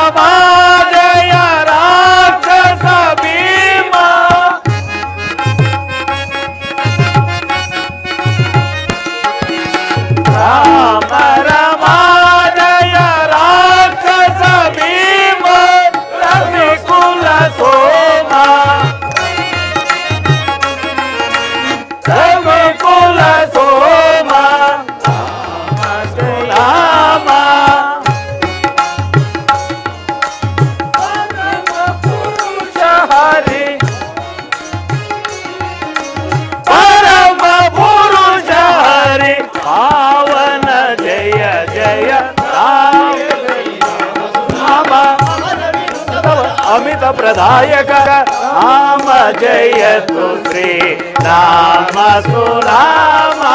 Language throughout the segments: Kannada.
रमा जय राक्षस भीमा राम रमा जय राक्षस भीम रविकुल सोमा रविकुल सोमा राम पुरुष हरि परम पुरुष हरि पावन जय जय राम राम अमित प्रदायक राम जय तु श्री राम सुरामा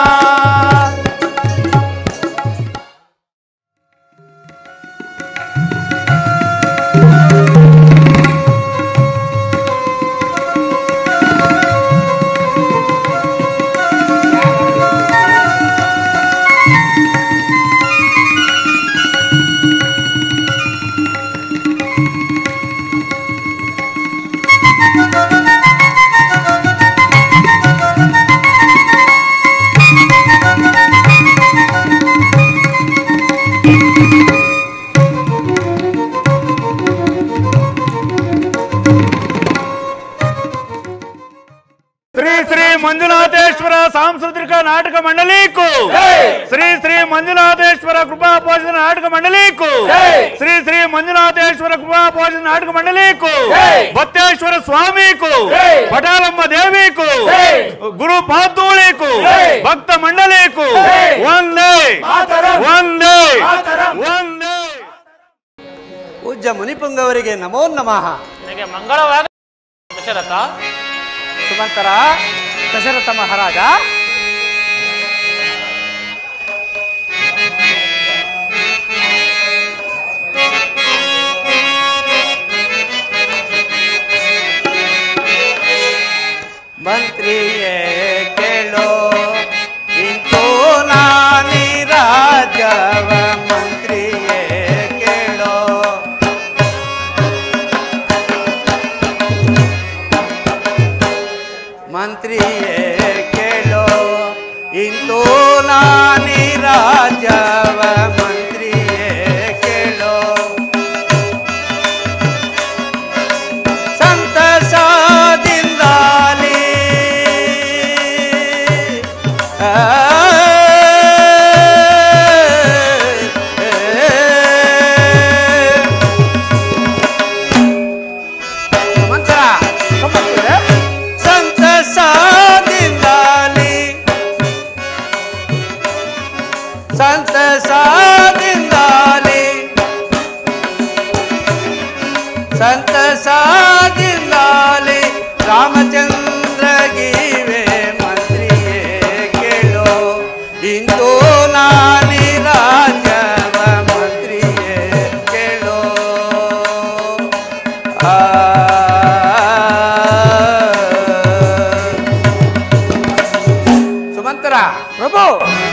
శ్రీ శ్రీ మంజునాథేశ్వర సాంస్కృతిక నాటక మండలికు శ్రీ శ్రీ మంజునాథేశ్వర కృపా పోషణ నాటక మండలికు శ్రీ శ్రీ మంజునాథేశ్వర కృపా పోషణ నాటక మండలికు భక్తేశ్వర స్వామికు పటాలమ్మ దేవికు గురు పాదూళికు భక్త మండలికు వందే వందే వందే ಪೂಜ್ಯ ಮುನಿಪುಂಗವರಿಗೆ ನಮೋ ನಮಃ ನಿನಗೆ ಮಂಗಳವಾಗ ದಶರಥ ಸುಮಂತರ ದಶರಥ ಮಹಾರಾಜ ಮಂತ್ರಿಯೇ ಕೇಳೋ ಇಂತೂ ನಾನಿ ರಾಜವ ಮಂತ್ರಿಯೇ ಕೇಳೋ ಮಂತ್ರಿಯೇ ಕೇಳೋ ಇಂದು ನಾನಿ ರಾಜವ ಮಂತ್ರಿಯೇ ಕೇಳೋ ಸಂತಸದಿಂದಾಲಿ ಆ, ಮಂತ್ರ ಸಂತಸದಿಂದಾಲಿ ಸಂತಸದಿಂದಾಲಿ ಸಂತಸದಿಂದಾಲಿ ರಾಮಚಂದ್ರ ಗೀವೆ ಮಂತ್ರಿಯೇ ಕೇಳೋ ಇಂದು ನಾನಿ ರಾಜವ ಮಂತ್ರಿಯೇ ಕೇಳೋ ಆ ಸುಮಂತರ ಪ್ರಭು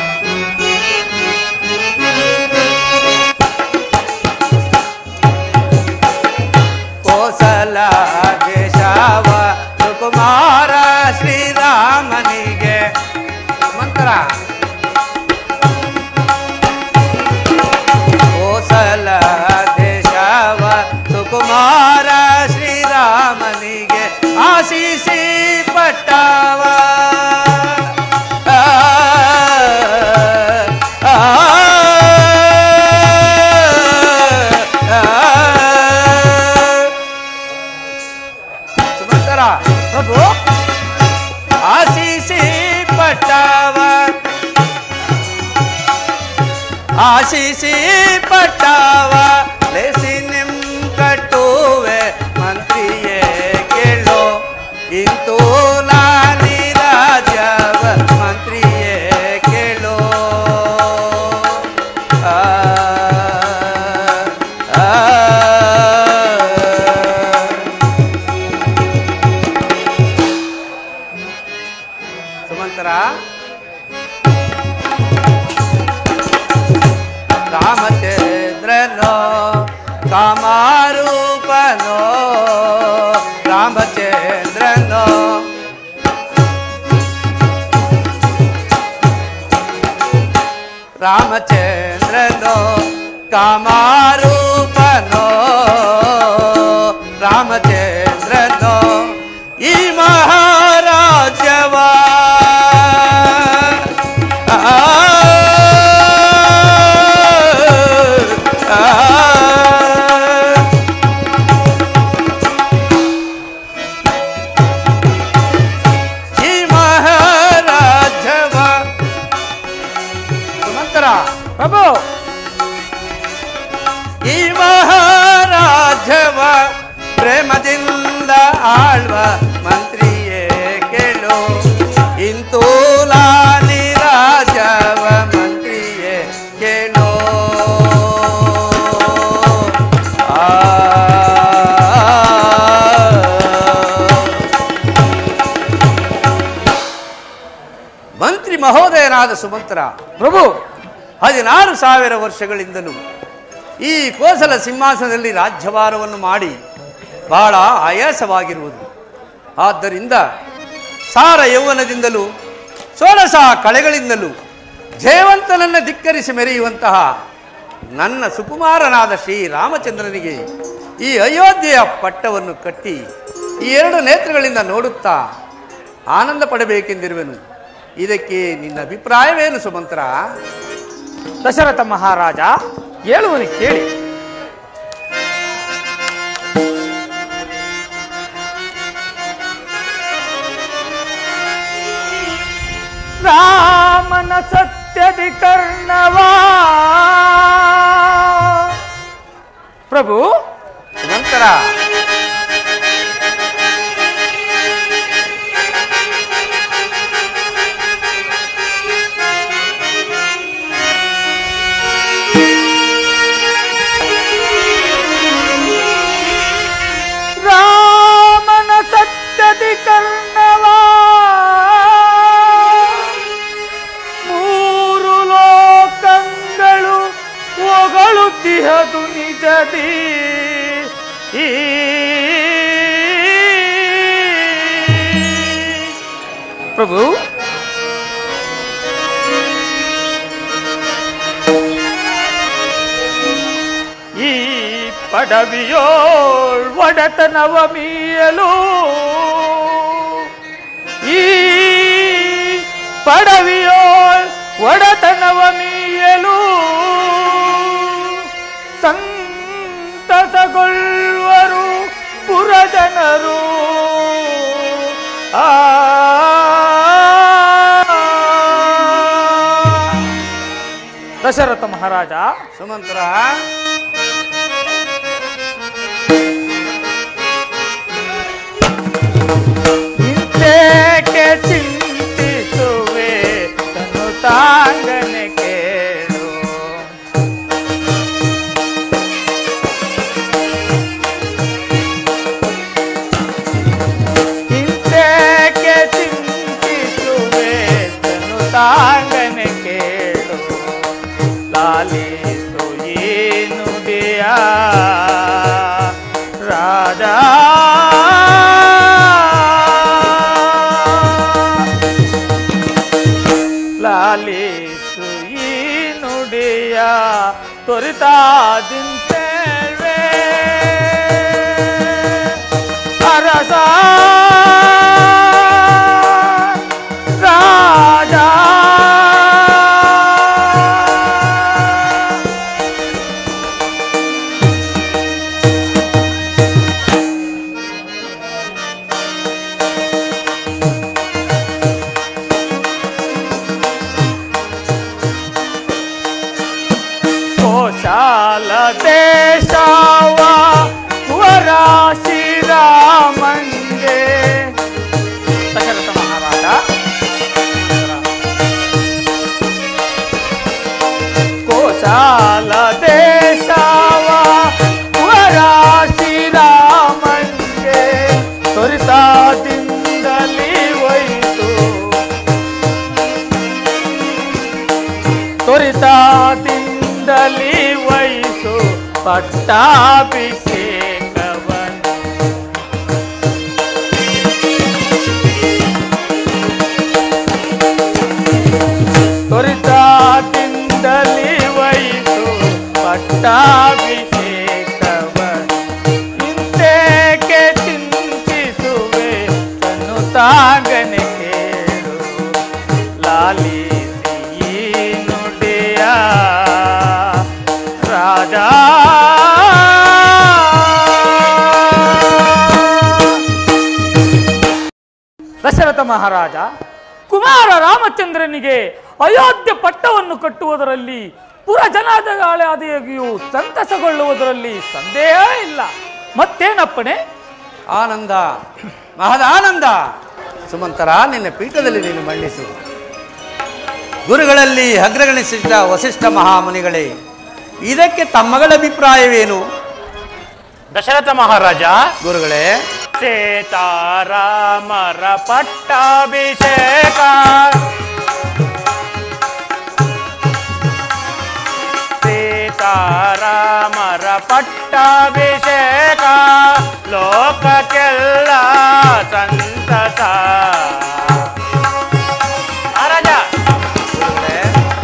ಕೋಸಲ ದೇಶವ ಸುಕುಮಾರ ಶ್ರೀರಾಮನಿಗೆ ಮಂತ್ರ ಕೋಸಲ ದೇಶವ ಸುಕುಮಾರ ಶ್ರೀರಾಮನಿಗೆ ಆಶೀಸಿ ಪಟ್ಟವ ಆ, ಆ, ಆ. ಸುಮಂತರ ಪ್ರಭು ಆಶೀಸಿ ಪಟ್ಟವ ಆಶೀಸಿ ಪಟ್ಟವ ಲೆಸಿ ನಿಮ್ ಕಟ್ಟುವೆ ಮಂತ್ರಿಯೇ ಕೇಳೋ ಇಂತೂ ನಾನಿ ರಾಜವ ಮಂತ್ರಿಯೇ ಕೇಳೋ ಆ, ಆ, ಸುಮಂತರ ರಾಮಚಂದ್ರನೋ ಕಾಮಾರೂಪನೋ ರಾಮಚಂದ್ರನೋ ರಾಮಚಂದ್ರನೋ ಕಾಮಾರೂಪನೋ ರಾಮಚಂದ್ರನೋ ಈ ಮಹಾರಾಜವ ಆ, ಆ, ಈ ಮಹಾರಾಜವ ಸುಮಂತರ ಪ್ರಭು ಈ ಮಹಾರಾಜವ ಪ್ರೇಮದಿಂದ ಆಳ್ವ ಮಂತ್ರಿಯೇ ಕೇಳು ಇಂತೂಲಾನಿ ರಾಜವ ಮಂತ್ರಿಯೇ ಕೇಳು ಆ ಮಂತ್ರಿ ಮಹೋದಯನಾದ ಸುಮಂತ್ರ ಪ್ರಭು ಹದಿನಾರು ಸಾವಿರ ವರ್ಷಗಳಿಂದಲೂ ಈ ಕೋಸಲ ಸಿಂಹಾಸನದಲ್ಲಿ ರಾಜ್ಯಭಾರವನ್ನು ಮಾಡಿ ಬಹಳ ಆಯಾಸವಾಗಿರುವುದು ಆದ್ದರಿಂದ ಸಾರ ಯೌವನದಿಂದಲೂ ಸೋಡಸ ಕಳೆಗಳಿಂದಲೂ ಜಯವಂತನನ್ನು ಧಿಕ್ಕರಿಸಿ ಮೆರೆಯುವಂತಹ ನನ್ನ ಸುಕುಮಾರನಾದ ಶ್ರೀ ರಾಮಚಂದ್ರನಿಗೆ ಈ ಅಯೋಧ್ಯೆಯ ಪಟ್ಟವನ್ನು ಕಟ್ಟಿ ಈ ಎರಡು ನೇತ್ರಗಳಿಂದ ನೋಡುತ್ತಾ ಆನಂದ ಪಡಬೇಕೆಂದಿರುವೆನು ಇದಕ್ಕೆ ನಿನ್ನ ಅಭಿಪ್ರಾಯವೇನು ಸುಮಂತ್ರ ದಶರಥ ಮಹಾರಾಜ ಹೇಳುವನು ಕೇಳಿ ರಾಮನ ಸತ್ಯದಿ ಕರ್ಣವಾ ಪ್ರಭು ಸುಮಂತರ ರಾಮನ ಸತ್ಯದಿ ಕರ್ಣವಾ ಮೂರು ಲೋಕಗಳು ಹೊಗಳುತ್ತಿಹದು ನಿಜದಿ ಈ ಪ್ರಭು ಈ ಪಡವಿಯೋಳ್ ಒಡತನವ ಮೀಯಲು ಈ ಪಡವಿಯೋಳ್ ಒಡತನವ ಮೀಯಲು ಸಂತಸಗೊಳ್ವರು ಪುರಜನರು ಆ ದಶರಥ ಮಹಾರಾಜ ಸುಮಂತ್ರ ಇಂತೇಕೆ ಚಿಂತಿಸುವೆ ತನು ತಾಂಗನೆ ಕೇಳು ಇಂತೇಕೆ ಚಿಂತಿಸುವೆ ತನು ತಾಂಗನೆ ಕೇಳು ಲಾಲಿಸು ಈ ನುಡಿಯ ರಾಜ ಲಾಲಿಸು ಈ ನುಡಿಯ ತೊರಿತಾದಿಂತೇವೆ ಅರಸ ರಾಜ ಕೋಶಾಲ ದೇಶವ ವರ ಶ್ರೀರಾಮಂಗೆ ದಶರಥ ಮಹಾರಾಜ ಕೋಶಾಲ ದೇಶವ ವರ ಶ್ರೀರಾಮಂಗೆ ತ್ವರಿತದಿಂದಲೇ ಒಯ್ತು ತ್ವರಿತದಿಂದಲೇ ವಹಿಸು ಪಟ್ಟಾಭಿಷೇಕವನ್ನು ತ್ವರಿತದಿಂದಲೇ ವಹಿಸು ಪಟ್ಟಾಭಿಷೇಕವನ್ನು ಇಂತೇಕೆ ಚಿಂತಿಸುವೆ ತನ್ನು ತಾಗನೆ ಕೇಳು ಲಾಲಿಸಿ ಈ ನುಡಿಯ ರಾಜ ದಶರಥ ಮಹಾರಾಜ ಕುಮಾರ ರಾಮಚಂದ್ರನಿಗೆ ಅಯೋಧ್ಯೆ ಪಟ್ಟವನ್ನು ಕಟ್ಟುವುದರಲ್ಲಿ ಪುರ ಜನಾದಗಾಳೆಯಾದಿಯಾಗಿಯೂ ಸಂತಸಗೊಳ್ಳುವುದರಲ್ಲಿ ಸಂದೇಹ ಇಲ್ಲ ಮತ್ತೇನಪ್ಪಣೆ ಆನಂದ ಮಹದಾನಂದ ಸುಮಂತರ ನಿನ್ನ ಪೀಠದಲ್ಲಿ ನೀನು ಮಂಡಿಸು ಗುರುಗಳಲ್ಲಿ ಅಗ್ರಗಣಿಸಿದ ವಸಿಷ್ಠ ಮಹಾಮುನಿಗಳೇ ಇದಕ್ಕೆ ತಮ್ಮಗಳ ಅಭಿಪ್ರಾಯವೇನು ದಶರಥ ಮಹಾರಾಜ ಗುರುಗಳೇ ಸೀತಾರಾಮರ ಪಟ್ಟಾಭಿಷೇಕ ಸೀತಾರಾಮರ ಪಟ್ಟಾಭಿಷೇಕ ಲೋಕಕ್ಕೆಲ್ಲ ಸಂತಸ ಮಹಾರಾಜ ಗುರುಗಳೇ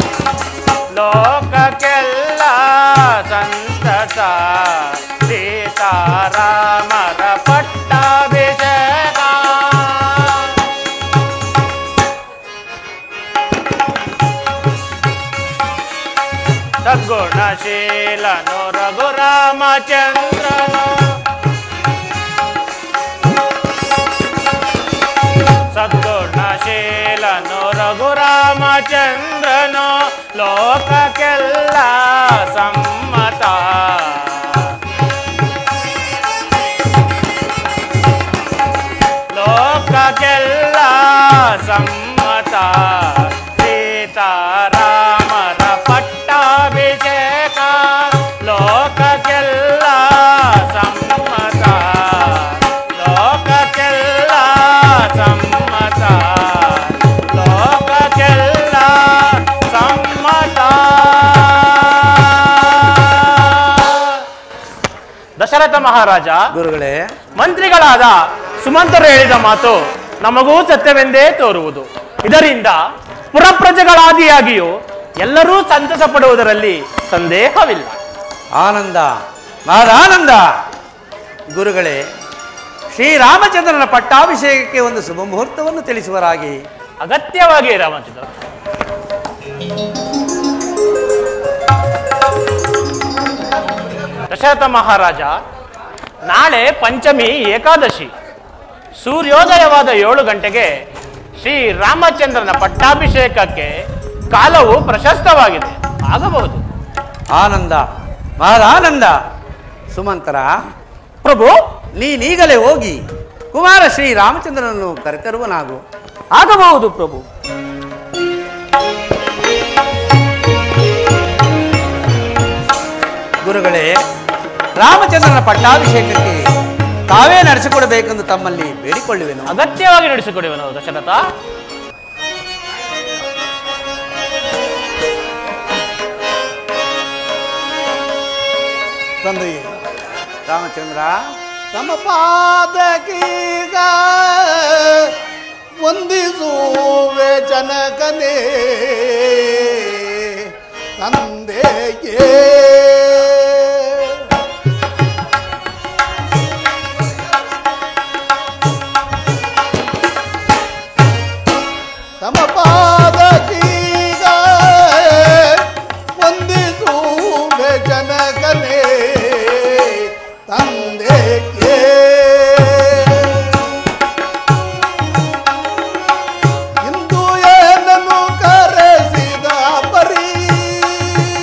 ಲೋಕಕ್ಕೆಲ್ಲ ಸಂತಸ ಸೀತಾರಾಮರ ಪಟ್ಟಾಭಿಷೇಕ ಸದ್ಗುಣಶೀಲನು ರಘುರಾಮಚಂದ್ರನು ಸದ್ಗುಣಶೀಲನು ರಘುರಾಮಚಂದ್ರನು ಲೋಕಕ್ಕೆಲ್ಲ ಸಮ್ಮತ ಲೋಕಕ್ಕೆಲ್ಲ ಸಮ್ಮತ ಸೀತಾರಾಮರ ಪಟ್ಟಾಭಿಷೇಕ ಲೋಕಕ್ಕೆಲ್ಲ ಸಮ್ಮತ ಲೋಕಕ್ಕೆಲ್ಲ ಸಮ್ಮತ ಲೋಕಕ್ಕೆಲ್ಲ ಸಮ್ಮತ ದಶರಥ ಮಹಾರಾಜ ಗುರುಗಳೇ ಮಂತ್ರಿಗಳಾದ ಸುಮಂತರು ಹೇಳಿದ ಮಾತು ನಮಗೂ ಸತ್ಯವೆಂದೇ ತೋರುವುದು ಇದರಿಂದ ಪುರಪ್ರಜೆಗಳಾದಿಯಾಗಿಯೂ ಎಲ್ಲರೂ ಸಂತಸ ಪಡುವುದರಲ್ಲಿ ಸಂದೇಹವಿಲ್ಲ ಆನಂದ ಮಹದಾನಂದ ಗುರುಗಳೇ ಶ್ರೀರಾಮಚಂದ್ರನ ಪಟ್ಟಾಭಿಷೇಕಕ್ಕೆ ಒಂದು ಶುಭ ಮುಹೂರ್ತವನ್ನು ತಿಳಿಸುವರಾಗಿ ಅಗತ್ಯವಾಗಿ ರಾಮಚಂದ್ರ ದಶರಥ ಮಹಾರಾಜ ನಾಳೆ ಪಂಚಮಿ ಏಕಾದಶಿ ಸೂರ್ಯೋದಯವಾದ ಏಳು ಗಂಟೆಗೆ ಶ್ರೀ ರಾಮಚಂದ್ರನ ಪಟ್ಟಾಭಿಷೇಕಕ್ಕೆ ಕಾಲವು ಪ್ರಶಸ್ತವಾಗಿದೆ ಆಗಬಹುದು ಆನಂದ ಮಹದಾನಂದ ಸುಮಂತರ ಪ್ರಭು ನೀನೀಗಲೇ ಹೋಗಿ ಕುಮಾರ ಶ್ರೀ ರಾಮಚಂದ್ರನನ್ನು ಕರೆತರುವನಾಗು ಆಗಬಹುದು ಪ್ರಭು ಗುರುಗಳೇ ರಾಮಚಂದ್ರನ ಪಟ್ಟಾಭಿಷೇಕಕ್ಕೆ ತಾವೇ ನಡೆಸಿಕೊಡಬೇಕೆಂದು ತಮ್ಮಲ್ಲಿ ಬೇಡಿಕೊಳ್ಳುವೆನು ಅಗತ್ಯವಾಗಿ ನಡೆಸಿಕೊಡುವನು ದಶರಥ ತಂದೆಯೇ ರಾಮಚಂದ್ರ ತಮ್ಮ ಪಾದಕೀಗ ವಂದಿಸುವೆ ಜನಕನೇ ತಂದೆಯೇ ತಮ್ಮ ಪಾದಕೀಗ ವಂದಿಸುವೆ ಜನಕನೇ ತಂದೆಯೇ ಇಂದು ಏನನ್ನು ಕರೆಸಿದ ಪರಿ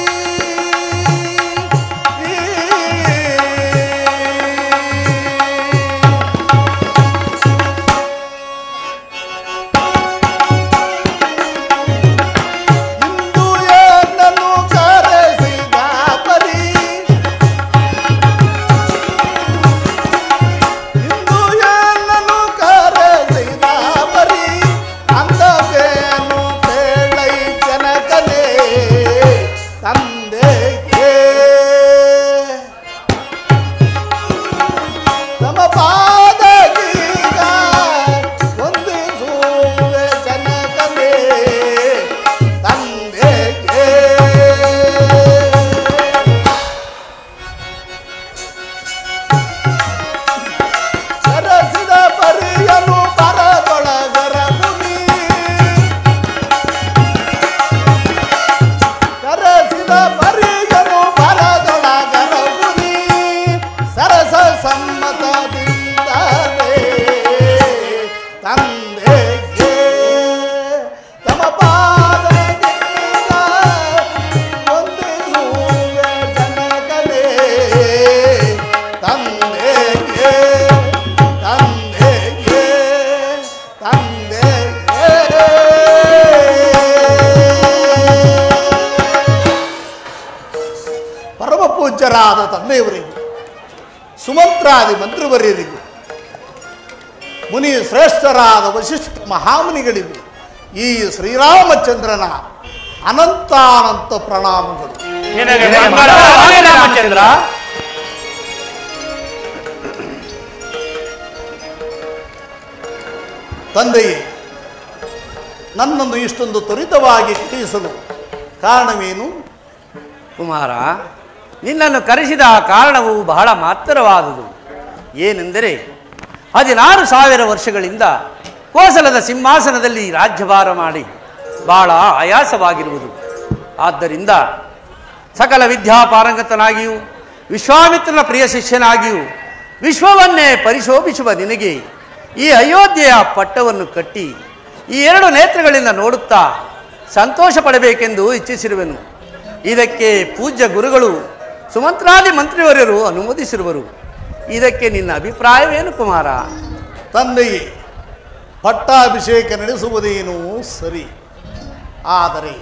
ಶ್ರೇಷ್ಠರಾದ ತಂದೆಯವರಿಗೂ ಸುಮಂತ್ರಾದಿ ಮಂತ್ರಿವರ್ಯರಿಗೂ ಮುನಿ ಶ್ರೇಷ್ಠರಾದ ವಶಿಷ್ಠ ಮಹಾಮುನಿಗಳಿಗೂ ಈ ಶ್ರೀರಾಮಚಂದ್ರನ ಅನಂತಾನಂತ ಪ್ರಣಾಮಗಳು ನಿನಗೆ ಮಂಗಳವಾಗಲಿ ರಾಮಚಂದ್ರ ತಂದೆಯೇ ನನ್ನನ್ನು ಇಷ್ಟೊಂದು ತ್ವರಿತವಾಗಿ ಕಳುಹಿಸಲು ಕಾರಣವೇನು ಕುಮಾರ ನಿನ್ನನ್ನು ಕರೆಸಿದ ಕಾರಣವು ಬಹಳ ಮಾತ್ರವಾದುದು ಏನೆಂದರೆ ಹದಿನಾರು ಸಾವಿರ ವರ್ಷಗಳಿಂದ ಕೋಸಲದ ಸಿಂಹಾಸನದಲ್ಲಿ ರಾಜ್ಯಭಾರ ಮಾಡಿ ಬಹಳ ಆಯಾಸವಾಗಿರುವುದು ಆದ್ದರಿಂದ ಸಕಲ ವಿದ್ಯಾಪಾರಂಗತನಾಗಿಯೂ ವಿಶ್ವಾಮಿತ್ರನ ಪ್ರಿಯ ಶಿಷ್ಯನಾಗಿಯೂ ವಿಶ್ವವನ್ನೇ ಪರಿಶೋಭಿಸುವ ನಿನಗೆ ಈ ಅಯೋಧ್ಯೆಯ ಪಟ್ಟವನ್ನು ಕಟ್ಟಿ ಈ ಎರಡು ನೇತ್ರಗಳಿಂದ ನೋಡುತ್ತಾ ಸಂತೋಷ ಪಡಬೇಕೆಂದು ಇಚ್ಛಿಸಿರುವೆನು ಇದಕ್ಕೆ ಪೂಜ್ಯ ಗುರುಗಳು ಸುಮಂತ್ರಾದಿ ಮಂತ್ರಿವರ್ಯರು ಅನುಮೋದಿಸಿರುವರು ಇದಕ್ಕೆ ನಿನ್ನ ಅಭಿಪ್ರಾಯವೇನು ಕುಮಾರ ತಂದೆಯೇ ಪಟ್ಟಾಭಿಷೇಕ ನಡೆಸುವುದೇನೋ ಸರಿ ಆದರೆ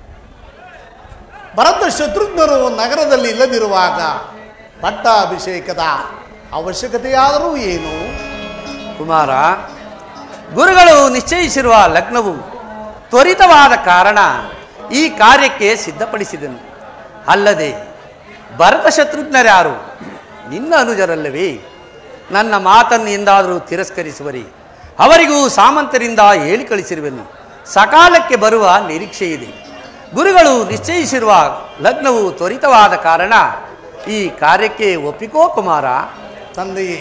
ಭರತ ಶತ್ರುಘ್ನರು ನಗರದಲ್ಲಿ ಇಲ್ಲದಿರುವಾಗ ಪಟ್ಟಾಭಿಷೇಕದ ಅವಶ್ಯಕತೆಯಾದರೂ ಏನು ಕುಮಾರ ಗುರುಗಳು ನಿಶ್ಚಯಿಸಿರುವ ಲಗ್ನವು ತ್ವರಿತವಾದ ಕಾರಣ ಈ ಕಾರ್ಯಕ್ಕೆ ಸಿದ್ಧಪಡಿಸಿದನು ಅಲ್ಲದೆ ಭರತ ಶತ್ರುಘ್ನರ್ಯಾರು ನಿನ್ನ ಅನುಜರಲ್ಲವೇ ನನ್ನ ಮಾತನ್ನು ಎಂದಾದರೂ ತಿರಸ್ಕರಿಸುವರಿ ಅವರಿಗೂ ಸಾಮಂತರಿಂದ ಹೇಳಿ ಕಳಿಸಿರುವೆನು ಸಕಾಲಕ್ಕೆ ಬರುವ ನಿರೀಕ್ಷೆ ಇದೆ ಗುರುಗಳು ನಿಶ್ಚಯಿಸಿರುವ ಲಗ್ನವು ತ್ವರಿತವಾದ ಕಾರಣ ಈ ಕಾರ್ಯಕ್ಕೆ ಒಪ್ಪಿಕೋ ಕುಮಾರ ತಂದೆಯೇ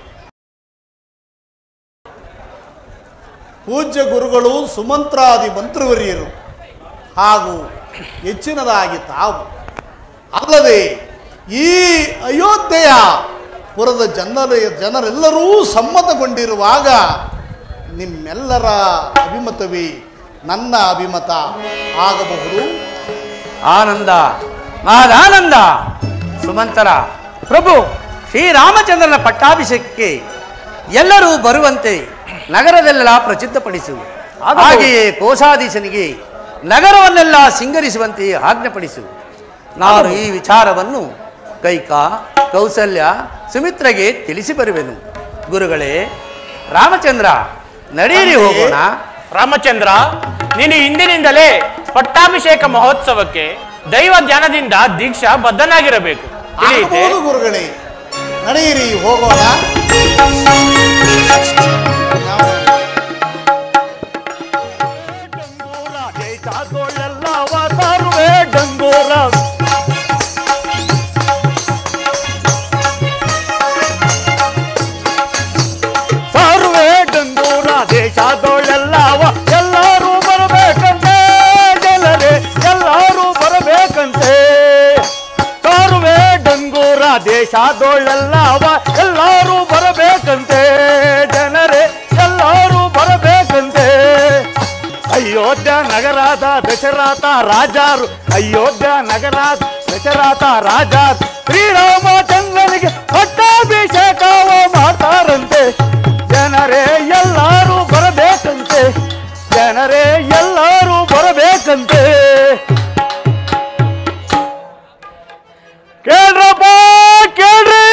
ಪೂಜ್ಯ ಗುರುಗಳು ಸುಮಂತ್ರಾದಿ ಮಂತ್ರಿವರಿಯರು ಹಾಗೂ ಹೆಚ್ಚಿನದಾಗಿ ತಾವು ಅಲ್ಲದೆ ಈ ಅಯೋಧ್ಯೆಯ ಪುರದ ಜನರ ಜನರೆಲ್ಲರೂ ಸಮ್ಮತಗೊಂಡಿರುವಾಗ ನಿಮ್ಮೆಲ್ಲರ ಅಭಿಮತವೇ ನನ್ನ ಅಭಿಮತ ಆಗಬಹುದು ಆನಂದ ಮಹದಾನಂದ ಸುಮಂತರ ಪ್ರಭು ಶ್ರೀರಾಮಚಂದ್ರನ ಪಟ್ಟಾಭಿಷೇಕಕ್ಕೆ ಎಲ್ಲರೂ ಬರುವಂತೆ ನಗರದಲ್ಲೆಲ್ಲ ಪ್ರಸಿದ್ಧಪಡಿಸು ಹಾಗೆಯೇ ಕೋಶಾಧೀಶನಿಗೆ ನಗರವನ್ನೆಲ್ಲ ಸಿಂಗರಿಸುವಂತೆ ಆಜ್ಞೆಪಡಿಸು ನಾನು ಈ ವಿಚಾರವನ್ನು ಕೈಕಾ ಕೌಸಲ್ಯ ಸುಮಿತ್ರೆಗೆ ತಿಳಿಸಿ ಬರುವೆನು ಗುರುಗಳೇ ರಾಮಚಂದ್ರ ನಡೆಯಿರಿ ಹೋಗೋಣ ರಾಮಚಂದ್ರ ನೀನು ಇಂದಿನಿಂದಲೇ ಪಟ್ಟಾಭಿಷೇಕ ಮಹೋತ್ಸವಕ್ಕೆ ದೈವ ಧ್ಯಾನದಿಂದ ದೀಕ್ಷಾ ಬದ್ಧನಾಗಿರಬೇಕು ತಿಳಿಯಿತೆ ಆಗಬಹುದು ಗುರುಗಳೇ ನಡೆಯಿರಿ ಹೋಗೋಣ ಡಂಗೂರ ಸಾರುವೆ ಡಂಗೂರ ದೇಶದೊಳೆಲ್ಲವ ಎಲ್ಲರೂ ಬರಬೇಕಂತೆ ಜನರೇ ಎಲ್ಲರೂ ಬರಬೇಕಂತೆ ಸಾರುವೆ ಡಂಗೂರ ದೇಶದೊಳೆಲ್ಲವ ಎಲ್ಲರೂ ಬರಬೇಕಂತೆ ಜನರೇ ಎಲ್ಲರೂ ಬರಬೇಕಂತೆ ಅಯೋಧ್ಯ ನಗರದ ದಶರಥ ರಾಜರು ಅಯೋಧ್ಯ ನಗರದ ದಶರಥ ರಾಜ ಶ್ರೀರಾಮಚಂದ್ರನಿಗೆ ಪಟ್ಟಾಭಿಷೇಕವ ಮಾಡ್ತಾರಂತೆ ಜನರೇ ಎಲ್ಲರೂ ಬರಬೇಕಂತೆ ಜನರೇ ಎಲ್ಲರೂ ಬರಬೇಕಂತೆ ಕೇಳ್ರಪ್ಪ ಕೇಳ್ರಿ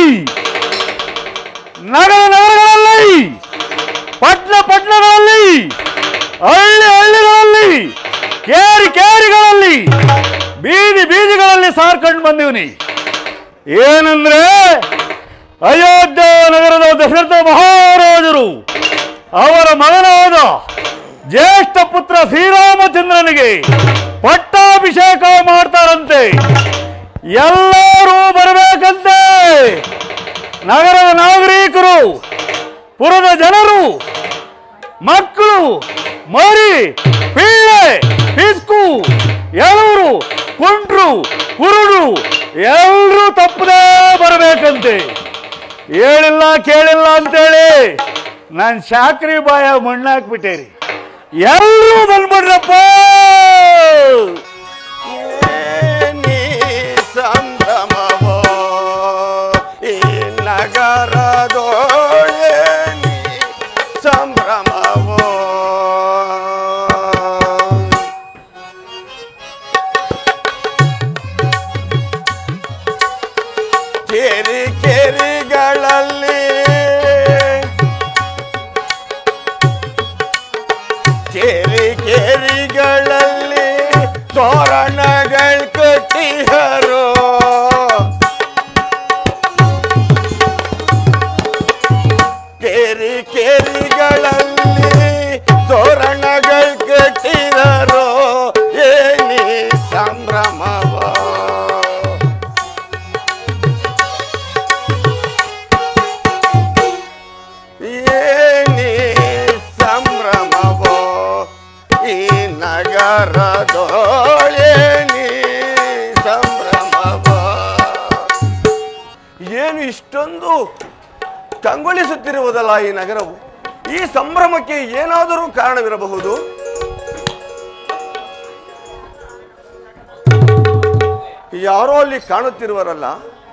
ನಗರ ನಗರಗಳಲ್ಲಿ ಪಟ್ಟಣ ಪಟ್ಟಣಗಳಲ್ಲಿ ಹಳ್ಳಿ ಹಳ್ಳಿಗಳಲ್ಲಿ ಕೇರಿ ಕೇರಿಗಳಲ್ಲಿ ಬೀದಿ ಬೀದಿಗಳಲ್ಲಿ ಸಾರ್ಕೊಂಡು ಬಂದೀವ್ನಿ ಏನಂದ್ರೆ ಅಯೋಧ್ಯ ನಗರದ ದಶರಥ ಮಹಾರಾಜರು ಅವರ ಮಗನಾದ ಜ್ಯೇಷ್ಠ ಪುತ್ರ ಶ್ರೀರಾಮಚಂದ್ರನಿಗೆ ಪಟ್ಟಾಭಿಷೇಕ ಮಾಡ್ತಾರಂತೆ ಎಲ್ಲರೂ ಬರಬೇಕಂತೆ ನಗರದ ನಾಗರಿಕರು ಪುರದ ಜನರು ಮಕ್ಕಳು ಮರಿ ಪಿಳ್ಳೆ ಪಿಸ್ಕು ಎಳವರು ಕುಂಟ್ರು ಕುರುಡು ಎಲ್ಲರೂ ತಪ್ಪದೇ ಬರಬೇಕಂತೆ ಹೇಳಿಲ್ಲ ಕೇಳಿಲ್ಲ ಅಂತೇಳಿ ನಾನು ಶಾಕ್ರಿ ಬಾಯ ಮಣ್ಣಾಕ್ಬಿಟ್ಟೇರಿ ಎಲ್ಲರೂ ಬಂದ್ಬಿಡ್ರಪ್ಪ ಏನಿ ಸಂಭ್ರಮವೋ ಈ ನಗರದೋಳೇನಿ ಸಂಭ್ರಮವೋ தோரணங்கள் கட்டியரோ ಕೇರಿ ಕೇರಿಗಳಲ್ಲಿ ತೋರಣಗಳು ಕಟ್ಟಿದರೋ ಏನಿ ಸಂಭ್ರಮವ ಏನಿ ಸಂಭ್ರಮವೋ ಈ ನಗರದೋಳೇನಿ ಸಂಭ್ರಮವ ಏನು ಇಷ್ಟೊಂದು ಕಂಗೊಳಿಸುತ್ತಿರುವುದಲ್ಲ ಈ ನಗರವು ಈ ಸಂಭ್ರಮಕ್ಕೆ ಏನಾದರೂ ಕಾರಣವಿರಬಹುದು ಯಾರೋ ಅಲ್ಲಿ ಕಾಣುತ್ತಿರುವರಲ್ಲ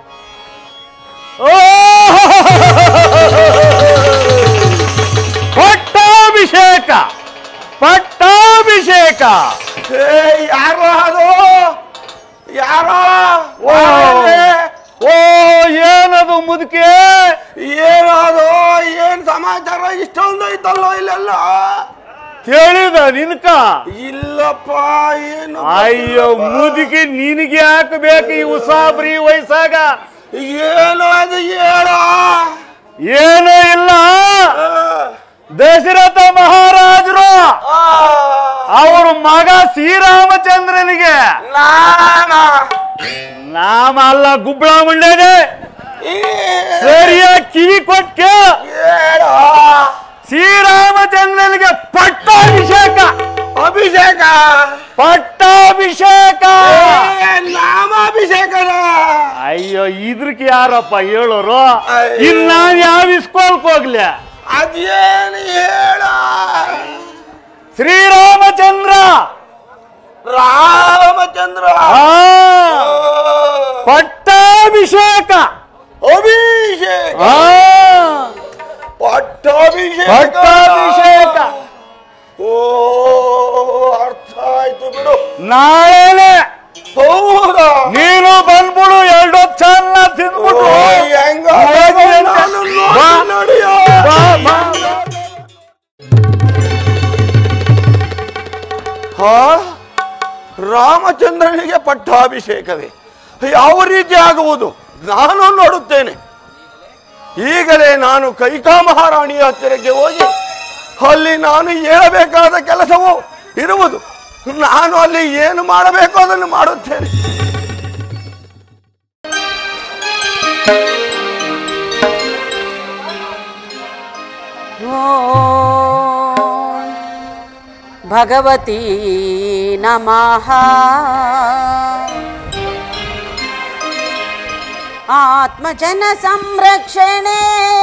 ಪಟ್ಟಾಭಿಷೇಕ ಪಟ್ಟಾಭಿಷೇಕ ಏ, ಯಾರೋ ಅದು ಯಾರೋ ಓ ಯಾರೇ? ಓ ಏನದು ಮುದುಕೆ ಏನದು ಏನ್ ಸಮಾಚಾರ ಇಷ್ಟೊಂದು ಐತಲ್ಲೋ ಇಲ್ಲೆಲ್ಲ ಕೇಳಿದ ನಿನ್ಕ ಇಲ್ಲಪ್ಪ ಏನು ಅಯ್ಯೋ ಮುದುಕಿ ನಿನಗೆ ಹಾಕಬೇಕು ಈ ಉಸಾಬ್ರಿ ವಯಸ್ಸಾಗ ಏನು ಅದು ಹೇಳೋ ಏನೂ ಇಲ್ಲ ದಶರಥ ಮಹಾರಾಜರು ಆ, ಅವ್ರ ಮಗ ಶ್ರೀರಾಮಚಂದ್ರನಿಗೆ ನಾನ ನಾಮ ಅಲ್ಲ ಗುಬ್ಬಳ ಮುಂಡೇನೆ ಈ ಸರಿಯಾಗಿ ಕಿವಿ ಕೊಟ್ಟು ಕೇಳ ಹೇಳೋ ಶ್ರೀರಾಮಚಂದ್ರನಿಗೆ ಪಟ್ಟಾಭಿಷೇಕ ಅಭಿಷೇಕ ಪಟ್ಟಾಭಿಷೇಕ ಏ, ನಾಮಾಭಿಷೇಕನ ಅಯ್ಯೋ ಇದ್ರಕ್ಕೆ ಯಾರಪ್ಪ ಹೇಳೋರು ಅಯ್ಯೋ. ಇನ್ ನಾನ್ ಯಾವ ಇಸ್ಕೊಳ್ಕ್ ಹೋಗ್ಲಿ ಅದೇನು ಹೇಳ ಶ್ರೀರಾಮಚಂದ್ರ ರಾಮಚಂದ್ರ ಆ, ಪಟ್ಟಾಭಿಷೇಕ ಅಭಿಷೇಕ ಆ, ಪಟ್ಟಾಭಿಷೇಕ ಪಟ್ಟಾಭಿಷೇಕ ಓ ಅರ್ಥ ಆಯ್ತು ಬಿಡು ನಾಳೆನೆ ಹೌದಾ ನೀನು ಬಂದ್ಬಿಡು ಎರಡು ಚೆನ್ನ ತಿಂದ್ಬಿಟ್ಟು ಓ, ಹೆಂಗ ಹೋಗಿ ಅಂತ. ನಾನು ನೋಡಿ ಬಾ. ನೋಡಿಯೋ. ಬಾ, ಬಾ. ಹಾ ರಾಮಚಂದ್ರನಿಗೆ ಪಟ್ಟಾಭಿಷೇಕವೇ ಯಾವ ರೀತಿ ಆಗುವುದು ನಾನು ನೋಡುತ್ತೇನೆ ಈಗಲೇ ನಾನು ಕೈಕಾ ಮಹಾರಾಣಿಯ ಹತ್ತಿರಕ್ಕೆ ಹೋಗಿ ಅಲ್ಲಿ ನಾನು ಹೇಳಬೇಕಾದ ಕೆಲಸವು ಇರುವುದು ನಾನು ಅಲ್ಲಿ ಏನು ಮಾಡಬೇಕು ಅದನ್ನು ಮಾಡುತ್ತೇನೆ ಭಗವತಿ ನಮಃ ಆತ್ಮಜನ ಸಂರಕ್ಷಣೆ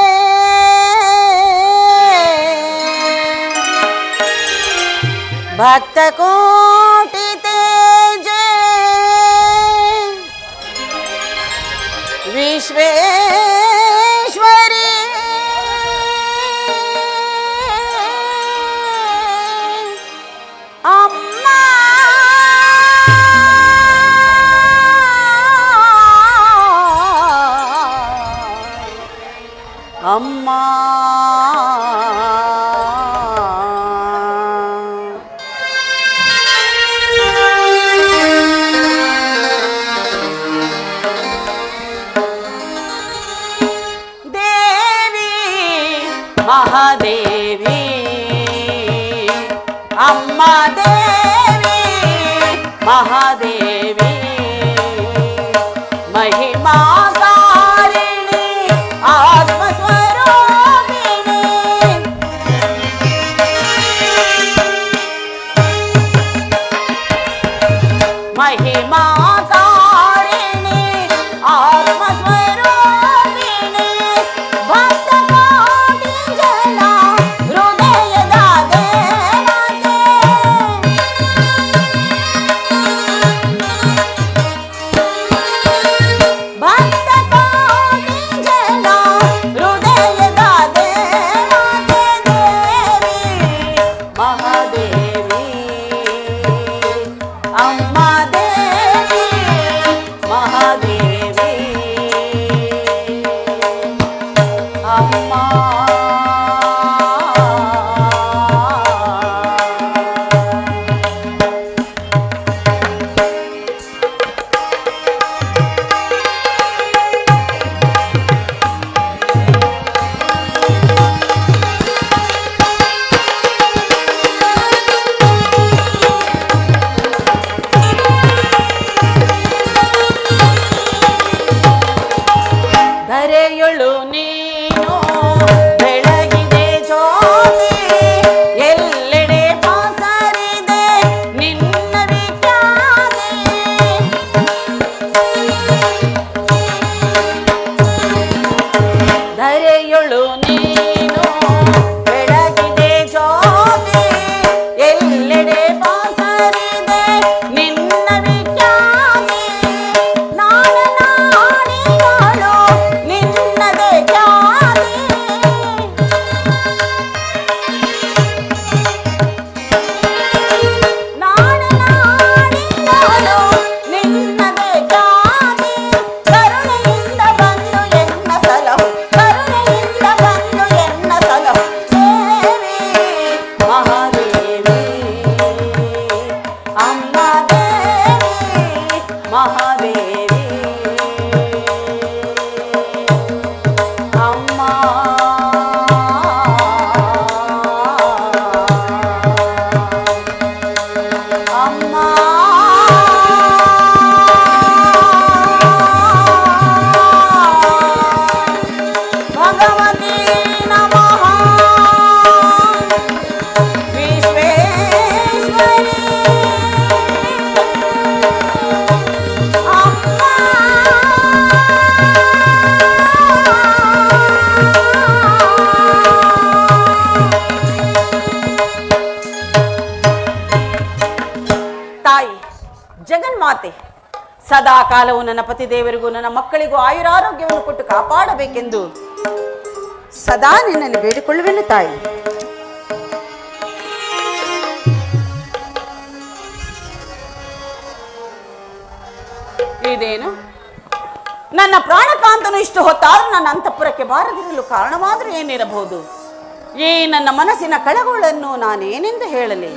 ಭಕ್ತ ಕೋಟಿ ತೇಜ ವಿಶ್ವೇಶ್ವರಿ ಅಮ್ಮ ಅಮ್ಮ ದೇವಿ ಮಹಾದೇವಿ ಅಮ್ಮ ದೇವಿ ಮಹಾದೇವಿ ಮಹಿಮಾ ಕಾರಿಣಿ ಆತ್ಮಸ್ವರೂಪಿಣಿ ಮಹಿಮಾ ಕಾರಿಣಿ ಆತ್ಮಸ್ವರೂಪಿಣಿ ಭಕ್ತ ಕೋಟಿ ಜನ ಹೃದಯದ ದೇವತೆ ಭಕ್ತ ಕೋಟಿ ಜನ ಹೃದಯದ ದೇವತೆ ದೇವಿ ಮಹಾದೇವಿ ಅಮ್ಮ ದೇವಿ ಜಗನ್ಮಾತೆ ಸದಾ ಕಾಲವು ನನ್ನ ಪತಿದೇವರಿಗೂ ನನ್ನ ಮಕ್ಕಳಿಗೂ ಆಯುರಾರೋಗ್ಯವನ್ನು ಕೊಟ್ಟು ಕಾಪಾಡಬೇಕೆಂದು ಸದಾ ನಿನ್ನಲ್ಲಿ ಬೇಡಿಕೊಳ್ಳುವೆನು ತಾಯಿ ಇದೇನು ನನ್ನ ಪ್ರಾಣಕಾಂತನು ಇಷ್ಟು ಹೊತ್ತಾದ್ರೂ ನನ್ನ ಅಂತಃಪುರಕ್ಕೆ ಬಾರದಿರಲು ಕಾರಣವಾದರೂ ಏನಿರಬಹುದು ಈ ನನ್ನ ಮನಸ್ಸಿನ ಕಳಗಳನ್ನು ನಾನೇನೆಂದು ಹೇಳಲಿ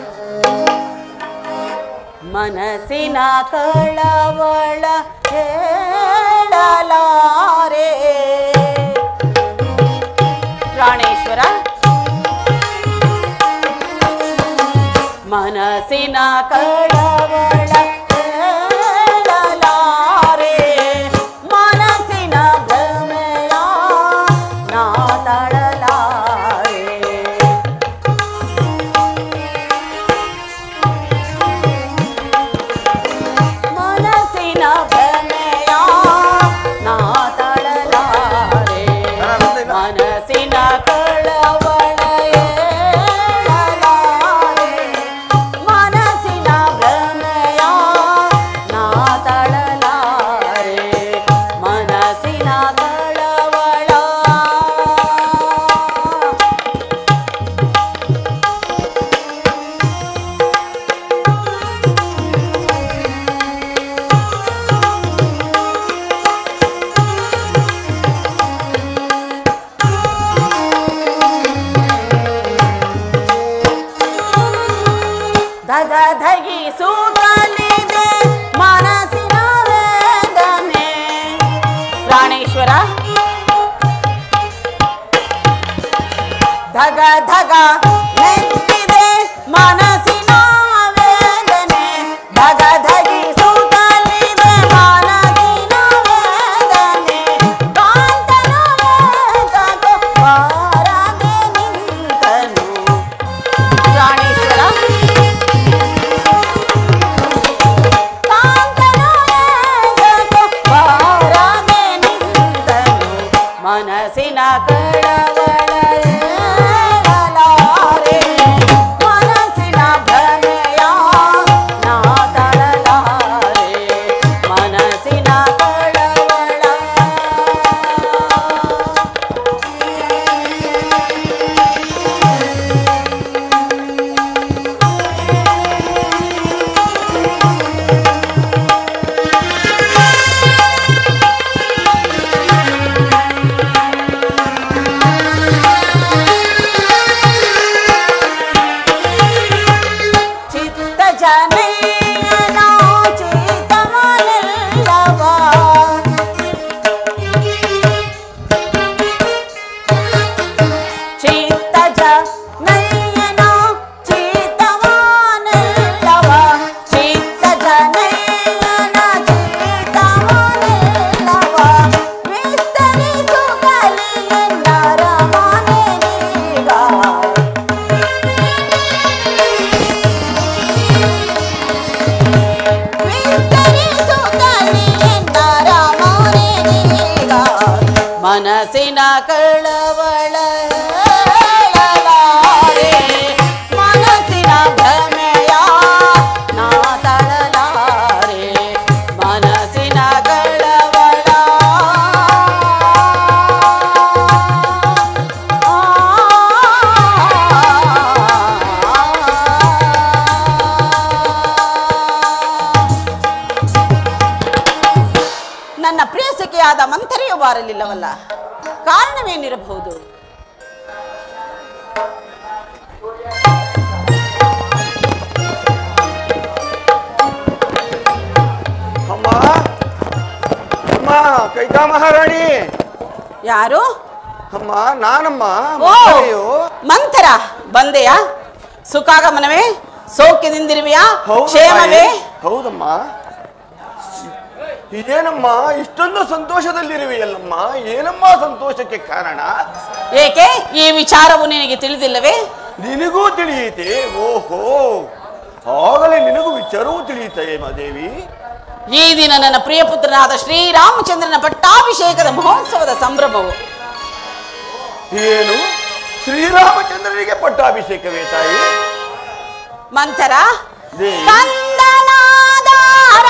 ಮನಸ್ಸಿನ ಕಳವಳ ಹೇಳಲಾರೆ ಪ್ರಾಣೇಶ್ವರ ಮನಸ್ಸಿನ ಕಳವಳ ಹೇಳಲಾರೆ ಮನಸ್ಸಿನ ಭ್ರಮೆಯ ನಾ ತಳಲಾರೆ ಮನಸ್ಸಿನ ಭ್ರಮೆಯ ನಾ ತಳಲಾರೆ ಮನಸ್ಸಿನ ಕಳವಳ ಏಳಲಾರೆ ಮನಸ್ಸಿನ ಭ್ರಮೆಯ ನಾ ತಳಲಾರೆ ಮನಸ್ಸಿನ ಕಳವಳ ಧಗ ಧಗಿಸುತ್ತಲಿದೆ ಮನಸ್ಸಿನ ವೇದನೆ ಪ್ರಾಣೇಶ್ವರ ಧಗ ಧಗ ನೆತ್ತಿದೆ ಮನಸ್ಸಿನ ವೇದನೆ ಧಗ ಧಗಿಸುತ್ತಲಿದೆ ಮನಸ್ಸಿನ ವೇದನೆ ಕಾಂತನ ವೇದಕ ಬಾರದೆ ನಿಂತನು ಪ್ರಾಣೇಶ್ವರ ಮನಸ್ಸಿನ ಕಳವಳ ಏಳಲಾರೆ. ಮನಸ್ಸಿನ ಭ್ರಮೆಯ ನಾ ತಳಲಾರೆ. ಮನಸ್ಸಿನ ಕಳವಳ ಚಿತ್ತ ಜನಯನ ಚಿತ್ತಮನೆಲ್ಲವ ಚಿತ್ತ ಜನಯನ ಚಿತ್ತಮನೆಲ್ಲವ ಚಿತ್ತ ಜನಯನ ಚಿತ್ತಮನೆಲ್ಲವ ವಿಸ್ತರಿಸುತ್ತಲಿ ಎನ್ನರ ಮನೆನೀಗ ಮನಸ್ಸಿನ ಕಳವಳ ಹೇಳಲಾರೆ. ಮನಸ್ಸಿನ ಭ್ರಮೆಯ ನಾ ತಳಲಾರೆ. ಮನಸ್ಸಿನ ಕಳವಳ ನನ್ನ ಪ್ರಿಯಸಖಿಯಾದ ಮಂಥರೆಯು ಬಾರಲಿಲ್ಲವಲ್ಲ ಕಾರಣವೇನಿರಬಹುದು ಅಮ್ಮ ಅಮ್ಮ ಕೈಕಾ ಮಹಾರಾಣಿ ಯಾರು ಅಮ್ಮ ನಾನಮ್ಮ ಓ ಮಕ್ಕಳೆಯು. ಮಂಥರ ಬಂದೆಯಾ ಸುಖಾಗಮನವೇ ಸೌಖ್ಯದಿಂದಿರುವೆಯಾ ಹೌದು ಕ್ಷೇಮವೇ ತಾಯಿ. ಹೌದಮ್ಮ ಇದೇನಮ್ಮ ಇಷ್ಟೊಂದು ಸಂತೋಷದಲ್ಲಿರುವೆಯಲ್ಲಮ್ಮ ಏನಮ್ಮ ಸಂತೋಷಕ್ಕೆ ಕಾರಣ ಏಕೆ ಈ ವಿಚಾರವು ನಿನಗೆ ತಿಳಿದಿಲ್ಲವೇ ನಿನಗೂ ತಿಳಿಯಿತೆ ಓಹೋ ಆಗಲೇ ನಿನಗೂ ವಿಚಾರವೂ ತಿಳಿಯುತ್ತೆ ಮಾದೇವಿ ಈ ದಿನ ನನ್ನ ಪ್ರಿಯ ಪುತ್ರನಾದ ಶ್ರೀರಾಮಚಂದ್ರನ ಪಟ್ಟಾಭಿಷೇಕದ ಮಹೋತ್ಸವದ ಸಂಭ್ರಮವು ಏನು ಶ್ರೀರಾಮಚಂದ್ರನಿಗೆ ಪಟ್ಟಾಭಿಷೇಕವೇ ತಾಯಿ ಮಂಥರ ದೇವಿ. ಕಂದನಾದ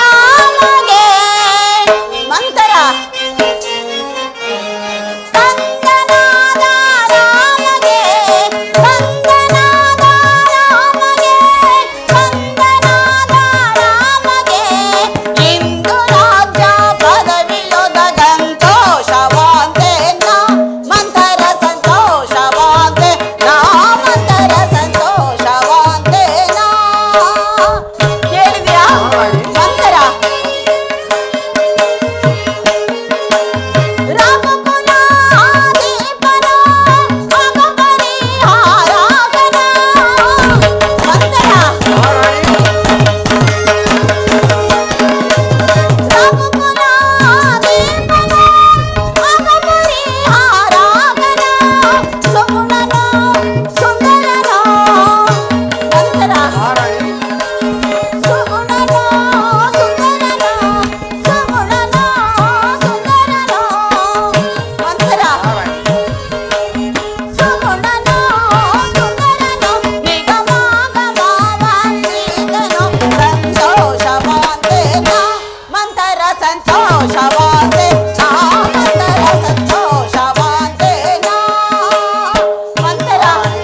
ಸಂತೋಷವಾದೆ ನಾ ಮಂತರ ಸಂತೋಷವಾದೆ ನಾ ಮಂತರ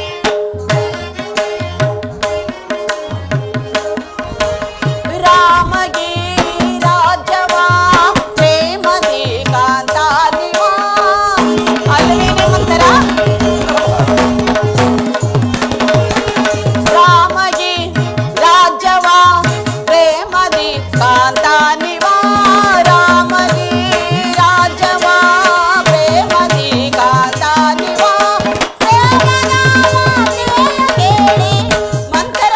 ರಾಮಗೆ ರಾಜವಾ ಪ್ರೇಮದಿ ಕಾಂತಾನಿವಾ ಅಲ್ಲೇನೆ ಮಂತರ ರಾಮಗೆ ರಾಜವಾ ಪ್ರೇಮದಿ ಕಾಂತಾನಿವಾ ರಾಮಗೆ ರಾಜವಾ ಪ್ರೇಮದಿ ಕಾಂತಾನಿವಾ ಪ್ರೇಮದ ಮಾತೆಯ ಕೇಳಿ ಮಂತರ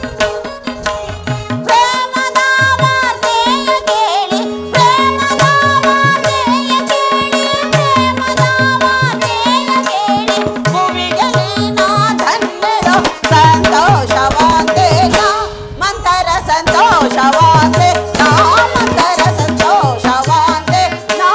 ಪ್ರೇಮದ ಮಾತೆಯ ಕೇಳಿ ಪ್ರೇಮದ ಮಾತೆಯ ಕೇಳಿ ಪ್ರೇಮದ ಮಾತೆಯ ಕೇಳಿ ಭುವಿಗಲಿ ನಾ ಧನ್ಯರು ಸಂತೋಷವಾದೆ ನಾ ಮಂತರ ಸಂತೋಷವಾದೆ ನಾ ಮಂತರ ಸಂತೋಷವಾದೆ ನಾ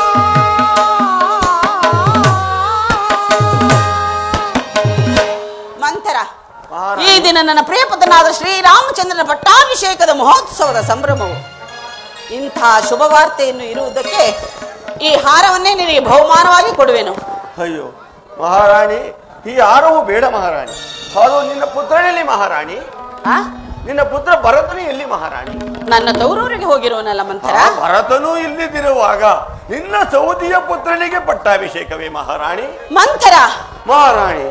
ಮಂತರ ಈ ದಿನ ನನ್ನ ಪ್ರಿಯಪತನಾದ ಶ್ರೀರಾಮಚಂದ್ರನ ಪಟ್ಟಾಭಿಷೇಕದ ಮಹೋತ್ಸವದ ಸಂಭ್ರಮವು ಇಂಥ ಶುಭ ವಾರ್ತೆಯನ್ನು ಇರುವುದಕ್ಕೆ ಈ ಹಾರವನ್ನೇ ನಿನಗೆ ಬಹುಮಾನವಾಗಿ ಕೊಡುವೆನು ಅಯ್ಯೋ ಮಹಾರಾಣಿ ಈ ಹಾರವು ಬೇಡ ಮಹಾರಾಣಿ ಅದು ನಿನ್ನ ಪುತ್ರನಲ್ಲಿ ಮಹಾರಾಣಿ ಆ? ನಿನ್ನ ಪುತ್ರ ಭರತನು ಎಲ್ಲಿ ಮಹಾರಾಣಿ ನನ್ನ ತೌರೂರಿಗೆ ಹೋಗಿರುವನಲ್ಲ ಮಂತರ ಆ ಭರತನು ಇಲ್ಲಿದ್ದಿರುವಾಗ ನಿನ್ನ ಸೌದಿಯ ಪುತ್ರನಿಗೆ ಪಟ್ಟಾಭಿಷೇಕವೇ ಮಹಾರಾಣಿ ಮಂತರ ಮಹಾರಾಣಿ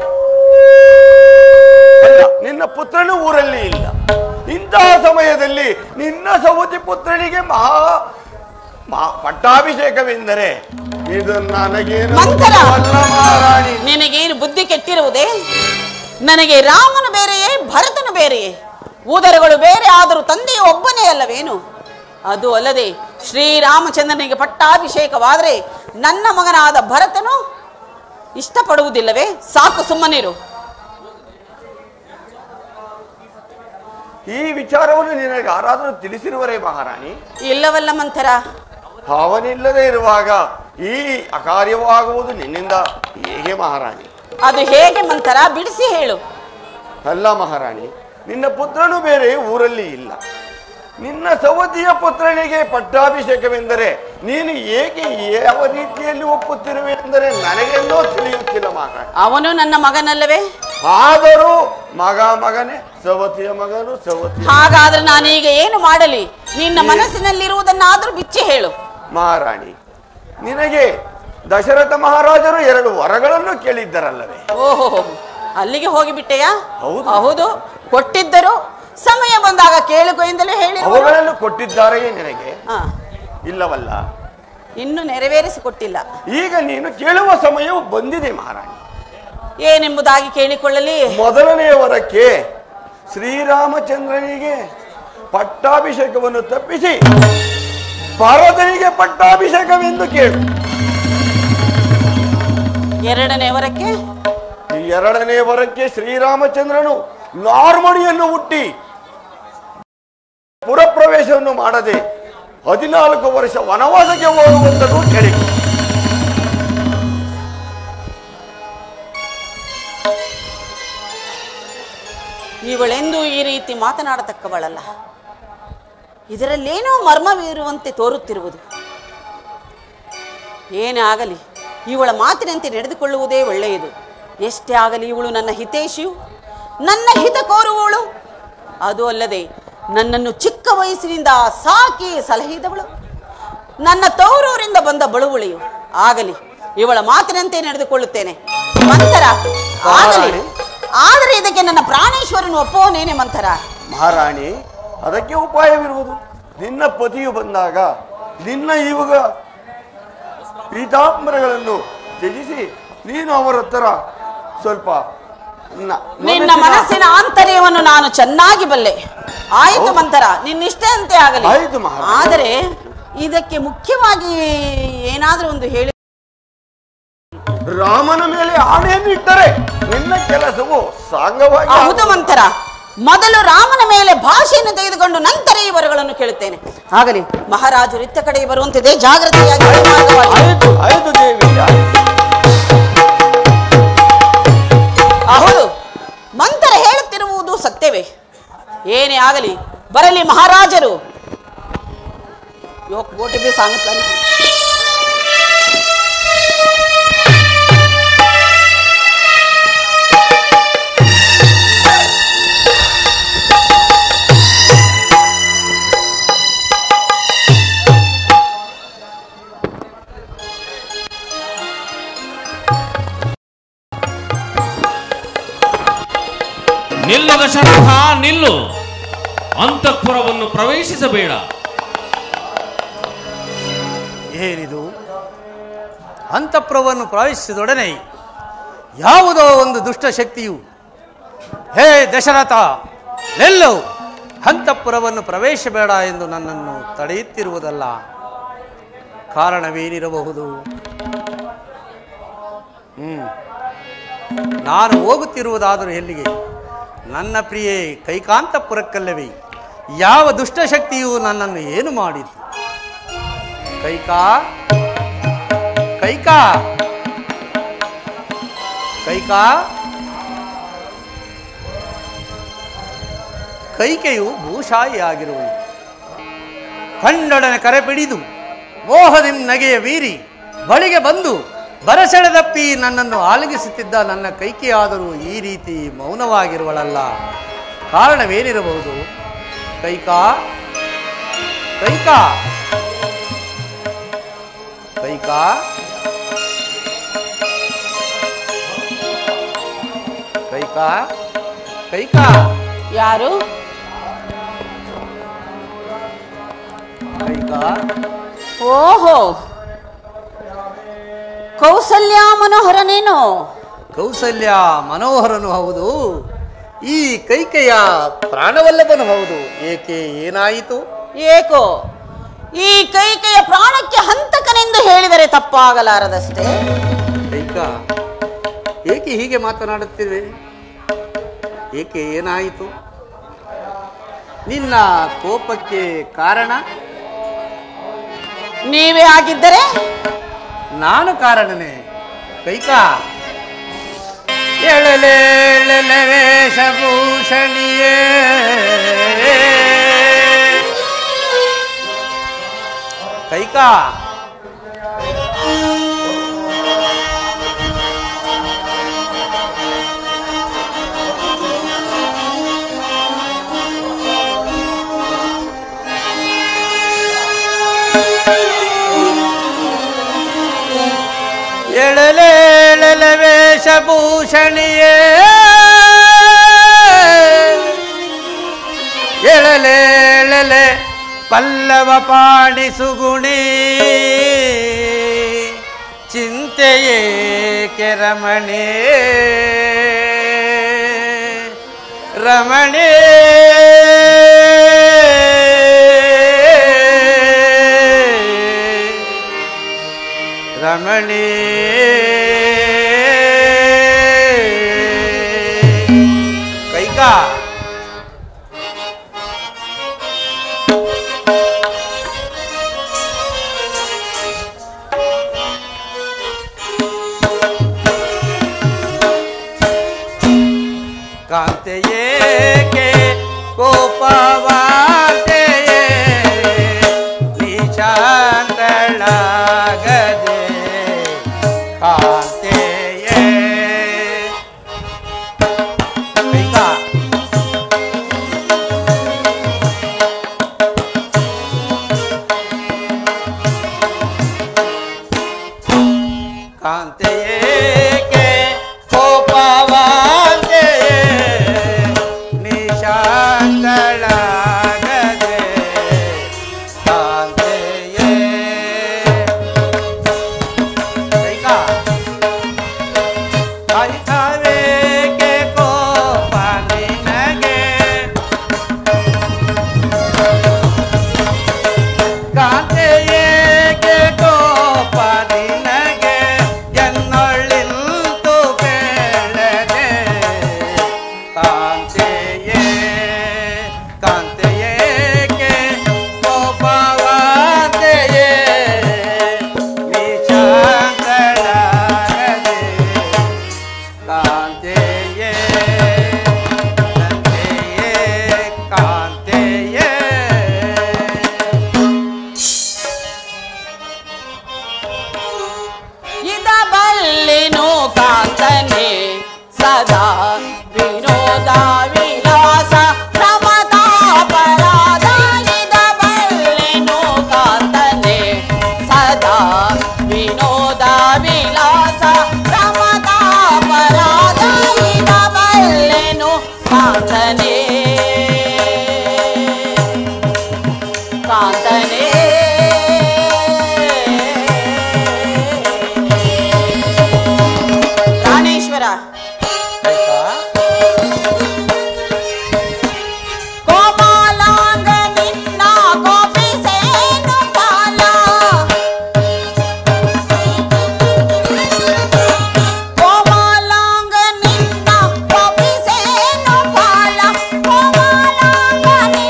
ಅಲ್ಲ, ನಿನ್ನ ಪುತ್ರನು ಊರಲ್ಲಿ ಇಲ್ಲ ಇಂತಹ ಸಮಯದಲ್ಲಿ ನಿನ್ನ ಸೌದಿ ಪುತ್ರನಿಗೆ ಮಹಾ ಮಹಾ- ಪಟ್ಟಾಭಿಷೇಕವೆಂದರೆ ಇದು ನನಗೇನು ಮಂತರ! ಅಲ್ಲ ಮಹಾರಾಣಿ ನಿನಗೇನು ಬುದ್ಧಿ ಕೆಟ್ಟಿರುವುದೇ ನನಗೆ ರಾಮನು ಬೇರೆಯೇ ಭರತನು ಬೇರೆಯೇ ಉದರಗಳು ಬೇರೆ ಆದರೂ ತಂದೆಯು ಒಬ್ಬನೇ ಅಲ್ಲವೇನು ಅದು ಅಲ್ಲದೆ ಶ್ರೀರಾಮಚಂದ್ರನಿಗೆ ಪಟ್ಟಾಭಿಷೇಕವಾದರೆ ನನ್ನ ಮಗನಾದ ಭರತನು ಇಷ್ಟಪಡುವುದಿಲ್ಲವೇ ಸಾಕು ಸುಮ್ಮನಿರು ಈ ವಿಚಾರವನ್ನು ನಿನಗೆ ಯಾರಾದರೂ ತಿಳಿಸಿರುವರೇ ಮಹಾರಾಣಿ ಇಲ್ಲವಲ್ಲ ಮಂಥರ ಭಾವನಿಲ್ಲದೆ ಇರುವಾಗ ಈ ಅಕಾರ್ಯವಾಗುವುದು ನಿನ್ನಿಂದ ಹೇಗೆ ಮಹಾರಾಣಿ ಅದು ಹೇಗೆ ಮಂಥರ ಬಿಡಿಸಿ ಹೇಳು ಅಲ್ಲ ಮಹಾರಾಣಿ ನಿನ್ನ ಪುತ್ರನು ಬೇರೆ ಊರಲ್ಲಿ ಇಲ್ಲ ನಿನ್ನ ಸವತಿಯ ಪುತ್ರನಿಗೆ ಪಟ್ಟಾಭಿಷೇಕವೆಂದರೆ ನೀನು ಏಕೆ ಯಾವ ರೀತಿಯಲ್ಲಿ ಒಪ್ಪುತ್ತಿರುವೆ ಎಂದರೆ ನನಗೆಲ್ಲೋ ತಿಳಿಯುತ್ತಿಲ್ಲ ಮಹಾರಾಣಿ ಅವನು ನನ್ನ ಮಗನಲ್ಲವೇ ಆದರೂ ಮಗ ಮಗನೇ ಸವತಿಯ ಮಗನು ಸವತಿ ಹಾಗಾದ್ರೆ ನಾನೀಗ ಏನು ಮಾಡಲಿ ನಿನ್ನ ಮನಸ್ಸಿನಲ್ಲಿರುವುದನ್ನಾದ್ರೂ ಬಿಚ್ಚಿ ಹೇಳು ಮಹಾರಾಣಿ ನಿನಗೆ ದಶರಥ ಮಹಾರಾಜರು ಎರಡು ವರಗಳನ್ನು ಕೇಳಿದ್ದರಲ್ಲವೇ ಓಹೋ ಅಲ್ಲಿಗೆ ಹೋಗಿಬಿಟ್ಟೆಯಾ ಹೌದು. ಹೌದು ಕೊಟ್ಟಿದ್ದರು ಸಮಯ ಬಂದಾಗ ಕೇಳಿಕೊ ಎಂದಲೇ ಹೇಳಿ ಅವುಗಳನ್ನು ಕೊಟ್ಟಿದ್ದಾರೆಯೇ ನಿನಗೆ ಹಾ ಇಲ್ಲವಲ್ಲ ಇನ್ನು ನೆರವೇರಿಸಿಕೊಟ್ಟಿಲ್ಲ ಈಗ ನೀನು ಕೇಳುವ ಸಮಯವು ಬಂದಿದೆ ಮಹಾರಾಣಿ ಏನೆಂಬುದಾಗಿ ಕೇಳಿಕೊಳ್ಳಲಿ ಮೊದಲನೆಯ ವರಕ್ಕೆ ಶ್ರೀರಾಮಚಂದ್ರನಿಗೆ ಪಟ್ಟಾಭಿಷೇಕವನ್ನು ತಪ್ಪಿಸಿ ಭರತನಿಗೆ ಪಟ್ಟಾಭಿಷೇಕವೆಂದು ಕೇಳು ಎರಡನೇ ವರಕ್ಕೆ ಈ ಎರಡನೇ ವರಕ್ಕೆ ಶ್ರೀರಾಮಚಂದ್ರನು ನಾರ್ಮಣಿಯನ್ನು ಹುಟ್ಟಿ ಪುರಪ್ರವೇಶವನ್ನು ಮಾಡದೆ ಹದಿನಾಲ್ಕು ವರ್ಷ ವನವಾಸಕ್ಕೆ ಹೋಗುವಂತದ್ದು ಕೇಳಿ ಇವಳೆಂದೂ ಈ ರೀತಿ ಮಾತನಾಡತಕ್ಕವಳಲ್ಲ ಇದರಲ್ಲೇನೋ ಮರ್ಮವಿರುವಂತೆ ತೋರುತ್ತಿರುವುದು ಏನೇ ಆಗಲಿ ಇವಳ ಮಾತಿನಂತೆ ನಡೆದುಕೊಳ್ಳುವುದೇ ಒಳ್ಳೆಯದು ಎಷ್ಟೇ ಆಗಲಿ ಇವಳು ನನ್ನ ಹಿತೈಷಿಯು ನನ್ನ ಹಿತ ಕೋರುವವಳು ಅದು ಅಲ್ಲದೆ ನನ್ನನ್ನು ಚಿಕ್ಕ ವಯಸ್ಸಿನಿಂದ ಸಾಕಿ ಸಲಹಿದವಳು ನನ್ನ ತೌರೂರಿಂದ ಬಂದ ಬಳುವಳಿಯು ಆಗಲಿ ಇವಳ ಮಾತಿನಂತೆ ನಡೆದುಕೊಳ್ಳುತ್ತೇನೆ ಮಂತರ ಆಗಲಿ ಆದರೆ ಇದಕ್ಕೆ ನನ್ನ ಪ್ರಾಣೇಶ್ವರನು ಒಪ್ಪುವನೇನೆ ಮಂತರ ಮಹಾರಾಣಿ ಅದಕ್ಕೆ ಉಪಾಯವಿರುವುದು ನಿನ್ನ ಪತಿಯು ಬಂದಾಗ ನಿನ್ನ ಇವಾಗ ಪೀತಾಂಬರಗಳನ್ನು ತ್ಯಜಿಸಿ ನೀನು ಅವರ ಹತ್ರ ಸ್ವಲ್ಪ ನ- ನಿನ್ನ ಮನಸ್ಸಿನ ಆಂತರ್ಯವನ್ನು ನಾನು ಚೆನ್ನಾಗಿ ಬಲ್ಲೆ ಆಯಿತು ಮಂತರ ನಿನ್ನಿಷ್ಟಂತೆ ಆಗಲಿ ಆಯಿತು ಮಹಾರಾಣಿ. ಆದರೆ ಇದಕ್ಕೆ ಮುಖ್ಯವಾಗಿ ಏನಾದ್ರೂ ಒಂದು ಹೇಳಿ ರಾಮನ ಮೇಲೆ ಆಣೆಯನ್ನು ಇಟ್ಟರೆ ನಿನ್ನ ಕೆಲಸವು ಸಾಂಗವಾಗಿ ಹೌದು ಮಂತರ ಮೊದಲು ರಾಮನ ಮೇಲೆ ಭಾಷೆಯನ್ನು ತೆಗೆದುಕೊಂಡು ನಂತರ ಈ ವರಗಳನ್ನು ಕೇಳುತ್ತೇನೆ ಆಗಲಿ ಮಹಾರಾಜರು ಇತ್ತ ಕಡೆ ಬರುವಂತಿದೆ ಜಾಗ್ರತೆಯಾಗಿ ಈ ಮಾರ್ಗವಾಗಿ. ಆಯಿತು ಆಯಿತು ದೇವಿ ಆಯಿತು. ಹೌದು ಮಂತರ ಹೇಳುತ್ತಿರುವುದು ಸತ್ಯವೇ ಏನೇ ಆಗಲಿ ಬರಲಿ ಮಹಾರಾಜರು योग गोटे बी सांगितलं ना ನಿಲ್ಲು ದಶರಥ ನಿಲ್ಲು ಅಂತಃಪುರವನ್ನು ಪ್ರವೇಶಿಸಬೇಡ ಏನಿದು ಅಂತಃಪುರವನ್ನು ಪ್ರವೇಶಿಸಿದೊಡನೆ ಯಾವುದೋ ಒಂದು ದುಷ್ಟ ಶಕ್ತಿಯು ಹೇ ದಶರಥ ನಿಲ್ಲು ಅಂತಃಪುರವನ್ನು ಪ್ರವೇಶ ಬೇಡ ಎಂದು ನನ್ನನ್ನು ತಡೆಯುತ್ತಿರುವುದಲ್ಲ ಕಾರಣವೇನಿರಬಹುದು ಹ್ಮ್ ನಾನು ಹೋಗುತ್ತಿರುವುದಾದರೂ ಎಲ್ಲಿಗೆ ನನ್ನ ಪ್ರಿಯೆ ಕೈಕಾಂತಪುರಕ್ಕಲ್ಲವೇ ಯಾವ ದುಷ್ಟಶಕ್ತಿಯು ನನ್ನನ್ನು ಏನು ಮಾಡಿತು ಕೈಕಾ ಕೈಕಾ ಕೈಕಾ ಕೈಕೆಯು ಭೂಷಾಯಿಯಾಗಿರುವಳು ಕಂಡೊಡನೆ ಕರೆ ಪಿಡಿದು ಮೋಹದಿಂ ನಗೆಯ ವೀರಿ ಬಳಿಗೆ ಬಂದು ಬರಸೆಳೆದಪ್ಪಿ ನನ್ನನ್ನು ಆಲಗಿಸುತ್ತಿದ್ದ ನನ್ನ ಕೈಕೆಯಾದರೂ ಈ ರೀತಿ ಮೌನವಾಗಿರುವಳಲ್ಲ ಕಾರಣವೇನಿರಬಹುದು ಕೈಕಾ ಕೈಕಾ ಕೈಕಾ ಕೈಕಾ ಕೈಕಾ ಯಾರು ಕೈಕಾ ಓಹೋ ಕೌಸಲ್ಯ ಮನೋಹರನೇನು ಕೌಸಲ್ಯ ಮನೋಹರನು ಹೌದು ಈ ಕೈಕೆಯ ಪ್ರಾಣವಲ್ಲಭನು ಹೌದು ಏಕೆ ಏನಾಯಿತು ಏಕೋ ಈ ಕೈಕೆಯ ಪ್ರಾಣಕ್ಕೆ ಹಂತಕನೆಂದು ಹೇಳಿದರೆ ತಪ್ಪಾಗಲಾರದಷ್ಟೇ ಕೈಕ ಏಕೆ ಹೀಗೆ ಮಾತನಾಡುತ್ತಿರುವೆ ಏಕೆ ಏನಾಯಿತು ನಿನ್ನ ಕೋಪಕ್ಕೆ ಕಾರಣ ನೀವೇ ಆಗಿದ್ದರೆ ನಾನು ಕಾರಣನೇ ಕೈಕ ಎಳಲೇಳಲೆ ವೇಷಭೂಷಣಿಯೇ ಕೈಕ ಎಳಲೇಳಲೆ ವೇಷಭೂಷಣಿಯೇ ಎಳಲೇಳಲೆ ಪಲ್ಲವ ಪಾಣಿ ಸುಗುಣಿ ಚಿಂತೆಯೇ ಕೆರಮಣಿ ರಮಣಿ ರಮಣಿ ಕೈಕಾ ಕಾಂತೆಯೇಕೆ ಕೋಪವಾತೆಯೇ ನಿಶಾಂತಳಾಗದೆ ಕಾಂತೆಯೇ ಕೈಕಾ ಸದಾ ವಿನೋದ ವಿಲಾಸ ಪ್ರಮದಾಪರಾಧಾಯಿದ ಬಲ್ಲೆನು ಕಾಂತನೆ ಸದಾ ವಿನೋದ ವಿಲಾಸ ಪ್ರಮದಾಪರಾಧಾಯಿದ ಬಲ್ಲೆನು ಕಾಂತನೆ ಕಾಂತನೇ ಪ್ರಾಣೇಶ್ವರ ಕೋಮಲಾಂಗ ನಿನ್ನ ಕೋಪಿಸೇನು ಕಾಲ ಕೋಮಲಾಂಗ ನಿನ್ನ ಕೋಪಿಸೇನು ಕಾಲ ಕೋಮಲಾಂಗ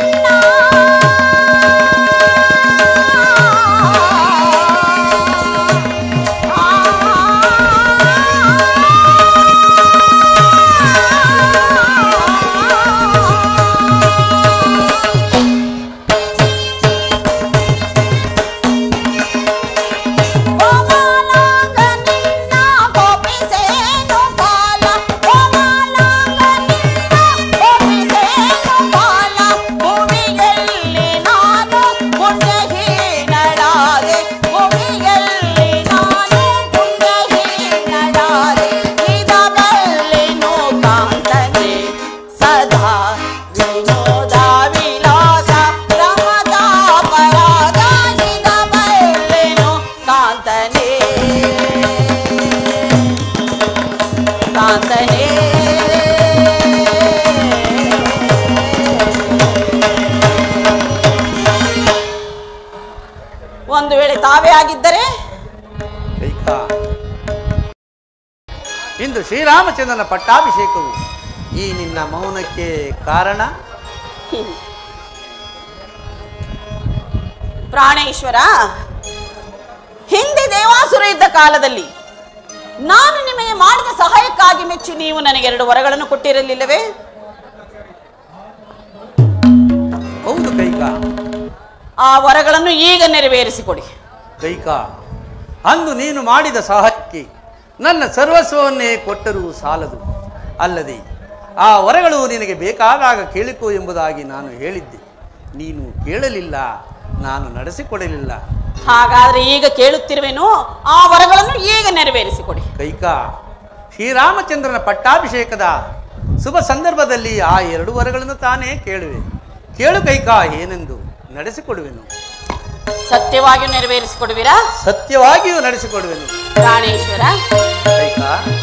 ಕೋಮಲಾಂಗ ನಿನ್ನ ಕೋಪಿಸೇನು ಕಾಲ ಕೋಮಲಾಂಗ ನಿನ್ನ ಕೋಪಿಸೇನು ಕಾಲ ಭೂಮಿಯಲ್ಲಿ ನಾನು ಪುಣ್ಯಹೀನಳಾದೆ ಭೂಮಿಯಲ್ಲಿ ನಾನು ಪುಣ್ಯಹೀನಳಾದೆ ಇದಬಲ್ಲೆನು ಕಾಂತನೆ ಸದಾ ವಿನೋದ ವಿಲಾಸ ಪ್ರಮದಾಪರಾಧ ಇದಬಲ್ಲೆನು ಕಾಂತನೆ ಕಾಂತನೆ ಒಂದು ವೇಳೆ ತಾವೇ ಆಗಿದ್ದರೆ ಕೈಕ ಇಂದು ಶ್ರೀರಾಮಚಂದ್ರನ ಪಟ್ಟಾಭಿಷೇಕವು ಈ ನಿನ್ನ ಮೌನಕ್ಕೆ ಕಾರಣ ಪ್ರಾಣೇಶ್ವರ ಹಿಂದೆ ದೇವಾಸುರ ಇದ್ದ ಕಾಲದಲ್ಲಿ ನಾನು ನಿಮಗೆ ಮಾಡಿದ ಸಹಾಯಕ್ಕಾಗಿ ಮೆಚ್ಚಿ ನೀವು ನನಗೆ ಎರಡು ವರಗಳನ್ನು ಕೊಟ್ಟಿರಲಿಲ್ಲವೇ ಹೌದು ಕೈಕ ಆ ವರಗಳನ್ನು ಈಗ ನೆರವೇರಿಸಿಕೊಡಿ ಕೈಕ ಅಂದು ನೀನು ಮಾಡಿದ ಸಹಾಯಕ್ಕೆ ನನ್ನ ಸರ್ವಸ್ವವನ್ನೇ ಕೊಟ್ಟರೂ ಸಾಲದು ಅಲ್ಲದೆ ಆ ವರಗಳು ನಿನಗೆ ಬೇಕಾದಾಗ ಕೇಳಿಕೋ ಎಂಬುದಾಗಿ ನಾನು ಹೇಳಿದ್ದೆ ನೀನು ಕೇಳಲಿಲ್ಲ ನಾನು ನಡೆಸಿಕೊಡಲಿಲ್ಲ ಹಾಗಾದ್ರೆ ಈಗ ಕೇಳುತ್ತಿರುವೆನು ಆ ವರಗಳನ್ನು ಈಗ ನೆರವೇರಿಸಿಕೊಡಿ ಕೈಕ ಶ್ರೀರಾಮಚಂದ್ರನ ಪಟ್ಟಾಭಿಷೇಕದ ಶುಭ ಸಂದರ್ಭದಲ್ಲಿ ಆ ಎರಡು ವರಗಳನ್ನು ತಾನೇ ಕೇಳುವೆ ಕೇಳು ಕೈಕ ಏನೆಂದು ನಡೆಸಿಕೊಡುವೆನು ಸತ್ಯವಾಗಿಯೂ ನೆರವೇರಿಸಿಕೊಡುವಿರಾ ಸತ್ಯವಾಗಿಯೂ ನಡೆಸಿಕೊಡುವೆನು ಪ್ರಾಣೇಶ್ವರ ಕೈಕ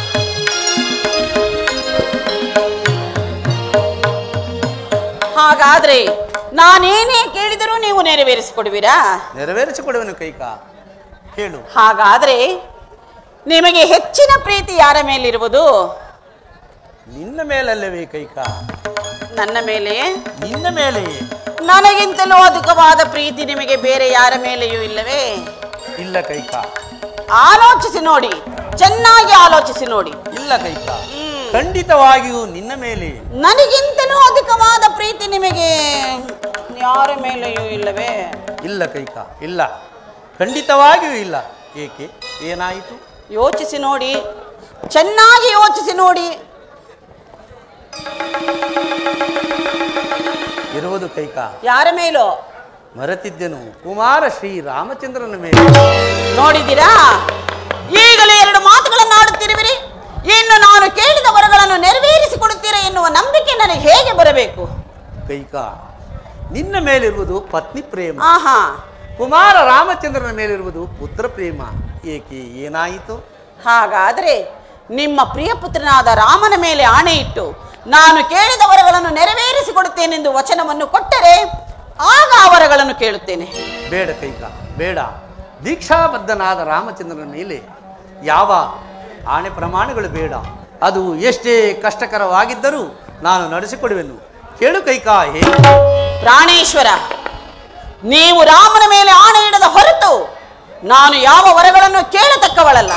ಹಾಗಾದ್ರೆ ನಾನೇನೇ ಕೇಳಿದರೂ ನೀವು ನೆರವೇರಿಸಿಕೊಡುವಿರಾ ನೆರವೇರಿಸಿಕೊಡುವೆನು ಕೈಕ ಹೇಳು ಹಾಗಾದ್ರೆ ನಿಮಗೆ ಹೆಚ್ಚಿನ ಪ್ರೀತಿ ಯಾರ ಮೇಲಿರುವುದು ನಿನ್ನ ಮೇಲಲ್ಲವೇ ಕೈಕ ನನ್ನ ಮೇಲೆ ನಿನ್ನ ಮೇಲೆಯೇ ನನಗಿಂತಲೂ ಅಧಿಕವಾದ ಪ್ರೀತಿ ನಿಮಗೆ ಬೇರೆ ಯಾರ ಮೇಲೆಯೂ ಇಲ್ಲವೇ ಇಲ್ಲ ಕೈಕ ಆಲೋಚಿಸಿ ನೋಡಿ ಚೆನ್ನಾಗಿ ಆಲೋಚಿಸಿ ನೋಡಿ ಇಲ್ಲ ಕೈಕ ಖಂಡಿತವಾಗಿಯೂ ನಿನ್ನ ಮೇಲೆ ನನಗಿಂತಲೂ ಅಧಿಕವಾದ ಪ್ರೀತಿ ನಿಮಗೆ ಯಾರ ಮೇಲೆಯೂ ಇಲ್ಲವೇ ಇಲ್ಲ ಕೈಕ ಇಲ್ಲ ಖಂಡಿತವಾಗಿಯೂ ಇಲ್ಲ ಏಕೆ ಏನಾಯಿತು ಯೋಚಿಸಿ ನೋಡಿ ಚೆನ್ನಾಗಿ ಯೋಚಿಸಿ ನೋಡಿ ಇರುವುದು ಕೈಕ ಯಾರ ಮೇಲೋ ಮರೆತಿದ್ದೆನು ಕುಮಾರ ಶ್ರೀ ರಾಮಚಂದ್ರನ ಮೇಲೆ ನೋಡಿದ್ದೀರಾ ಈಗಲೇ ಎರಡು ಮಾತುಗಳನ್ನು ಆಡುತ್ತಿರುವಿರಿ ಇನ್ನು ನಾನು ಕೇಳಿದ ವರಗಳನ್ನು ನೆರವೇರಿಸಿಕೊಡುತ್ತೀರಾ ಎನ್ನುವ ನಂಬಿಕೆ ನನಗೆ ಹೇಗೆ ಬರಬೇಕು ಕೈಕ ನಿನ್ನ ಮೇಲಿರುವುದು ಪತ್ನಿ ಪ್ರೇಮ ಆಹಾ ಕುಮಾರ ರಾಮಚಂದ್ರನ ಮೇಲಿರುವುದು ಪುತ್ರ ಪ್ರೇಮ ಏಕೆ ಏನಾಯಿತು ಹಾಗಾದ್ರೆ ನಿಮ್ಮ ಪ್ರಿಯ ಪುತ್ರನಾದ ರಾಮನ ಮೇಲೆ ಆಣೆ ಇಟ್ಟು ನಾನು ಕೇಳಿದ ವರಗಳನ್ನು ನೆರವೇರಿಸಿಕೊಡುತ್ತೇನೆಂದು ವಚನವನ್ನು ಕೊಟ್ಟರೆ ಆಗ ಆ ವರಗಳನ್ನು ಕೇಳುತ್ತೇನೆ ಬೇಡ ಕೈಕ ಬೇಡ ದೀಕ್ಷಾಬದ್ಧನಾದ ರಾಮಚಂದ್ರನ ಮೇಲೆ ಯಾವ ಆಣೆ ಪ್ರಮಾಣಗಳು ಬೇಡ ಅದು ಎಷ್ಟೇ ಕಷ್ಟಕರವಾಗಿದ್ದರೂ ನಾನು ನಡೆಸಿಕೊಡುವೆನು ಕೇಳು ಕೈಕ ಹೇಳು ಪ್ರಾಣೇಶ್ವರ ನೀವು ರಾಮನ ಮೇಲೆ ಆಣೆ ಇಡದ ಹೊರತು ನಾನು ಯಾವ ವರಗಳನ್ನು ಕೇಳತಕ್ಕವಳಲ್ಲ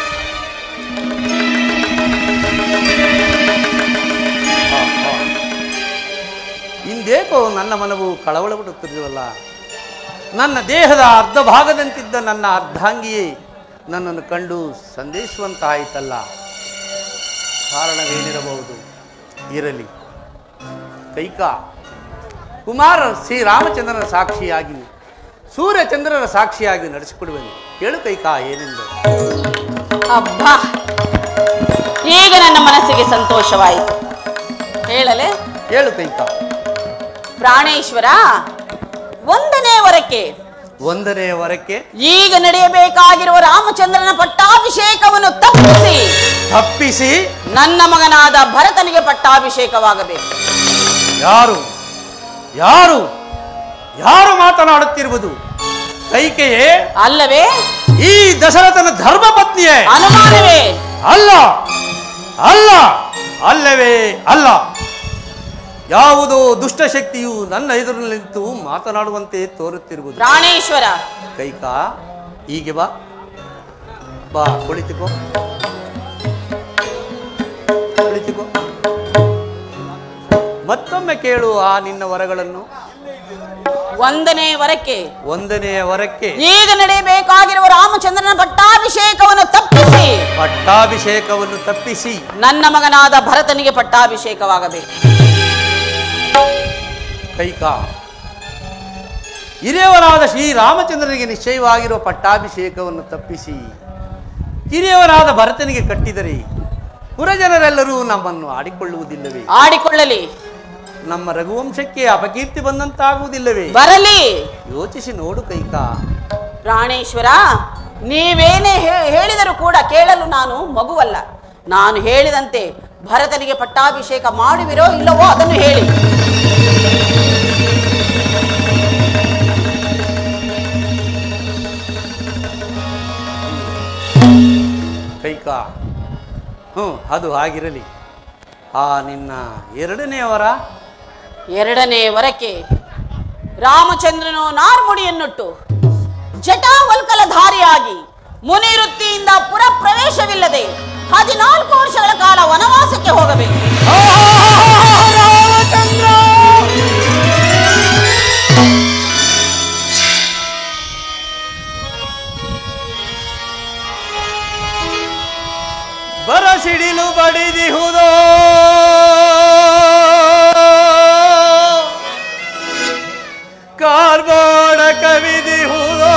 ಇಂದೇಕೋ ನನ್ನ ಮನವು ಕಳವಳಪಡುತ್ತಿರುವಲ್ಲ ನನ್ನ ದೇಹದ ಅರ್ಧ ಭಾಗದಂತಿದ್ದ ನನ್ನ ಅರ್ಧಾಂಗಿಯೇ ನನ್ನನ್ನು ಕಂಡು ಸಂದೇಶವಂತಾಯಿತಲ್ಲ ಕಾರಣವೇನಿರಬಹುದು ಇರಲಿ ಕೈಕಾ ಕುಮಾರ ಶ್ರೀರಾಮಚಂದ್ರನ ಸಾಕ್ಷಿಯಾಗಿ ಸೂರ್ಯಚಂದ್ರನ ಸಾಕ್ಷಿಯಾಗಿ ನಡೆಸಿಕೊಡುವೆನು ಕೇಳು ಕೈಕಾ ಏನೆಂದು ಅಬ್ಬಾ ಈಗ ನನ್ನ ಮನಸ್ಸಿಗೆ ಸಂತೋಷವಾಯಿತು ಹೇಳಲೆ ಕೇಳು ಕೈಕಾ ಪ್ರಾಣೇಶ್ವರ ಒಂದನೇ ವರಕ್ಕೆ ಒಂದನೇ ವರಕ್ಕೆ ಈಗ ನಡೆಯಬೇಕಾಗಿರುವ ರಾಮಚಂದ್ರನ ಪಟ್ಟಾಭಿಷೇಕವನ್ನು ತಪ್ಪಿಸಿ ತಪ್ಪಿಸಿ ನನ್ನ ಮಗನಾದ ಭರತನಿಗೆ ಪಟ್ಟಾಭಿಷೇಕವಾಗಬೇಕು ಯಾರು ಯಾರು ಯಾರು ಮಾತನಾಡುತ್ತಿರುವುದು ಕೈಕೆಯೇ ಅಲ್ಲವೇ ಈ ದಶರಥನ ಧರ್ಮ ಪತ್ನಿಯೇ ಅನುಮಾನವೇ ಅಲ್ಲ ಅಲ್ಲ ಅಲ್ಲವೇ ಅಲ್ಲ ಯಾವುದೋ ದುಷ್ಟಶಕ್ತಿಯು ನನ್ನ ಎದುರಿನಲ್ಲಿ ನಿಂತು ಮಾತನಾಡುವಂತೆ ತೋರುತ್ತಿರುವುದು ಪ್ರಾಣೇಶ್ವರ ಕೈಕಾ ಹೀಗೆ ಬಾ ಬಾ ಕುಳಿತುಕೋ ಕುಳಿತುಕೋ ಮತ್ತೊಮ್ಮೆ ಕೇಳು ಆ ನಿನ್ನ ವರಗಳನ್ನು ಒಂದನೇ ವರಕ್ಕೆ ಒಂದನೆಯ ವರಕ್ಕೆ ಈಗ ನಡೆಯಬೇಕಾಗಿರುವ ರಾಮಚಂದ್ರನ ಪಟ್ಟಾಭಿಷೇಕವನ್ನು ತಪ್ಪಿಸಿ ಪಟ್ಟಾಭಿಷೇಕವನ್ನು ತಪ್ಪಿಸಿ ನನ್ನ ಮಗನಾದ ಭರತನಿಗೆ ಪಟ್ಟಾಭಿಷೇಕವಾಗಬೇಕು ಕೈಕಾ ಹಿರಿಯವರಾದ ಶ್ರೀರಾಮಚಂದ್ರನಿಗೆ ನಿಶ್ಚಯವಾಗಿರುವ ಪಟ್ಟಾಭಿಷೇಕವನ್ನು ತಪ್ಪಿಸಿ ಕಿರಿಯವರಾದ ಭರತನಿಗೆ ಕಟ್ಟಿದರೆ ಪುರಜನರೆಲ್ಲರೂ ನಮ್ಮನ್ನು ಆಡಿಕೊಳ್ಳುವುದಿಲ್ಲವೇ ಆಡಿಕೊಳ್ಳಲಿ ನಮ್ಮ ರಘುವಂಶಕ್ಕೆ ಅಪಕೀರ್ತಿ ಬಂದಂತಾಗುವುದಿಲ್ಲವೇ ಬರಲಿ ಯೋಚಿಸಿ ನೋಡು ಕೈಕಾ ಪ್ರಾಣೇಶ್ವರ ನೀವೇನೇ ಹೇ- ಹೇಳಿದರೂ ಕೂಡ ಕೇಳಲು ನಾನು ಮಗುವಲ್ಲ ನಾನು ಹೇಳಿದಂತೆ ಭರತನಿಗೆ ಪಟ್ಟಾಭಿಷೇಕ ಮಾಡುವಿರೋ ಇಲ್ಲವೋ ಅದನ್ನು ಹೇಳಿ ಕೈಕಾ ಹ್ಞೂ ಅದು ಆಗಿರಲಿ ಆ ನಿನ್ನ ಎರಡನೆಯವರ ಎರಡನೇ ವರಕ್ಕೆ ರಾಮಚಂದ್ರನು ನಾರ್ಮುಡಿಯನ್ನುಟ್ಟು ಜಟಾವಲ್ಕಲಧಾರಿಯಾಗಿ ಮುನಿವೃತ್ತಿಯಿಂದ ಪುರ ಪ್ರವೇಶವಿಲ್ಲದೆ ಹದಿನಾಲ್ಕು ವರ್ಷಗಳ ಕಾಲ ವನವಾಸಕ್ಕೆ ಹೋಗಬೇಕು ಬರಸಿಡಿಲು ಬಡಿದಿಹುದೋ ಕಾರ್ಬೋಡ ಕವಿದಿಹುದೋ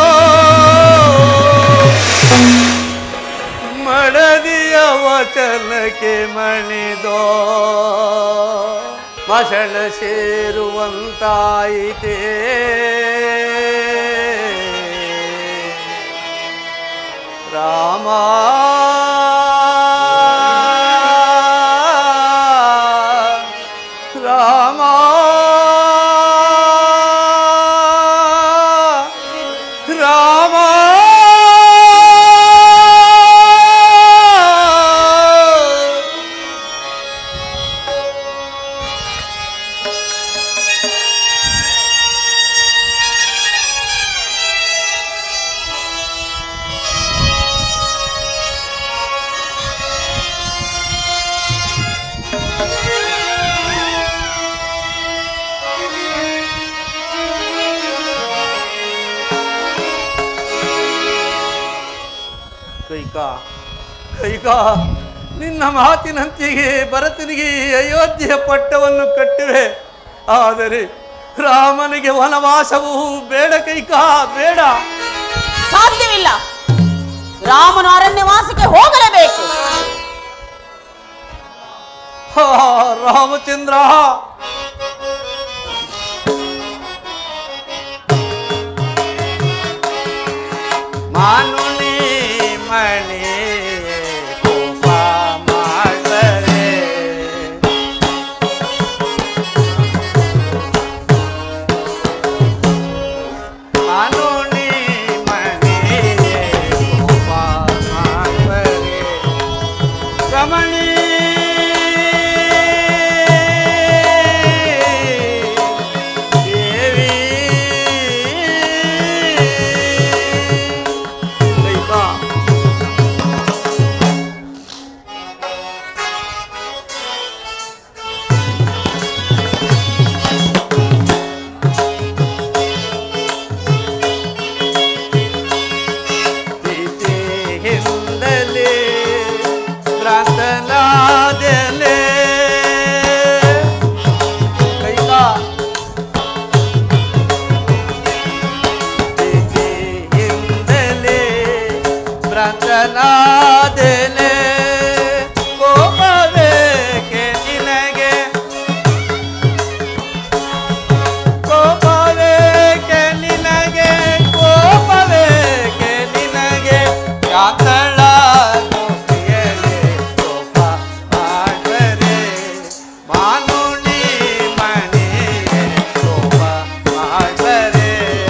ಮಡದಿಯ ವಚನಕ್ಕೆ ಮಣಿದೋ ಮಸಳ ಸೇರುವಂತಾಯಿತೇ ರಾಮ ರಾಮ ರಾಮ ಕೈಕಾ ಕೈಕಾ ನಿನ್ನ ಮಾತಿನಂತೆಯೇ ಭರತನಿಗೆ ಈ ಅಯೋಧ್ಯೆಯ ಪಟ್ಟವನ್ನು ಕಟ್ಟಿವೆ ಆದರೆ ರಾಮನಿಗೆ ವನವಾಸವು ಬೇಡ ಕೈಕಾ ಬೇಡ ಸಾಧ್ಯವಿಲ್ಲ ರಾಮನು ಅರಣ್ಯವಾಸಕ್ಕೆ ಹೋಗಲೇಬೇಕು ಹಾ ರಾಮಚಂದ್ರ ಮಾನುನಿ ಮಣಿ ಕೋಪ ಮಾಡರೆ ಮಾನುನಿ ಮಣಿ ಕೋಪ ಮಾಡರೆ ರಮಣಿ ದೇವಿ ವ್ರತನಾದೆಲೆ ಕೋಪವೇಕೆ ನಿನಗೆ ಕೋಪವೇಕೆ ನಿನಗೆ ಕೋಪವೇಕೆ ನಿನಗೆ ಯಾತಳ ಗೋಪಿಯಲೆ ಕೋಪ ಮಾಡ್ಬರೆ ಮಾನುಣಿ ಮಣಿಗೆ ಕೋಪ ಮಾಡ್ಬರೆ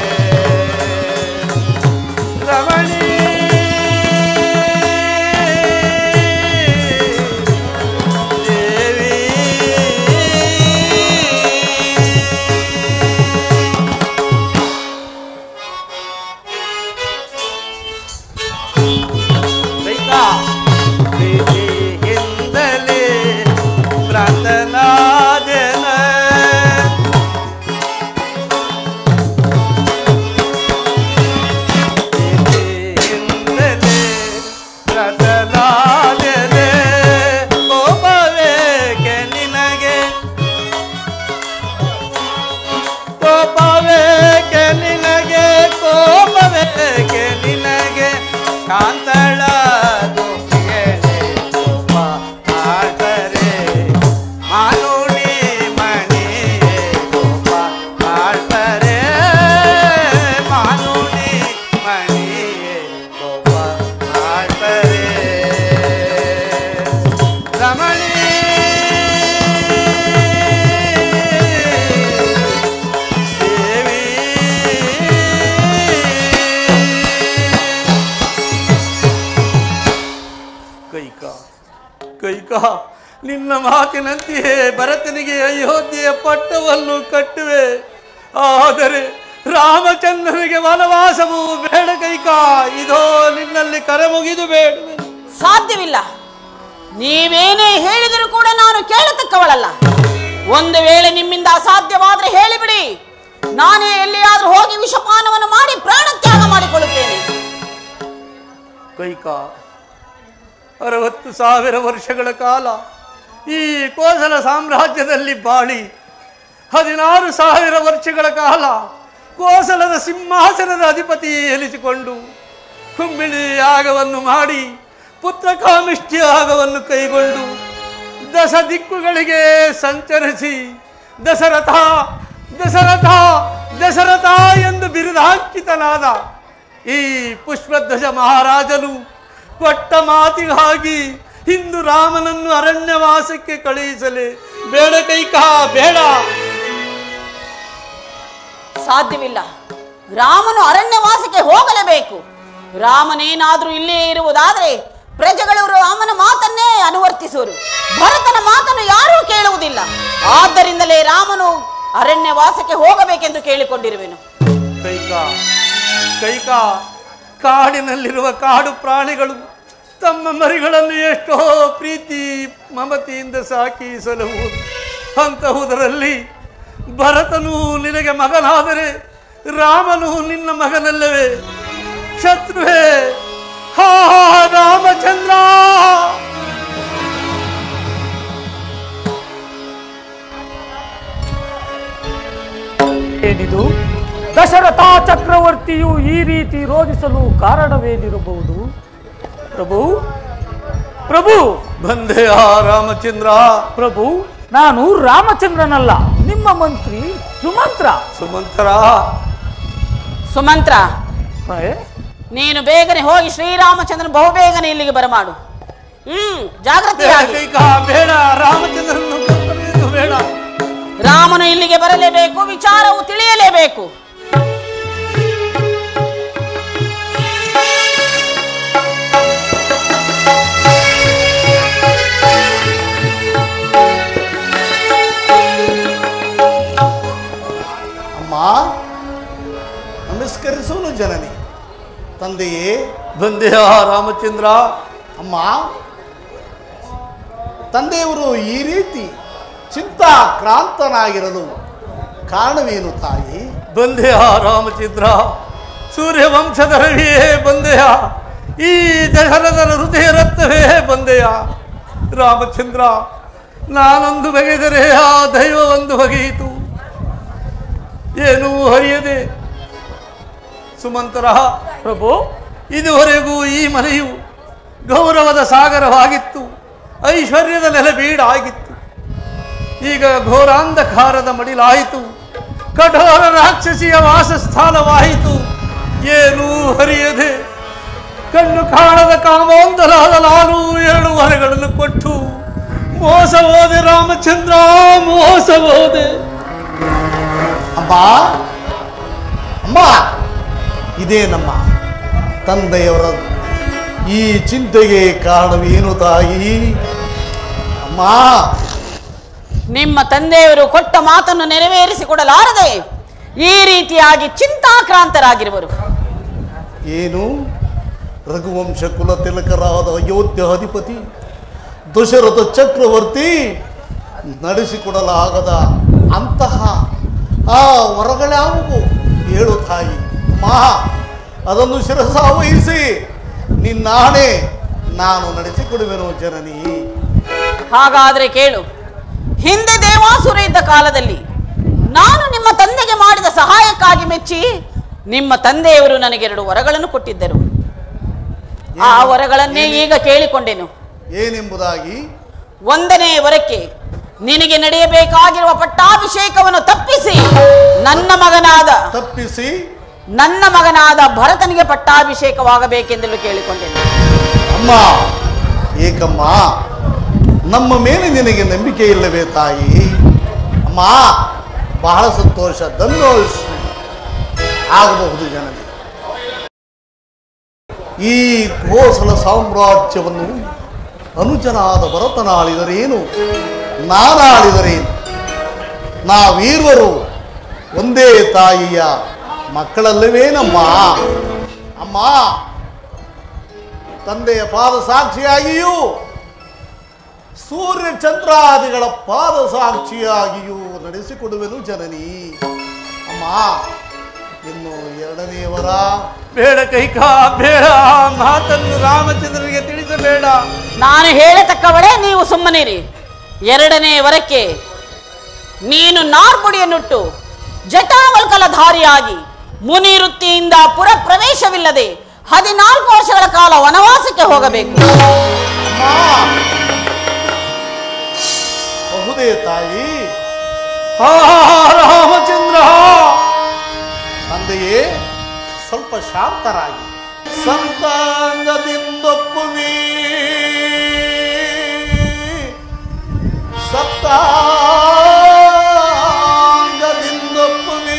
ರಮಣಿ ಪ್ರೀತಿಯಿಂದಲೇ ವ್ರತನಾದೆನ ಪ್ರೀತಿಯಿಂದಲೇ ವ್ರತನಾದೆನೆ ಕೋಪವೇಕೆ ನಿನಗೆ ಕೋಪವೇಕೆ ನಿನಗೆ ಕೋಪವೇಕೆ ನಿನಗೆ ಕಾಂತಳ ಗೋಪಿಯಲೆ ಕೋಪ ಮಾಡ್ತಾರೆ ಮಾನುಣಿ ಮಣಿಯೇ ಕೋಪ ಮಾಡ್ತಾರೆ ಮಾನುಣಿ ಮಣಿಯೇ ಕೋಪ ಮಾಡ್ತಾರೆ ರಮಣಿ ದೇವಿ ಕೈಕ ಕೈಕ ನಿನ್ನ ಮಾತಿನಂತೆಯೇ ಭರತನಿಗೆ ಅಯೋಧ್ಯೆಯ ಪಟ್ಟವನ್ನು ಕಟ್ಟುವೆ ಆದರೆ ರಾಮಚಂದ್ರನಿಗೆ ವನವಾಸವು ಬೇಡ ಕೈಕ ಇದೋ ನಿನ್ನಲ್ಲಿ ಕರೆ ಮುಗಿದು ಬೇಡುವೆ ಸಾಧ್ಯವಿಲ್ಲ ನೀವೇನೇ ಹೇಳಿದರೂ ಕೂಡ ನಾನು ಕೇಳತಕ್ಕವಳಲ್ಲ ಒಂದು ವೇಳೆ ನಿಮ್ಮಿಂದ ಅಸಾಧ್ಯವಾದ್ರೆ ಹೇಳಿಬಿಡಿ ನಾನೇ ಎಲ್ಲಿಯಾದ್ರೂ ಹೋಗಿ ವಿಷಪಾನವನ್ನು ಮಾಡಿ ಪ್ರಾಣತ್ಯಾಗ ಮಾಡಿಕೊಳ್ಳುತ್ತೇನೆ ಕೈಕ ಅರವತ್ತು ಸಾವಿರ ವರ್ಷಗಳ ಕಾಲ ಈ ಕೋಸಲ ಸಾಮ್ರಾಜ್ಯದಲ್ಲಿ ಬಾಳಿ ಹದಿನಾರು ಸಾವಿರ ವರ್ಷಗಳ ಕಾಲ ಕೋಸಲದ ಸಿಂಹಾಸನದ ಅಧಿಪತಿ ಎನಿಸಿಕೊಂಡು ಕುಂಬಿಳಿ ಯಾಗವನ್ನು ಮಾಡಿ ಪುತ್ರ ಕಾಮಿಷ್ಠಿ ಯಾಗವನ್ನು ಕೈಗೊಂಡು ದಶ ದಿಕ್ಕುಗಳಿಗೆ ಸಂಚರಿಸಿ ದಶರಥ ದಶರಥ ದಶರಥ ಎಂದು ಬಿರುದಾಂಕಿತನಾದ ಈ ಪುಷ್ಪಧ್ವಜ ಮಹಾರಾಜನು ಕೊಟ್ಟ ಮಾತಿಗಾಗಿ ಹಿಂದು ರಾಮನನ್ನು ಅರಣ್ಯವಾಸಕ್ಕೆ ಕಳುಹಿಸಲೇ ಬೇಡ ಕೈಕ ಬೇಡ ಸಾಧ್ಯವಿಲ್ಲ ರಾಮನು ಅರಣ್ಯವಾಸಕ್ಕೆ ಹೋಗಲೇಬೇಕು ರಾಮನೇನಾದ್ರೂ ಇಲ್ಲೇ ಇರುವುದಾದ್ರೆ ಪ್ರಜೆಗಳು ರಾಮನ ಮಾತನ್ನೇ ಅನುವರ್ತಿಸುವರು ಭರತನ ಮಾತನ್ನು ಯಾರೂ ಕೇಳುವುದಿಲ್ಲ ಆದ್ದರಿಂದಲೇ ರಾಮನು ಅರಣ್ಯವಾಸಕ್ಕೆ ಹೋಗಬೇಕೆಂದು ಕೇಳಿಕೊಂಡಿರುವೆನು ಕೈಕ ಕೈಕ ಕಾಡಿನಲ್ಲಿರುವ ಕಾಡು ಪ್ರಾಣಿಗಳು ತಮ್ಮ ಮರಿಗಳನ್ನು ಎಷ್ಟೋ ಪ್ರೀತಿ ಮಮತೆಯಿಂದ ಸಾಕಿ ಸಲಹುವುದು ಅಂತಹುದರಲ್ಲಿ ಭರತನು ನಿನಗೆ ಮಗನಾದರೆ ರಾಮನು ನಿನ್ನ ಮಗನಲ್ಲವೇ ಶತ್ರುವೇ ಹಾ ರಾಮಚಂದ್ರ ಏನಿದು ದಶರಥ ಚಕ್ರವರ್ತಿಯು ಈ ರೀತಿ ರೋಧಿಸಲು ಕಾರಣವೇನಿರಬಹುದು ಪ್ರಭು ಪ್ರಭು ಬಂದೆ ಆ ರಾಮಚಂದ್ರ ಪ್ರಭು ನಾನು ರಾಮಚಂದ್ರನಲ್ಲ ನಿಮ್ಮ ಮಂತ್ರಿ ಸುಮಂತ್ರ ಸುಮಂತರ ಸುಮಂತ್ರ ಏ? ನೀನು ಬೇಗನೆ ಹೋಗಿ ಶ್ರೀರಾಮಚಂದ್ರನ ಬಹುಬೇಗನೆ ಇಲ್ಲಿಗೆ ಬರಮಾಡು ಹ್ಮ್ ಜಾಗ್ರತೆಯಾಗಿ ಕೈಕ ಬೇಡ ರಾಮಚಂದ್ರನನ್ನು ಕರ್ತವ್ಯದ್ದು ಬೇಡ ರಾಮನು ಇಲ್ಲಿಗೆ ಬರಲೇಬೇಕು ವಿಚಾರವು ತಿಳಿಯಲೇಬೇಕು ಅಮ್ಮ ನಮಸ್ಕರಿಸುವನು ಜನನಿ ತಂದೆಯೇ ಬಂದೆ ಆ ರಾಮಚಂದ್ರ ಅಮ್ಮ ತಂದೆಯವರು ಈ ರೀತಿ ಚಿಂತಾಕ್ರಾಂತನಾಗಿರಲು ಕಾರಣವೇನು ತಾಯಿ ಬಂದೆಯ ರಾಮಚಂದ್ರ ಸೂರ್ಯವಂಶದ ರವಿಯೇ ಬಂದೆಯ ಈ ದಶರಥನ ಹೃದಯ ರಕ್ತವೇ ಬಂದೆಯ ರಾಮಚಂದ್ರ ನಾನೊಂದು ಬಗೆದರೆ ಆ ದೈವ ಒಂದು ಬಗೆಯಿತು ಏನೂ ಹರಿಯದೆ ಸುಮಂತರ ಪ್ರಭು ಇದುವರೆಗೂ ಈ ಮನೆಯು ಗೌರವದ ಸಾಗರವಾಗಿತ್ತು ಐಶ್ವರ್ಯದ ನೆಲೆಬೀಡಾಗಿತ್ತು ಈಗ ಘೋರಾಂಧಕಾರದ ಮಡಿಲಾಯಿತು ಕಠೋರ ರಾಕ್ಷಸಿಯ ವಾಸಸ್ಥಾನವಾಯಿತು ಏನೂ ಹರಿಯದೆ ಕಣ್ಣು ಕಾಣದ ಕಾಮೋಂದಲಾದ ನಾನು ಏಳು ವರಗಳನ್ನು ಕೊಟ್ಟು ಮೋಸ ಹೋದೆ ರಾಮಚಂದ್ರ ಮೋಸ ಹೋದೆ ಅಮ್ಮ ಅಮ್ಮ ಇದೇ ನಮ್ಮ ತಂದೆಯವರ ಈ ಚಿಂತೆಗೆ ಕಾರಣವೇನು ತಾಯಿ ಅಮ್ಮ ನಿಮ್ಮ ತಂದೆಯವರು ಕೊಟ್ಟ ಮಾತನ್ನು ನೆರವೇರಿಸಿಕೊಡಲಾರದೆ ಈ ರೀತಿಯಾಗಿ ಚಿಂತಾಕ್ರಾಂತರಾಗಿರುವರು ಏನು ರಘುವಂಶ ಕುಲ ತಿಲಕರಾದ ಅಯೋಧ್ಯ ಅಧಿಪತಿ ದಶರಥ ಚಕ್ರವರ್ತಿ ನಡೆಸಿಕೊಡಲಾಗದ ಅಂತಹ ಆ ವರಗಳ್ಯಾವುವು ಹೇಳು ತಾಯಿ ಮಾ ಅದನ್ನು ಶಿರಸಾವಹಿಸಿ ನಿನ್ನಾಣೆ ನಾನು ನಡೆಸಿಕೊಡುವೆನು ಜನನಿ ಹಾಗಾದ್ರೆ ಕೇಳು ಹಿಂದೆ ದೇವಾಸುರ ಇದ್ದ ಕಾಲದಲ್ಲಿ ನಾನು ನಿಮ್ಮ ತಂದೆಗೆ ಮಾಡಿದ ಸಹಾಯಕ್ಕಾಗಿ ಮೆಚ್ಚಿ ನಿಮ್ಮ ತಂದೆಯವರು ನನಗೆರಡು ವರಗಳನ್ನು ಕೊಟ್ಟಿದ್ದರು ಆ ವರಗಳನ್ನೇ ಈಗ ಕೇಳಿಕೊಂಡೆನು ಏನೆಂಬುದಾಗಿ ಒಂದನೇ ವರಕ್ಕೆ ನಿನಗೆ ನಡೆಯಬೇಕಾಗಿರುವ ಪಟ್ಟಾಭಿಷೇಕವನ್ನು ತಪ್ಪಿಸಿ ನನ್ನ ಮಗನಾದ ತಪ್ಪಿಸಿ ನನ್ನ ಮಗನಾದ ಭರತನಿಗೆ ಪಟ್ಟಾಭಿಷೇಕವಾಗಬೇಕೆಂದಲು ಕೇಳಿಕೊಂಡೆನು ಅಮ್ಮ ಏಕಮ್ಮ ನಮ್ಮ ಮೇಲೆ ನಿನಗೆ ನಂಬಿಕೆ ಇಲ್ಲವೇ ತಾಯಿ ಅಮ್ಮ ಬಹಳ ಸಂತೋಷ ಧನ್ಯೋಷ್ ಆಗಬಹುದು ಜನತೆ ಈ ಕೋಸಲ ಸಾಮ್ರಾಜ್ಯವನ್ನು ಅನುಜನಾದ ಭರತನಾಳಿದರೇನು ನಾನಾಳಿದರೇನು ನಾವೀರ್ವರು ಒಂದೇ ತಾಯಿಯ ಮಕ್ಕಳಲ್ಲವೇನಮ್ಮ ಅಮ್ಮ ತಂದೆಯ ಪಾದ ಸಾಕ್ಷಿಯಾಗಿಯೂ ಸೂರ್ಯ ಚಂದ್ರಾದಿಗಳ ಪಾದ ಸಾಕ್ಷಿಯಾಗಿಯೂ ನಡೆಸಿಕೊಡುವೆನು ಜನನಿ ಅಮ್ಮ ಇನ್ನು ಎರಡನೇ ವರ ಬೇಡ ಕೈಕಾ ಬೇಡ ಆ ಮಾತನ್ನು ರಾಮಚಂದ್ರನಿಗೆ ತಿಳಿಸಬೇಡ ನಾನು ಹೇಳತಕ್ಕವಳೆ ನೀವು ಸುಮ್ಮನಿರಿ ಎರಡನೇ ವರಕ್ಕೆ ನೀನು ನಾರ್ಪುಡಿಯನ್ನುಟ್ಟು ಜಟಾವಲ್ಕಲಧಾರಿಯಾಗಿ ಮುನಿ ವೃತ್ತಿಯಿಂದ ಪುರ ಪ್ರವೇಶವಿಲ್ಲದೆ ಹದಿನಾಲ್ಕು ವರ್ಷಗಳ ಕಾಲ ವನವಾಸಕ್ಕೆ ಹೋಗಬೇಕು ಅಮ್ಮ ಬಹುದೇ ತಾಯಿ ಆ ರಾಮಚಂದ್ರ ತಂದೆಯೇ ಸ್ವಲ್ಪ ಶಾಂತರಾಗಿ ಸಂತಾಂಗದಿಂದೊಪ್ಪುವಿ ಸಪ್ತಾಂಗದಿಂದೊಪ್ಪುವಿ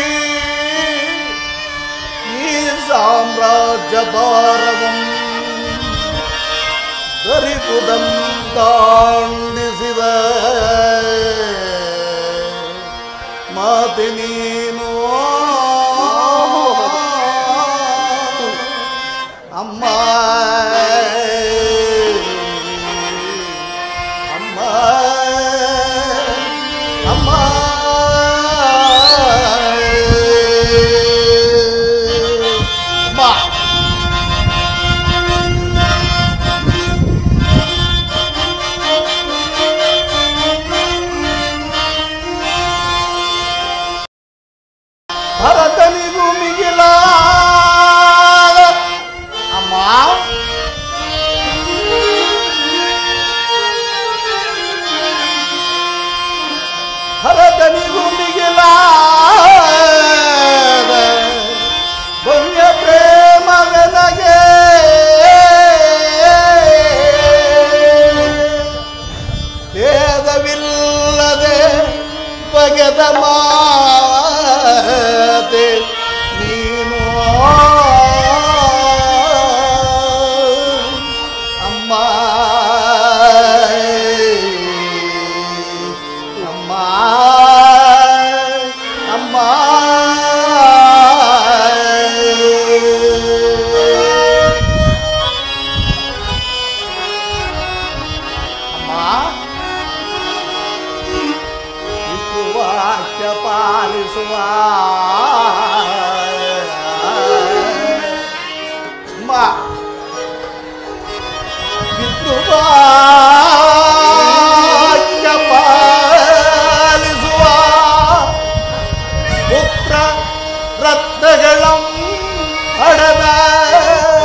ಈ ಸಾಮ್ರಾಜ್ಯ ಭಾರವಂ ದರಿಪುದಂತಾಂಡಿಸಿದ ಮಾತೆ ನೀನು ಅಮ್ಮ ಅಮ್ಮ ಅಮ್ಮ ಅಮ್ಮ ಭರತನಿಗೂ ಮಿಗಿಲ ಅಮ್ಮ ಭರತನಿಗೂ ಮಿಗಿಲ ಭವ್ಯ ಪ್ರೇಮಗನಗೆ ಭೇದವಿಲ್ಲದೆ ಬಗೆದ ಮಾತೆ ನೀನು ಅಮ್ಮ ಅಮ್ಮ ಅಮ್ಮ ಅಮ್ಮ ಇಷ್ಟು ವಾಕ್ಯ ಪಾಲಿಸುವ ಅಮ್ಮ ಇಷ್ಟು ವಾಕ್ಯ ಪಾಲಿಸುವ ಪುತ್ರ ರತ್ನಗಳಂ ಹಡದ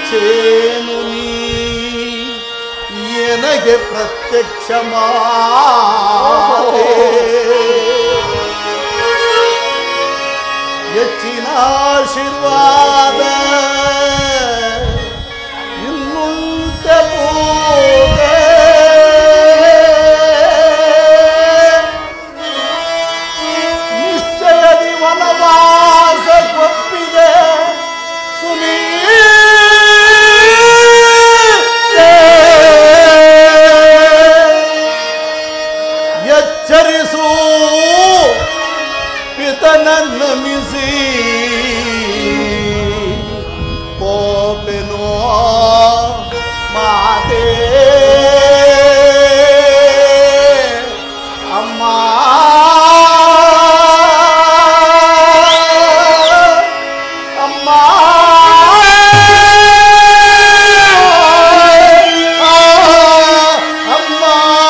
ಇಚ್ಛೇನು ನೀ ನನಗೆ ಪ್ರತ್ಯಕ್ಷ ಮಾಡೆ. ಹೆಚ್ಚಿನ ಆಶೀರ್ವಾದ ಇನ್ನುಂಟ ಪೂಜೆ. ನಿಶ್ಚಯದಿ ವನವಾಸ ಕೊಪ್ಪಿದೆ ಎಚ್ಚರಿಸು ಪಿತನನ್ನ ಮಿಸಿ ಕೋಪೆನೋ ಮಾತೆ ಅಮ್ಮ ಅಮ್ಮ ಅಮ್ಮ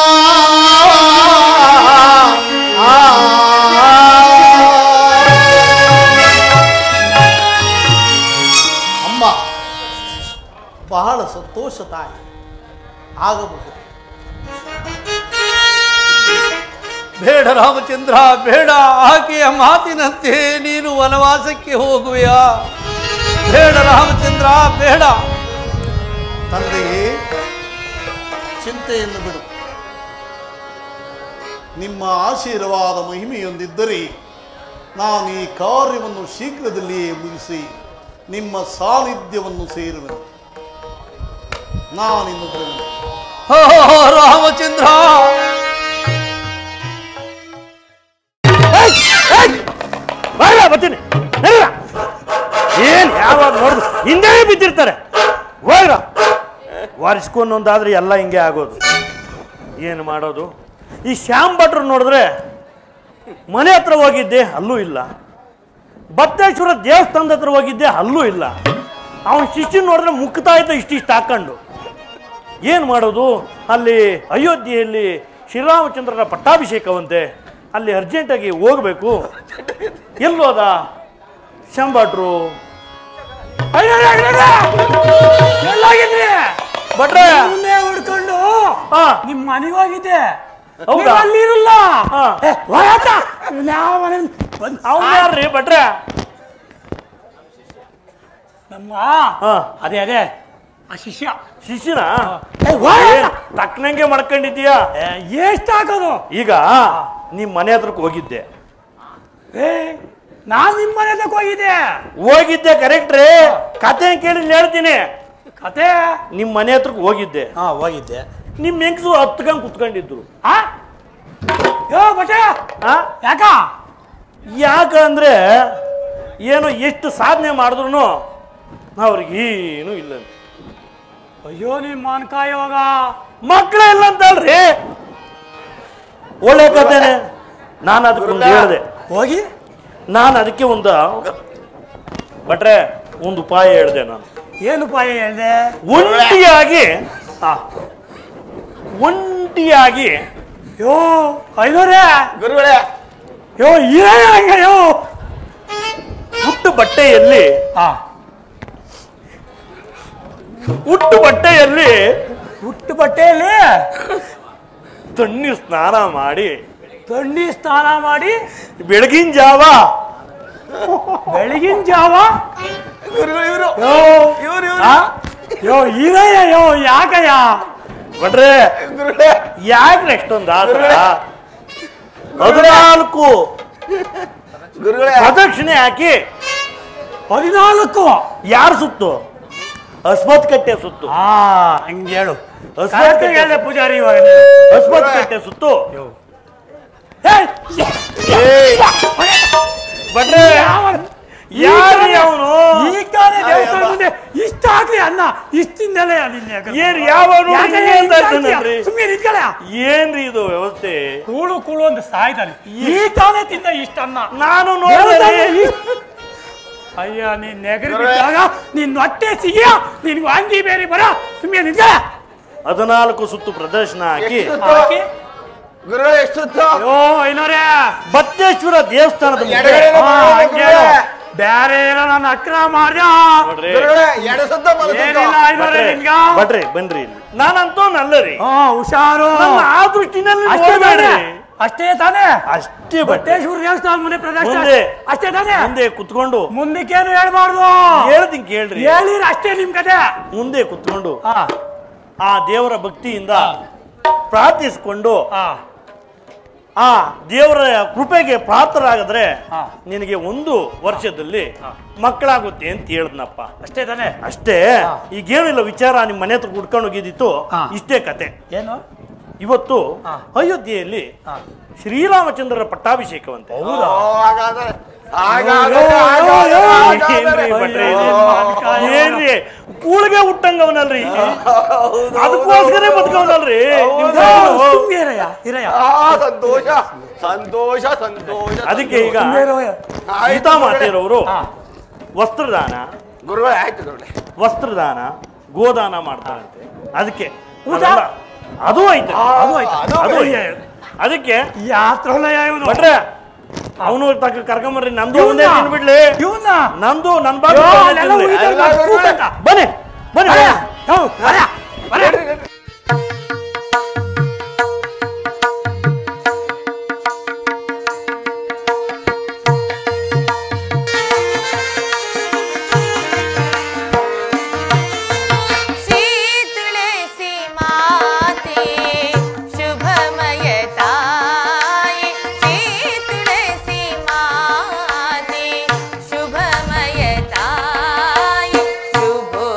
ಅಮ್ಮ ಬಹಳ ಸಂತೋಷ ತಾಯಿ ಆಗಬಹುದು ಬೇಡ ರಾಮಚಂದ್ರ ಬೇಡ ಆಕೆಯ ಮಾತಿನಂತೆ ನೀನು ವನವಾಸಕ್ಕೆ ಹೋಗುವೆಯಾ ಬೇಡ ರಾಮಚಂದ್ರ ಬೇಡ ತಂದೆಯೇ ಚಿಂತೆಯನ್ನು ಬಿಡು ನಿಮ್ಮ ಆಶೀರ್ವಾದ ಮಹಿಮೆಯೊಂದಿದ್ದರೆ ನಾನು ಈ ಕಾರ್ಯವನ್ನು ಶೀಘ್ರದಲ್ಲಿಯೇ ಮುಗಿಸಿ ನಿಮ್ಮ ಸಾನ್ನಿಧ್ಯವನ್ನು ಸೇರುವೆನು ನಾನಿನ್ನು ಬರುವೆನು ಓ ರಾಮಚಂದ್ರ ಬಾರ ಬರ್ತೀನಿ ನಡೀರ. ಏನ್ ಯಾವಾಗ ನೋಡಿದ್ರು ಹಿಂದೆ ಬಿದ್ದಿರ್ತಾರೆ ಹೋಗ್ರ ವರ್ಷಕ್ಕೊಂದೊಂದಾದ್ರೆ ಎಲ್ಲ ಹಿಂಗೆ ಆಗೋದು ಏನು ಮಾಡೋದು ಈ ಶ್ಯಾಮ್ ಭಟ್ರು ನೋಡಿದ್ರೆ ಮನೆ ಹತ್ರ ಹೋಗಿದ್ದೆ ಅಲ್ಲೂ ಇಲ್ಲ ಬತ್ತೇಶ್ವರ ದೇವಸ್ಥಾನದ ಹತ್ರ ಹೋಗಿದ್ದೆ ಅಲ್ಲೂ ಇಲ್ಲ ಅವನ ಶಿಷ್ಯ ನೋಡಿದ್ರೆ ಮುಕ್ತಾ ಇದ್ದ ಇಷ್ಟಿಷ್ಟು ಹಾಕೊಂಡು ಏನು ಮಾಡೋದು ಅಲ್ಲಿ ಅಯೋಧ್ಯೆಯಲ್ಲಿ ಶ್ರೀರಾಮಚಂದ್ರನ ಪಟ್ಟಾಭಿಷೇಕವಂತೆ ಅಲ್ಲಿ ಅರ್ಜೆಂಟಾಗಿ ಹೋಗ್ಬೇಕು ಎಲ್ಲೋದ ಶಂಭಟ್ರು ಎಲ್ಲೋಗಿದ್ರಿ ಭಟ್ರೆ ಮುಂದೆ ಹುಡ್ಕೊಂಡು ಹಾ ನಿಮ್ ಮನೆಗೆ ಹೋಗಿದ್ದೆ ಹೌದಾ? ನೀವ್ ಅಲ್ಲಿರಲ್ಲ ಹಾ. ಏ, ಹೋಗಾಕ? ಯಾವ ಮನೆ ಬಂದ್- ಅವ್ನು ಯಾರ್ರಿ ಭಟ್ರೆ ನಮ್ಮ ಹಾ ಅದೇ ಅದೇ ಆ ಶಿಷ್ಯ ಶಿಷ್ಯನ ಏ, ಹೋಗಾಕ? ಏನ್ ತಕ್ಕನಂಗೆ ಮಾಡ್ಕೊಂಡಿದ್ದೀಯಾ ಏ, ಎಷ್ಟ್ ಹಾಕೋದು ಈಗ ನಿಮ್ ಮನೆ ಹತ್ರಕ್ಕೆ ಹೋಗಿದ್ದೆ ಏ ನಾನ್ ನಿಮ್ ಮನೆ ತಕ ಹೋಗಿದ್ದೆ ಹೋಗಿದ್ದೆ ಕರೆಕ್ಟ್ ರೀ ಕತೆ ಕೇಳಿ ಹೇಳ್ತೀನಿ ಕತೆ ನಿಮ್ ಮನೆ ಹತ್ರಕ್ಕೆ ಹೋಗಿದ್ದೆ ಹಾ ಹೋಗಿದ್ದೆ ನಿಮ್ ಹೆಂಗ್ಸು ಹತ್ಕೊಂಡ್ ಕುತ್ಕೊಂಡಿದ್ರು ಆ ಯೋ ಬಟ್ಟೆ ಆ ಯಾಕ ಯಾಕಂದ್ರೆ ಏನು ಎಷ್ಟು ಸಾಧನೆ ಮಾಡಿದ್ರು ಅವ್ರಿಗೇನು ಇಲ್ಲ ಅಯ್ಯೋ ನಿಮ್ ಮಾನ್ಕಾಯ ಇವಾಗ ಮಕ್ಕಳೇ ಇಲ್ಲ ಅಂತಲ್ರಿ ಒಳ್ಳೆ ಕಥೆನೆ ನಾನು ಅದಕ್ಕೆ ಒಂದು ಹೇಳಿದೆ ಹೋಗಿ ನಾನು ಅದಕ್ಕೆ ಒಂದು ಬಟ್ರೆ ಒಂದು ಉಪಾಯ ಹೇಳಿದೆ ನಾನು ಏನು ಉಪಾಯ ಹೇಳ್ದೆ ಒಂಟಿಯಾಗಿ ಆ, ಒಂಟಿಯಾಗಿ ಯೋ ಐನೂರೇ ಗುರುಗಳೇ ಯೋ ಹಂಗ ಯೋ ಹುಟ್ಟು ಬಟ್ಟೆಯಲ್ಲಿ ಆ ಹುಟ್ಟು ಬಟ್ಟೆಯಲ್ಲಿ ಹುಟ್ಟು ಬಟ್ಟೆಯಲ್ಲಿ ತಣ್ಣೀರು ಸ್ನಾನ ಮಾಡಿ ತಣ್ಣಿ ಸ್ನಾನ ಮಾಡಿ ಬೆಳಗಿನ ಜಾವ ಬೆಳಗಿನ ಜಾವ ಗುರುಗಳು ಇವರು ಯೋ ಇವರು ಇವರು ಆ? ಯೋ ಇರಯ್ಯ ಯೋ ಯಾಕಯ್ಯ ಬಟ್ರೆ ಗುರುಗಳೇ ಯಾಕೆ ಎಷ್ಟೊಂದು ಆತರ ಹದಿನಾಲ್ಕು ಗುರುಗಳೇ ಪ್ರದಕ್ಷಿಣೆ ಹಾಕಿ ಹದಿನಾಲ್ಕು ಯಾರು ಸುತ್ತು ಅಸ್ಮತ್ ಕಟ್ಟೆ ಸುತ್ತು ಆ ಹಂಗೆ ಹೇಳು ಅಸ್ಮತ್ ಕರೆಕ್ಟ್ ಕಟ್ಟೆ ಹೇಳ್ದೆ ಪೂಜಾರಿ ಇವಾಗ ನೀನು. ಅಸ್ಮತ್ ಕಟ್ಟೆ ಸುತ್ತು ಏಯ್! ಬಟ್ರೆ ಯಾವ- ಈ ಯಾರು ತಾನೇ- ಅವನು ಈ ತಾನೇ ದೇವಸ್ಥಾನ ಮುಂದೆ ಇಷ್ಟ ಹಾಕ್ಲಿ ಅನ್ನ ಇಷ್ಟಿಂದಲೇ ಏನ್ ಯಾವ ನೋಡ್ರಿ ಸುಮ್ಮನೆ ನಿಂತ್ಕೊಳ್ಳ ಏನ್ರಿ ಇದು ವ್ಯವಸ್ಥೆ ಕೂಳು ಕೂಳು ಅಂತ ಸಾಯ್ತಾನೆ ಈ ತಾನೇ ತಿಂದ ಇಷ್ಟ ಅನ್ನ ನಾನು ದೇವಸ್ಥಾನ ನೋಡಿದೆ ಇಷ್ಟ್- ಅಯ್ಯ ನೀನ್ ನೆಗರಿ ಬಿದ್ದಾಗ ನೀನ್ ಹೊಟ್ಟೆ ಸಿಗಿಯ ನಿನ್ ವಾಂತಿ ಬೇರೆ ಬರ ಸುಮ್ಮನೆ ನಿಂತ್ಕೊಳ್ಳ ಹದಿನಾಲ್ಕು ಸುತ್ತು ಪ್ರದರ್ಶನ ಹಾಕಿ ಹಾಕಿ ಗುರುಗಳೇ ಎಷ್ಟು ಹೊತ್ತು? ಅಯ್ಯೋ ಐನೋರೇ ಬತ್ತೇಶ್ವರ ದೇವಸ್ಥಾನದ ಮುಂದೆ ಎಡಗಡೆಯಿಂದ ಹಾ, ಬರೋದು ಹಂಗೆ ಹೇಳು. ಗುರುಗಳೇ. ಬ್ಯಾರೆ ಏನೋ ನನ್ನ ಅಕ್ರಮ ಮಾಡ್ದ ನೋಡ್ರಿ ಏನಿಲ್ಲ ಐನೋರೆ ನಿನ್ಗ ಬಡ್ರಿ ಬನ್ರಿ ಇಲ್ಲಿ ನಾನಂತೂ ನಲ್ಲರಿ ಹಾ ಹುಷಾರು ನನ್ನ ಆ ದೃಷ್ಟಿನಲ್ಲಿ ಅಷ್ಟೇ ತಾನೇ ನೋಡ್ಬೇಡ್ರಿ ಅಷ್ಟೇ ತಾನೇ ಅಷ್ಟೇ ಬಟ್ಟೆ ಬಟ್ಟೇಶ್ವರ ದೇವಸ್ಥಾನ ಮುಂದೆ ಪ್ರದಕ್ಷಿಣೆ ಮುಂದೆ. ಅಷ್ಟೇ ತಾನೇ ಮುಂದೆ ಕುತ್ಕೊಂಡು ಮುಂದಕ್ಕೇನು ಹೇಳ್ಬಾರ್ದು ಹೇಳ್ತೀನಿ ಕೇಳ್ರಿ ಹೇಳಿರ ಅಷ್ಟೇ ನಿಮ್ ಕತೆ ಮುಂದೆ ಕುತ್ಕೊಂಡು ಹಾ ಆ ದೇವರ ಭಕ್ತಿಯಿಂದ ಪ್ರಾರ್ಥಿಸಿಕೊಂಡು ಹಾ ಆ ದೇವರ ಕೃಪೆಗೆ ಪಾತ್ರರಾಗಿದ್ರೆ ಹಾ. ನಿನಗೆ ಒಂದು ವರ್ಷದಲ್ಲಿ ಮಕ್ಕಳಾಗುತ್ತೆ ಅಂತ ಹೇಳ್ದನಪ್ಪ ಅಷ್ಟೇ ತಾನೇ ಅಷ್ಟೇ ಈಗೇನಿಲ್ಲ ವಿಚಾರ ನಿಮ್ಮ ಮನೆ ಹತ್ರ ಕುಡ್ಕೊಂಡು ಹೋಗಿದ್ದಿತ್ತು ಹಾ. ಇಷ್ಟೇ ಕತೆ ಏನು ಇವತ್ತು ಹಾ. ಅಯೋಧ್ಯೆಯಲ್ಲಿ ಹಾ. ಶ್ರೀರಾಮಚಂದ್ರರ ಪಟ್ಟಾಭಿಷೇಕವಂತೆ ಹೌದಾ ಹಾಗಾದ್ರೆ ಹಾಗಾದ್ರೆ ಏನ್ರಿ ಭಟ್ರೆ ಇದು? ಏನ್ರಿ ಕೂಳಿಗೆ ಹುಟ್ಟಂಗವನಲ್ರಿ ಅದಕ್ಕೋಸ್ಕರ ಬದುಕವನಲ್ರಿ ಇರಯ್ಯ ಇರಯ್ಯ ಆ ಸಂತೋಷ ಸಂತೋಷ ಸಂತೋಷ ಅದಕ್ಕೆ ಈಗ ಆಯ್ತು ಸೀತಾಮಾತೆಯರವರು ವಸ್ತ್ರದಾನ ಗುರುಗಳೇ ಆಯ್ತು ಗುರುಗಳೇ ವಸ್ತ್ರದಾನ ಗೋದಾನ ಮಾಡ್ತಾರಂತೆ ಅದಕ್ಕೆ ಹೌದಾ? ನಾವೆಲ್ಲ- ಅದು ಐತೆ ಅದು ಆಯ್ತು ಅದು ಐತೆ. ಅದಕ್ಕೆ ಯಾತ್ರಲಯ ಇವನು ಭಟ್ರೆ ಅವನು ತಕ್ಕ ಕರ್ಕೊಂಬರ್ರಿ ನಂದು ಒಂದೇ ಇವ್ನ? ತಿನ್ಬಿಡ್ಲಿ ಇವನ್ನ ನಂದು ನನ್ ಅಯ್ಯೋ, ಬಾಗಿಲು ಅಲ್ಲೆಲ್ಲ ತಿನ್ಲಿ. ಉಯ್ತಾರೆ ನೋಡಿ, ಕೂಗಂತ. ಬನ್ನಿ ಬನ್ನಿ ಅಯ್ಯ, ಬನ್ನಿ. ಹೌ, ಅಯ್ಯ, ಅಯ್ಯ. ಶ್ರೀ ತುಳಸಿ ಮಾತೆ ಶುಭಮಯ ತಾಯಿ ಶ್ರೀ ತುಳಸಿ ಮಾತೆ ಶುಭಮಯ ತಾಯಿ ಶುಭೋದಯ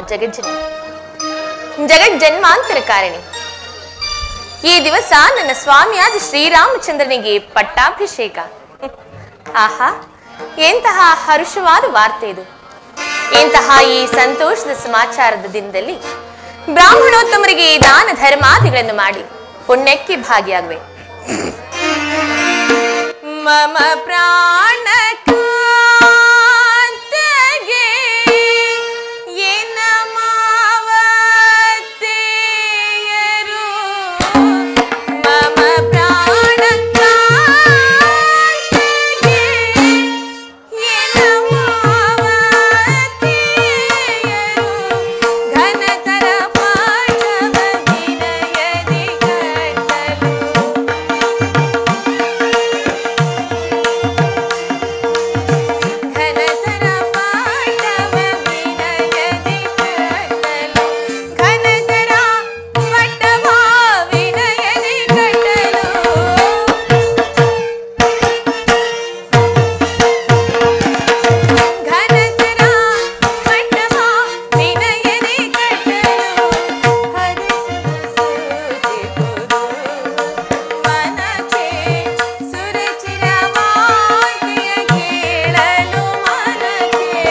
ಜಗಜ್ಜನಿ ಜಗಜ್ಜನ್ಮಾಂತರ ಕಾರಣಿ ಈ ದಿವಸ ನನ್ನ ಸ್ವಾಮಿಯಾದ ಶ್ರೀರಾಮಚಂದ್ರನಿಗೆ ಪಟ್ಟಾಭಿಷೇಕ ಆಹಾ ಎಂತಹ ಹರುಷವಾದ ವಾರ್ತೆ ಇದು ಇಂತಹ ಈ ಸಂತೋಷದ ಸಮಾಚಾರದ ದಿನದಲ್ಲಿ ಬ್ರಾಹ್ಮಣೋತ್ತಮರಿಗೆ ದಾನ ಧರ್ಮಾದಿಗಳನ್ನು ಮಾಡಿ ಪುಣ್ಯಕ್ಕೆ ಭಾಗಿಯಾಗುವೆ ಮಮ ಪ್ರಾಣ ಕಾಂತಗೆ ಎನ್ನ ಮಾವತೆಯರು ಮಮ ಪ್ರಾಣ ಕಾಂತಗೆ ಎನ್ನ ಮಾವತೆಯರು ಘನತರ ಪಾಠವ ವಿನಯದಿ ಕಟ್ಟಲು ಘನತರ ಪಾಠವ ವಿನಯದಿ ಕಟ್ಟಲು ಘನತರ ಪಟ್ಟವ ವಿನಯದಿ ಕಟ್ಟಲು ಘನತರ ಪಟ್ಟವ ವಿನಯದಿ ಕಟ್ಟಲು ಹರಿಸುತ್ತಿರುವುದು ಮನಕ್ಕೆ ಸುರಚಿರವಾಗಿಯ ಕೇಳಲು ಮನಕ್ಕೆ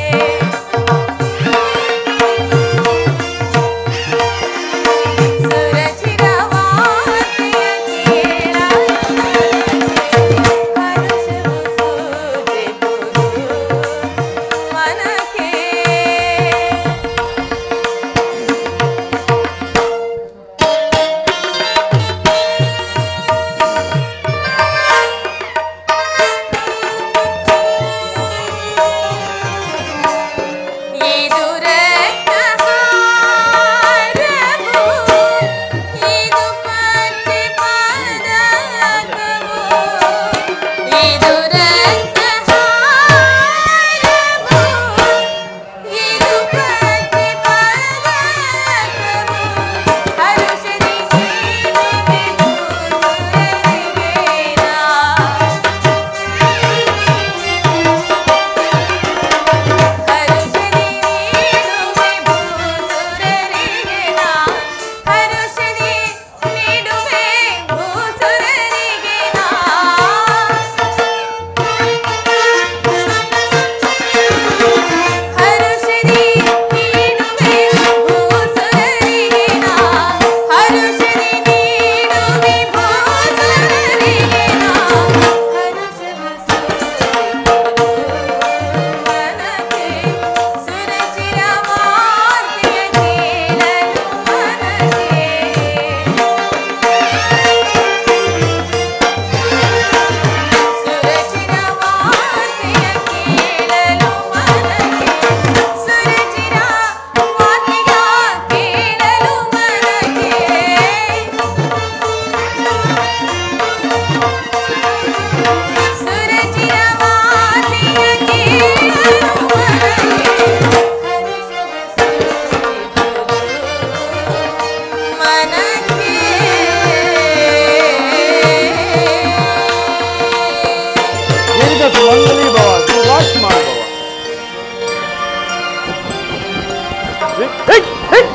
ಸುರಚಿರವಾಗಿಯ ಕೇಳಲು ಮನಕ್ಕೆ ಹರಿಸುತ್ತಿರುವುದು ಮನಕ್ಕೆ ಇದು ರತ್ನಹಾರವು, ಇದು ಪಂಚಪಾದಕವು. ಇದು ರತ್ನಹಾರವು, ಇದು ಪಂಚಪಾದಕವು. ಹರುಷದಿ ನೀಡುವೆ ಗುರುವರಿಗೆ ನಾ. ಹರುಷದಿ ನೀಡುವೆ ಭೂಸುರರಿಗೆ ನಾ ಹರುಷದಿ ನೀಡುವೆ ಭೂಸುರರಿಗೆ ನಾ ಹರುಷದಿ ನೀಡುವೆ ಭೂಸುರರಿಗೆ ನಾ ಹರುಷದಿ ನೀಡುವೆ ಭೂಸುರರಿಗೆ ನಾ ಹರುಷವ ಮನಕ್ಕೆ ಸುರಚಿರವಾರ್ತೆಯ ಕೇಳಲು ಮನಕ್ಕೆ ಸುರಚಿರವಾರ್ತೆಯ ಕೇಳಲು ಮನಕ್ಕೆ ಸುರಚಿರವಾರ್ತೆಯ ಕೇಳಲು ಮನಕ್ಕೆ ಸುರಚಿರವಾದಿಯ ಕೇಳಲು ಮನಕ್ಕೆ ದೀರ್ಘ ಸುಮಂಗಲಿ ಭವ ಸುಭಾಷ್ಮಾನ್ ಭವ ಹೇ, ಹೇ, ಹೇ.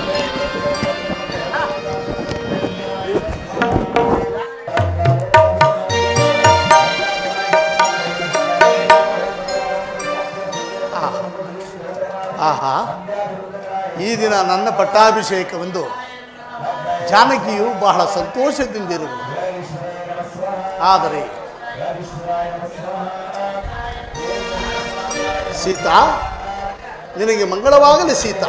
ಆಹಾ ಈ ದಿನ ನನ್ನ ಪಟ್ಟಾಭಿಷೇಕವೆಂದು ಜಾನಕಿಯು ಬಹಳ ಸಂತೋಷದಿಂದಿರುವುದು ಆದರೆ ಸೀತಾ ನಿನಗೆ ಮಂಗಳವಾಗಲಿ ಸೀತಾ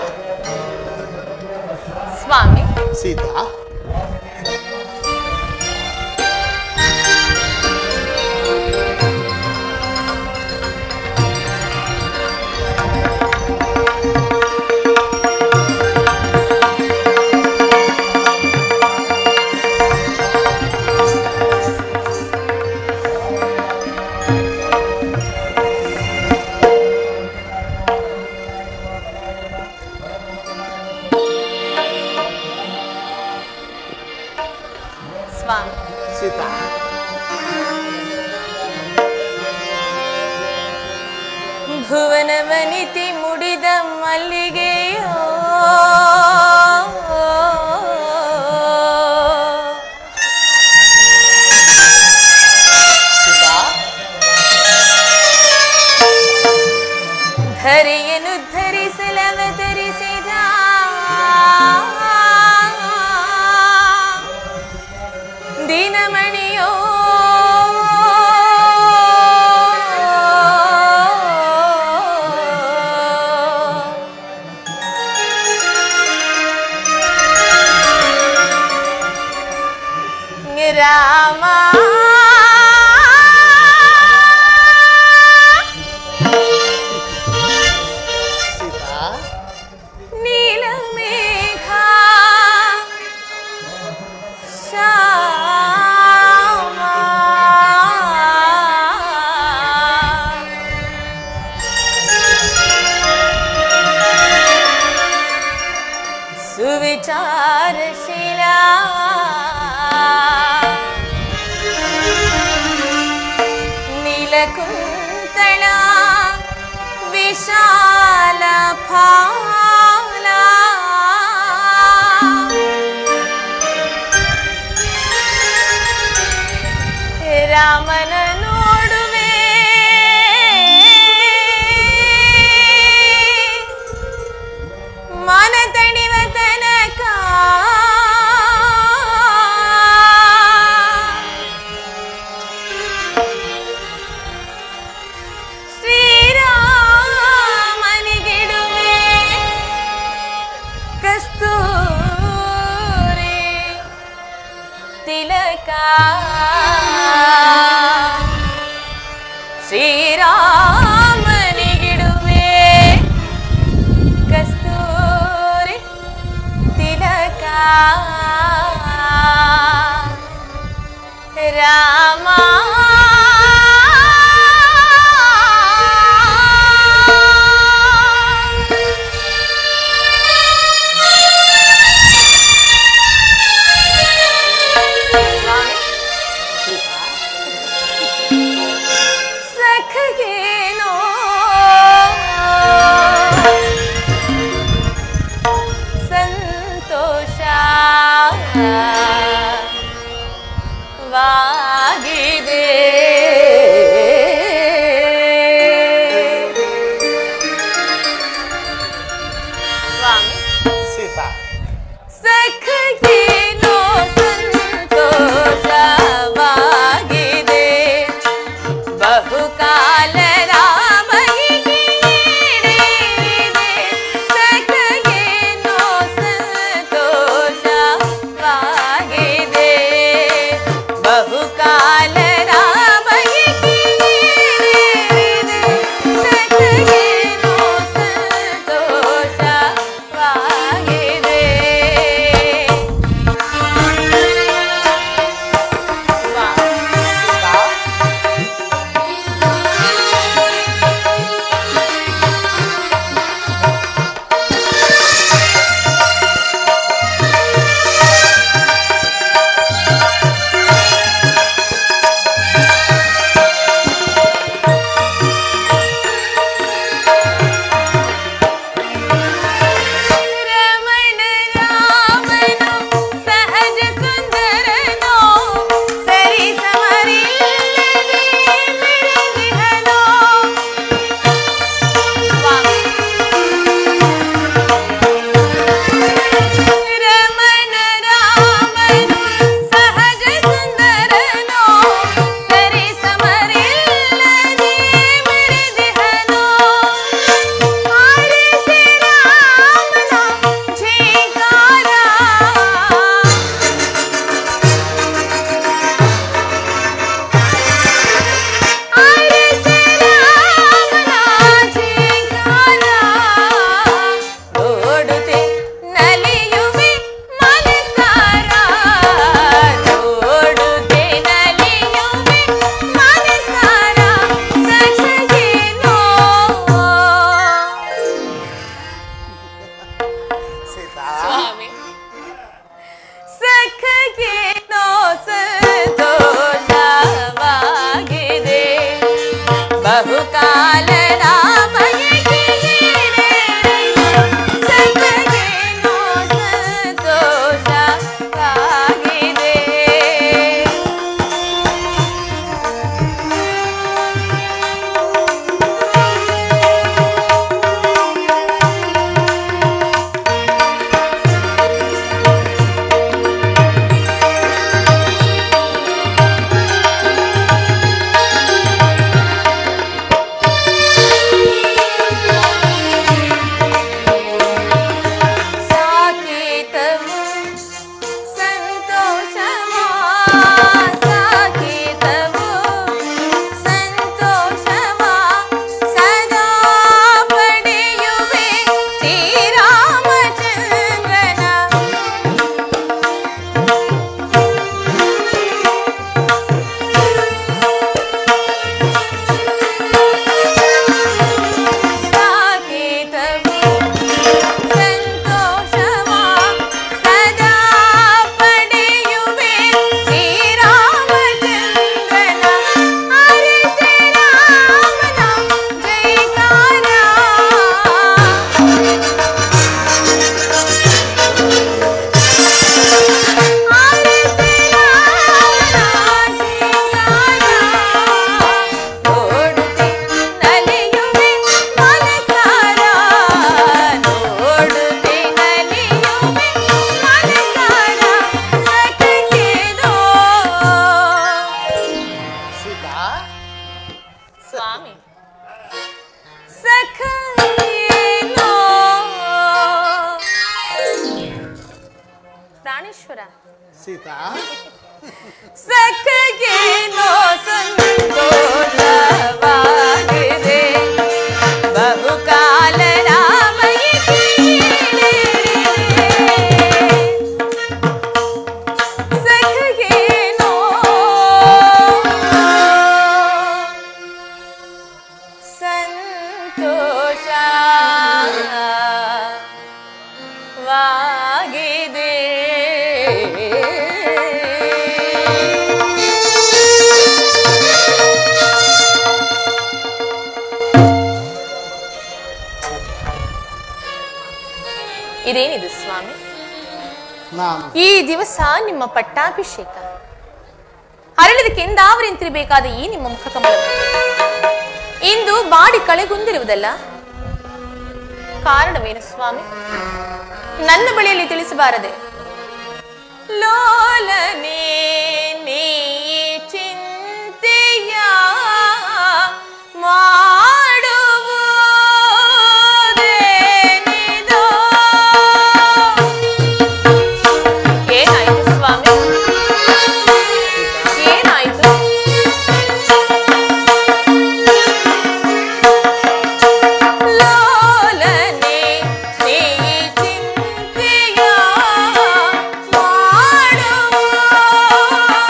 ಸ್ವಾಮಿ ಸೀತಾ ಸ್ವಾಮಿ ಸೀತಾ ಭುವನವನಿತಿ ಮುಡಿದ ಮಲ್ಲಿಗೆಯ ಕುಂತಳ ವಿಶಾಲ ಫಾಲ ರಾಮನ ನೋಡುವೆ ಮನ ತಣಿವ ತನಕ ಶ್ರೀರಾಮನಿಗಿಡುವೆ ಕಸ್ತೂರಿ ತಿಲಕ ಶ್ರೀರಾಮನಿಗಿಡುವೆ ಕಸ್ತೂರಿ ತಿಲಕ ರಾಮ ಸಖಗೇನೋ ಸಂತೋಷ ವಾಗಿದೆ ಸ್ವಾಮಿ ಸೀತಾ ಸಖಗೇನೋ ಸಂತೋಷವಾಗಿದೆ ಬಹುಕಾಲ ರಾಮನಿಗೆ ನೀಡಿದೆ ಸಖಗೇನೋ ಸಂತೋಷವಾಗಿದೆ ಬಹುಕಾಲ ರಾಮನಿಗೆ ನೀಡಿದೆ ಸಖಗೇನೋ ಸಂತೋಷವಾಗಿದೆ ರಮಣ ರಾಮನು ಸಹಜ ಸುಂದರನೋ ಸರಿ ಸಮರಿಲ್ಲದೆ ಮಿಡಿದಿಹನೋ ರಮಣ ರಾಮನು ಸಹಜ ಸುಂದರನೋ ಸರಿ ಸಮರಿಲ್ಲದೆ ಮಿಡಿದಿಹನೋ ಆರಿಸಿ ರಾಮನ ಝೇಂಕಾರ ಆರಿಸಿ ರಾಮನ ಝೇಂಕಾರ ನೋಡುತ್ತೆ ನಲಿಯುವೆ ಮನಸಾರ ನೋಡುತ್ತೆ ನಲಿಯುವೆ ಮನಸಾರ ಸಖಗೇನೋ ಸೀತಾ ಸ್ವಾಮಿ ಸಖಗೇನೋ ಸಂತೋಷವಾಗಿದೆ ಬಹುಕಾಲ ರಾಮನಿಗೆ ಸಖಗೇನೋ ಸಂತೋಷವಾಗಿದೆ ಸ್ವಾಮಿ ಸಖೇನೋ ಪ್ರಾಣೇಶ್ವರ ಸೀತಾ ಸಖಗೇನೋ ಸಂತೋಷವಾಗಿದೆ ಬಹುಕಾಲ ರಾಮಯ್ಯಗೆ ಸಖಗೇನೋ ಸಂತೋಷ ವಾಗಿದೆ ಇದೇನಿದು ಸ್ವಾಮಿ ನಾನು ಈ ದಿವಸ ನಿಮ್ಮ ಪಟ್ಟಾಭಿಷೇಕ ಅರಳಿದ ಕೆಂದಾವರಿಂತಿರಬೇಕಾದ ಈ ನಿಮ್ಮ ಮುಖಕಮಲ ಇಂದು ಬಾಡಿ ಕಳೆಗುಂದಿರುವುದಲ್ಲ ಕಾರಣವೇನು ಸ್ವಾಮಿ ನನ್ನ ಬಳಿಯಲ್ಲಿ ತಿಳಿಸಬಾರದೆ ಲೋಲನೆ ನೀ ಚಿಂತೆಯ ಮಾಡುವುದೇನಿದೋ? ಏನಾಯ್ತು ಸ್ವಾಮಿ ಏನಾಯ್ತು ಲೋಲನೆ ನೀ ಚಿಂತೆಯ ಮಾಡುವುದೇನಿದೋ?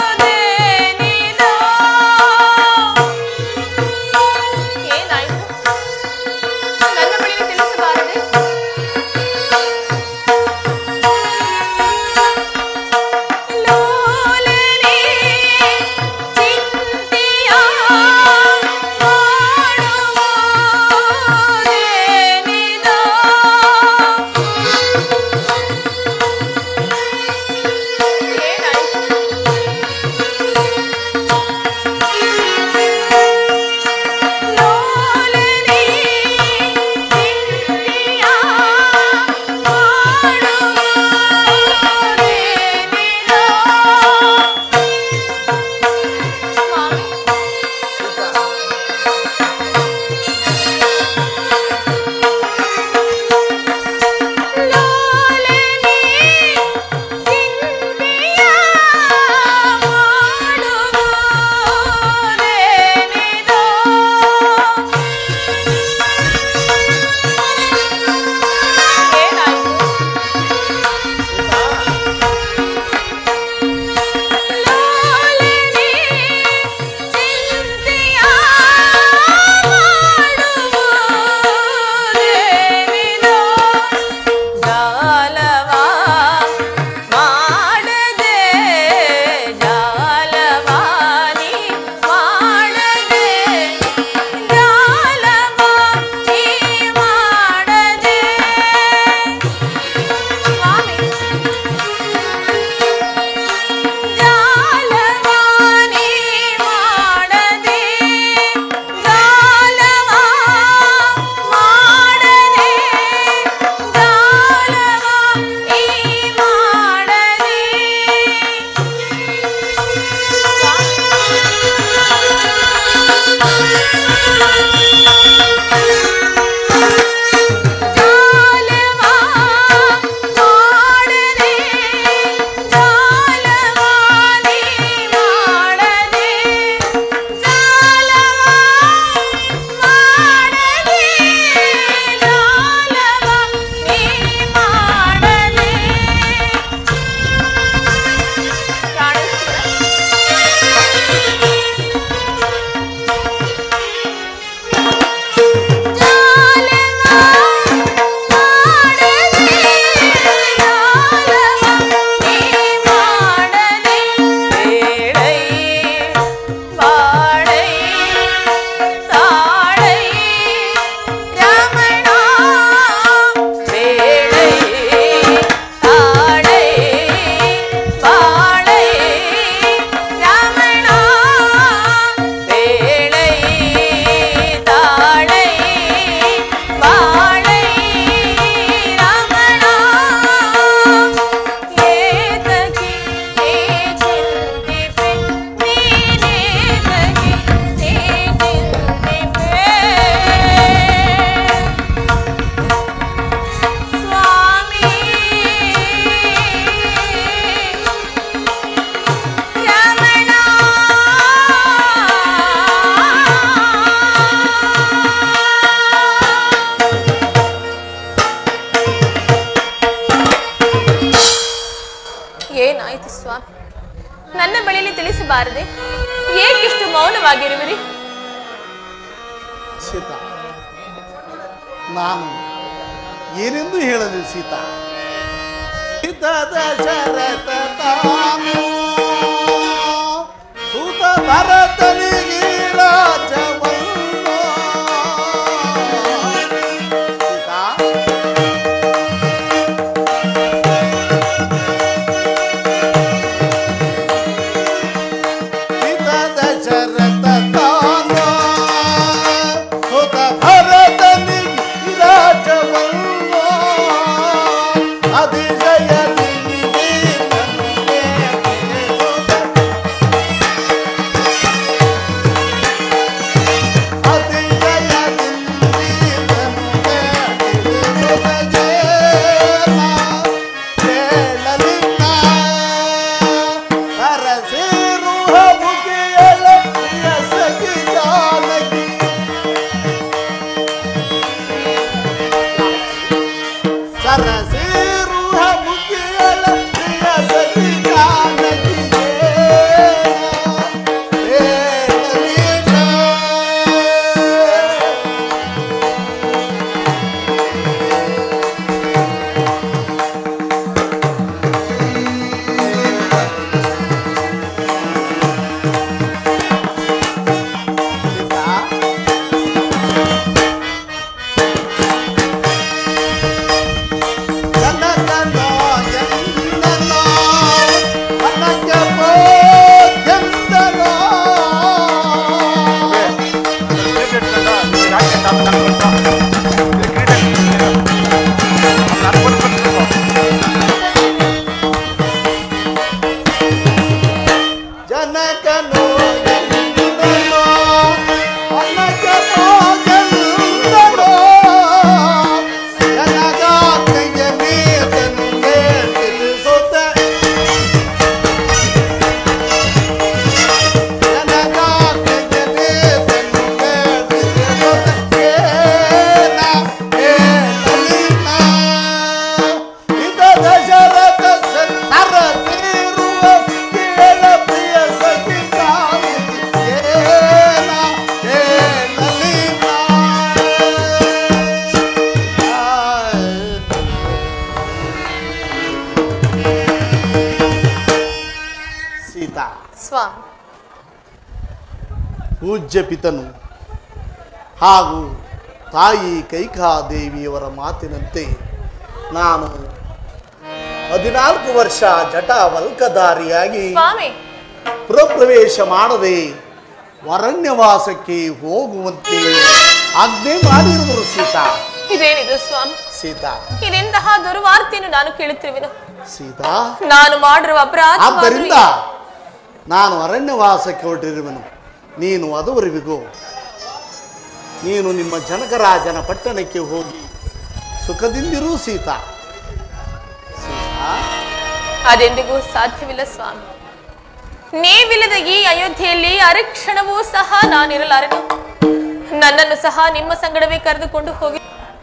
ಮೌನವಾಗಿರುವಿರಿ ಸೀತಾ ನಾನು ಏನೆಂದು ಹೇಳಲು ಸೀತಾ ಹಿತದ ಶರತ ತಾನು ಸುತ ಭರತನಿಗೆ ರಾಜವನ್ನು ಸೀತಾ ಹಿತದ ಶರತ ತಾನು ಸುತ ಭರತನಿಗೆ ರಾಜವನ್ನು ಅತಿಶಯದಲ್ಲಿ ತನ್ನೇ ಸರಸೇರುವ ಮುಗಿಯಲ ಪ್ರಿಯ ಸಖಿ ಜಾನಕಿಗೆ ಜನಕನೋ ಎಂದನೋ ಅನಕ ಎಂದನೋ ಜನಕನೋ ಎಂದನೋ ಅನಕ ಎಂದನೋ ಜನಗ ಕೈಯ ಮೇತನು ತಿಳಿಸುತ್ತ ಜನಗ ಕೈಯ ಮೇತನು ತಿಳಿಸುತ್ತ ಏನ ಏನಿನ ಇದ ದಶರಥ ಸರಸಿರುವ ಕೇಳ ಪ್ರಿಯ ಸಖಿ ಏನ ಏನಿನ ಸೀತಾ ಸ್ವಾಮಿ ಪೂಜ್ಯ ಪಿತನು ಹಾಗೂ ತಾಯಿ ಕೈಕಾದೇವಿಯವರ ಮಾತಿನಂತೆ ನಾನು ಹದಿನಾಲ್ಕು ವರ್ಷ ಜಟಾವಲ್ಕಧಾರಿಯಾಗಿ ಸ್ವಾಮಿ ಪ್ರವೇಶ ಮಾಡದೆ ಅರಣ್ಯವಾಸಕ್ಕೆ ಹೋಗುವಂತೆ ಆಜ್ಞೆ ಮಾಡಿರುವರು ಸೀತಾ ಇದೇನಿದು ಸ್ವಾಮಿ ಸೀತಾ ಇದೆಂತಹ ದುರ್ವಾರ್ತೆಯನ್ನು ನಾನು ಕೇಳುತ್ತಿರುವೆನು ಸೀತಾ ನಾನು ಮಾಡಿರುವ ಅಪರಾಧ ಆದ್ದರಿಂದ ನಾನು ಅರಣ್ಯವಾಸಕ್ಕೆ ಹೊರಟಿರುವೆನು ನೀನು ಅದುವರೆವಿಗೂ ನೀನು ನಿಮ್ಮ ಜನಕರಾಜನ ಪಟ್ಟಣಕ್ಕೆ ಹೋಗಿ ಸುಖದಿಂದಿರೂ ಸೀತಾ ಸೀತಾ ಅದೆಂದಿಗೂ ಸಾಧ್ಯವಿಲ್ಲ ಸ್ವಾಮಿ ನೀವಿಲ್ಲದ ಈ ಅಯೋಧ್ಯೆಯಲ್ಲಿ ಅರಕ್ಷಣವೂ ಸಹ ನಾನಿರಲಾರೆನು ನನ್ನನ್ನು ಸಹ ನಿಮ್ಮ ಸಂಗಡವೇ ಕರೆದುಕೊಂಡು ಹೋಗಿ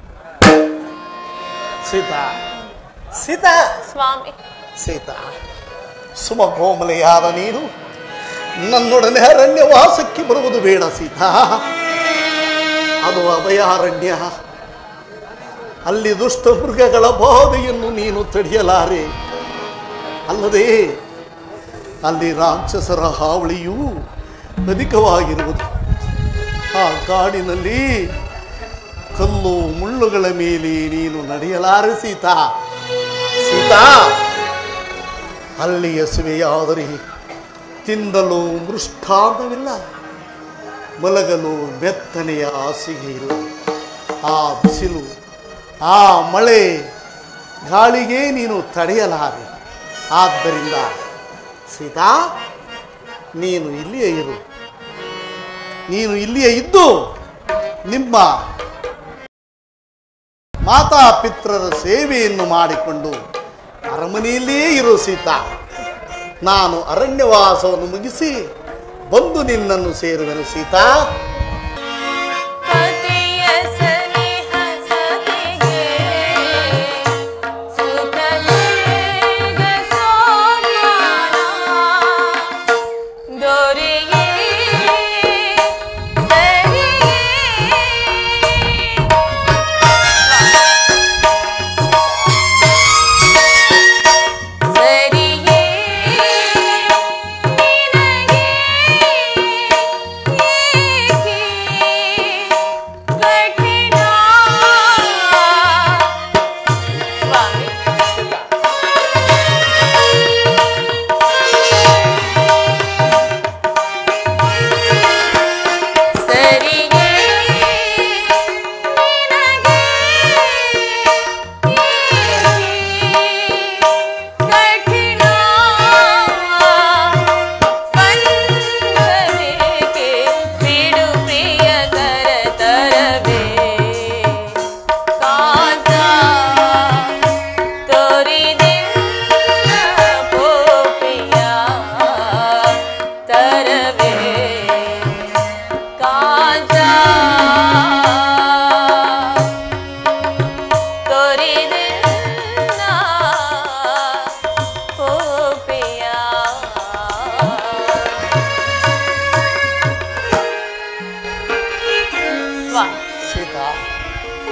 ಸೀತಾ ಸೀತಾ ಸ್ವಾಮಿ ಸೀತಾ ಸುಮಕೋಮಲೆಯಾದ ನೀನು ನನ್ನೊಡನೆ ಅರಣ್ಯವಾಸಕ್ಕೆ ಬರುವುದು ಬೇಡ ಸೀತಾ ಅದು ಅಭಯಾರಣ್ಯ ಅಲ್ಲಿ ದುಷ್ಟ ಮೃಗಗಳ ಬಾಧೆಯನ್ನು ನೀನು ತಡೆಯಲಾರೆ ಅಲ್ಲದೆ ಅಲ್ಲಿ ರಾಕ್ಷಸರ ಹಾವಳಿಯೂ ಅಧಿಕವಾಗಿರುವುದು ಆ ಕಾಡಿನಲ್ಲಿ ಕಲ್ಲು ಮುಳ್ಳುಗಳ ಮೇಲೆ ನೀನು ನಡೆಯಲಾರೆ ಸೀತಾ ಸೀತಾ ಅಲ್ಲಿ ಹಸುವೆಯಾದರೆ ತಿಂದಲು ಮೃಷ್ಟಾನ್ನವಿಲ್ಲ ಮಲಗಲು ಬೆತ್ತನೆಯ ಹಾಸಿಗೆ ಇಲ್ಲ ಆ ಬಿಸಿಲು ಆ ಮಳೆ ಗಾಳಿಗೆ ನೀನು ತಡೆಯಲಾರೆ ಆದ್ದರಿಂದ ಸೀತಾ ನೀನು ಇಲ್ಲಿಯೇ ಇರು ನೀನು ಇಲ್ಲಿಯೇ ಇದ್ದು ನಿಮ್ಮ ಮಾತಾ ಪಿತ್ರರ ಸೇವೆಯನ್ನು ಮಾಡಿಕೊಂಡು ಅರಮನೆಯಲ್ಲಿಯೇ ಇರು ಸೀತಾ ನಾನು ಅರಣ್ಯವಾಸವನ್ನು ಮುಗಿಸಿ ಬಂದು ನಿನ್ನನ್ನು ಸೇರುವೆನು ಸೀತಾ ಪತಿಯ ಸನಿಹ ಸತಿಗೆ ಸುಖ ದೀರ್ಘ ಸೋಮ್ಯಾನ ದೊರೆಯೇ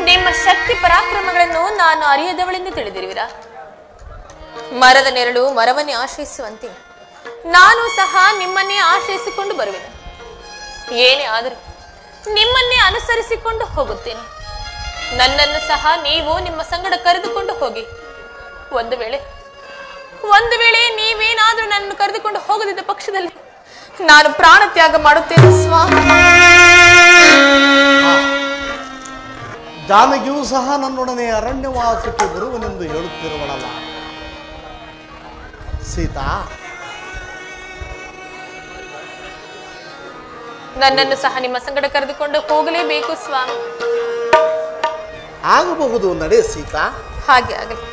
ನಿಮ್ಮ ಶಕ್ತಿ ಪರಾಕ್ರಮಗಳನ್ನು ನಾನು ಅರಿಯದವಳೆಂದು ತಿಳಿದಿರುವಿರಾ ಮರದ ನೆರಳು ಮರವನ್ನೇ ಆಶ್ರಯಿಸುವಂತೆ ನಾನು ಸಹ ನಿಮ್ಮನ್ನೇ ಆಶ್ರಯಿಸಿಕೊಂಡು ಬರುವೆನು ಏನೇ ಆದರೂ ನಿಮ್ಮನ್ನೇ ಅನುಸರಿಸಿಕೊಂಡು ಹೋಗುತ್ತೇನೆ ನನ್ನನ್ನು ಸಹ ನೀವು ನಿಮ್ಮ ಸಂಗಡ ಕರೆದುಕೊಂಡು ಹೋಗಿ ಒಂದು ವೇಳೆ ಒಂದು ವೇಳೆ ನೀವೇನಾದ್ರೂ ನನ್ನನ್ನು ಕರೆದುಕೊಂಡು ಹೋಗದಿದ್ದ ಪಕ್ಷದಲ್ಲಿ ನಾನು ಪ್ರಾಣ ತ್ಯಾಗ ಮಾಡುತ್ತೇನೆ ಸ್ವಾಮಿ ಜಾನಕಿಯೂ ಸಹ ನನ್ನೊಡನೆ ಅರಣ್ಯವಾಸಕ್ಕೆ ಬರುವನೆಂದು ಹೇಳುತ್ತಿರುವಳಲ್ಲ ಸೀತಾ ನನ್ನನ್ನು ಸಹ ನಿಮ್ಮ ಸಂಗಡ ಕರೆದುಕೊಂಡು ಹೋಗಲೇಬೇಕು ಸ್ವಾಮಿ ಆಗಬಹುದು ನಡೆ ಸೀತಾ ಹಾಗೆ ಆಗಲಿ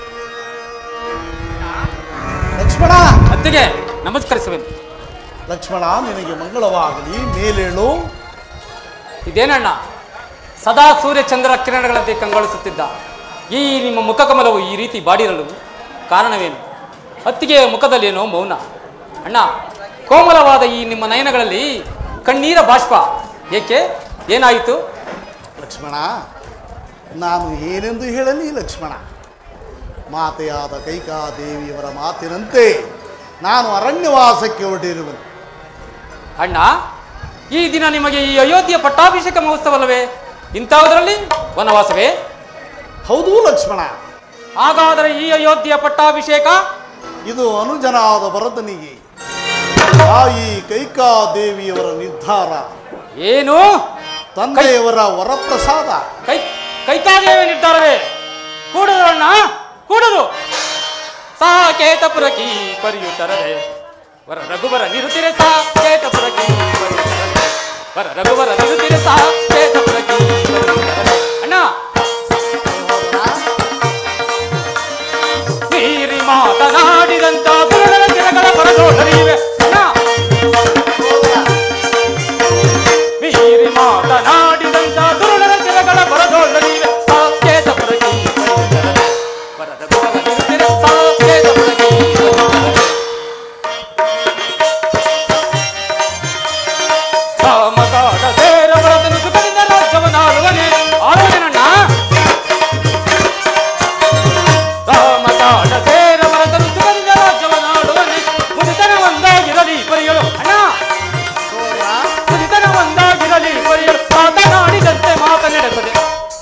ಲಕ್ಷ್ಮಣ ಅತ್ತಿಗೆ ನಮಸ್ಕರಿಸುವೆನು ಲಕ್ಷ್ಮಣ ನಿನಗೆ ಮಂಗಳವಾಗಲಿ ಮೇಲೇಳು ಇದೇನಣ್ಣ ಸದಾ ಸೂರ್ಯ ಚಂದ್ರ ಕಿರಣಗಳಂತೆ ಕಂಗೊಳಿಸುತ್ತಿದ್ದ ಈ ನಿಮ್ಮ ಮುಖಕಮಲವು ಈ ರೀತಿ ಬಾಡಿರಲು ಕಾರಣವೇನು ಅತ್ತಿಗೆಯ ಮುಖದಲ್ಲೇನೋ ಮೌನ ಅಣ್ಣ ಕೋಮಲವಾದ ಈ ನಿಮ್ಮ ನಯನಗಳಲ್ಲಿ ಕಣ್ಣೀರ ಬಾಷ್ಪ ಏಕೆ ಏನಾಯಿತು ಲಕ್ಷ್ಮಣ ನಾನು ಏನೆಂದು ಹೇಳಲಿ ಲಕ್ಷ್ಮಣ ಮಾತೆಯಾದ ಕೈಕಾದೇವಿಯವರ ಮಾತಿನಂತೆ ನಾನು ಅರಣ್ಯವಾಸಕ್ಕೆ ಹೊರಟಿರುವೆನು ಅಣ್ಣ ಈ ದಿನ ನಿಮಗೆ ಈ ಅಯೋಧ್ಯೆಯ ಪಟ್ಟಾಭಿಷೇಕ ಮಹೋತ್ಸವಲ್ಲವೇ ಇಂಥವುದರಲ್ಲಿ ವನವಾಸವೇ ಹೌದು ಲಕ್ಷ್ಮಣ ಹಾಗಾದರೆ ಈ ಅಯೋಧ್ಯೆಯ ಪಟ್ಟಾಭಿಷೇಕ ಇದು ಅನುಜನಾದ ಭರತನಿಗೆ ತಾಯಿ ಕೈಕಾದೇವಿಯವರ ನಿರ್ಧಾರ ಏನು ತಂದೆಯವರ ವರಪ್ರಸಾದ ಕೈ ಕೈಕಾದೇವಿ ನಿರ್ಧಾರವೇ ಕೂಡದು ಅಣ್ಣ ಕೂಡದು ಸಾಕೇತಪುರಕಿ ಪರಿಯುತ್ತರದೆ ವರ ರಘುವರ ನಿರುತಿರೆ ಸಾಕೇತಪುರಕಿ ಪರಿಯುತ್ತರದೆ ವರ ರಘುವರ ನಿರುತಿರೆ ಸಾಕೇತಪುರಕಿ ಪರಿಯುತ್ತರದೆ ಅಣ್ಣ ಮೀರಿ ಮಾತನಾಡಿದಂತ ಸುರಳ ಗಿರಗಳ ಬರದೋಡರಿವೆ ಅಣ್ಣ ಮೀರಿ ಮಾತನಾಡಿದಂತ ದುರುಳರ ಚಿರಗಳ ಬರದೋಳ್ಳಲಿವೆ ಸಾಕೇತ ಪುರಗಿ ಬರದ ಬರದಿರುತ್ತಿರ ಸಾಕೇತ ಪುರಗಿ ಸಾಮಕಾಡ ಸೇರ ಬರದನು ಸುಖದಿಂದ ರಾಜ್ಯವನ್ನಾಳುವನೆ ಆಳುವನಣ್ಣ ಸಾಮಕಾಡ ಸೇರ ಬರದನು ಸುಖದಿಂದ ರಾಜ್ಯವನ್ನಾಳುವನೆ ಮುದಿತನ ಒಂದಾಗಿರಲಿ ಪರಿಯಳು ಅಣ್ಣ ಕುದಿತನ ಒಂದಾಗಿರಲಿ ಪರಿಯಲು ಮಾತನಾಡಿದಂತೆ ಮಾತನೆಡೆಸದೆ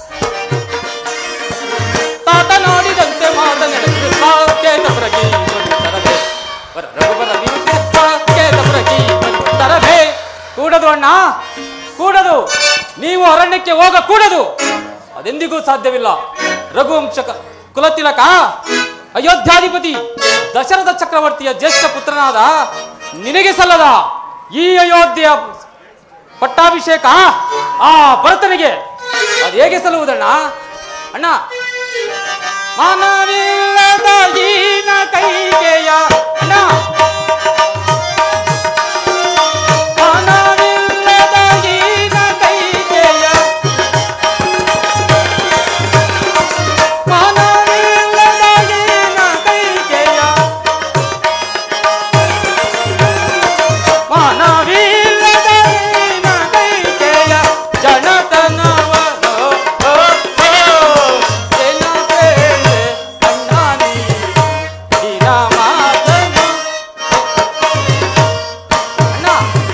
ತಾತನಾಡಿದಂತೆ ಮಾತನೆಡೆಸದೆ ಸಾಕೇತ ಪ್ರಗಿ ತರಬೇ ವರ ರಘುವರ ವಿರುದ್ಧ ಸಾಕೇತ ಪ್ರಗಿ ತರಬೇ ಕೂಡದು ಅಣ್ಣ ಕೂಡದು ನೀವು ಅರಣ್ಯಕ್ಕೆ ಹೋಗ ಕೂಡದು ಅದೆಂದಿಗೂ ಸಾಧ್ಯವಿಲ್ಲ ರಘುವಂಶಕ ಕುಲತಿಲಕ ಅಯೋಧ್ಯಾಧಿಪತಿ ದಶರಥ ಚಕ್ರವರ್ತಿಯ ಜ್ಯೇಷ್ಠ ಪುತ್ರನಾದ ನಿನಗೆ ಸಲ್ಲದ ಈ ಅಯೋಧ್ಯೆಯ ಪಟ್ಟಾಭಿಷೇಕ ಆ ಭರತನಿಗೆ ಅದು ಹೇಗೆ ಸಲ್ಲುವುದಣ್ಣ ಅಣ್ಣ ಮಾನವಿಲ್ಲದ ಈನ ಕೈಗೆಯ ಅಣ್ಣ ಮಾನವಿಲ್ಲದ ಈನ ಕೈಗೆಯ ಮಾನವಿಲ್ಲದ ಈನ ಕೈಗೆಯ ಮಾನವಿಲ್ಲದ ಈನ ಕೈಗೆಯ ಜನತನವನು ಓ, ಓ, ಜನಪೇಳೆ ಅಣ್ಣಾನಿ ದಿನ ಮಾತನು ಅಣ್ಣ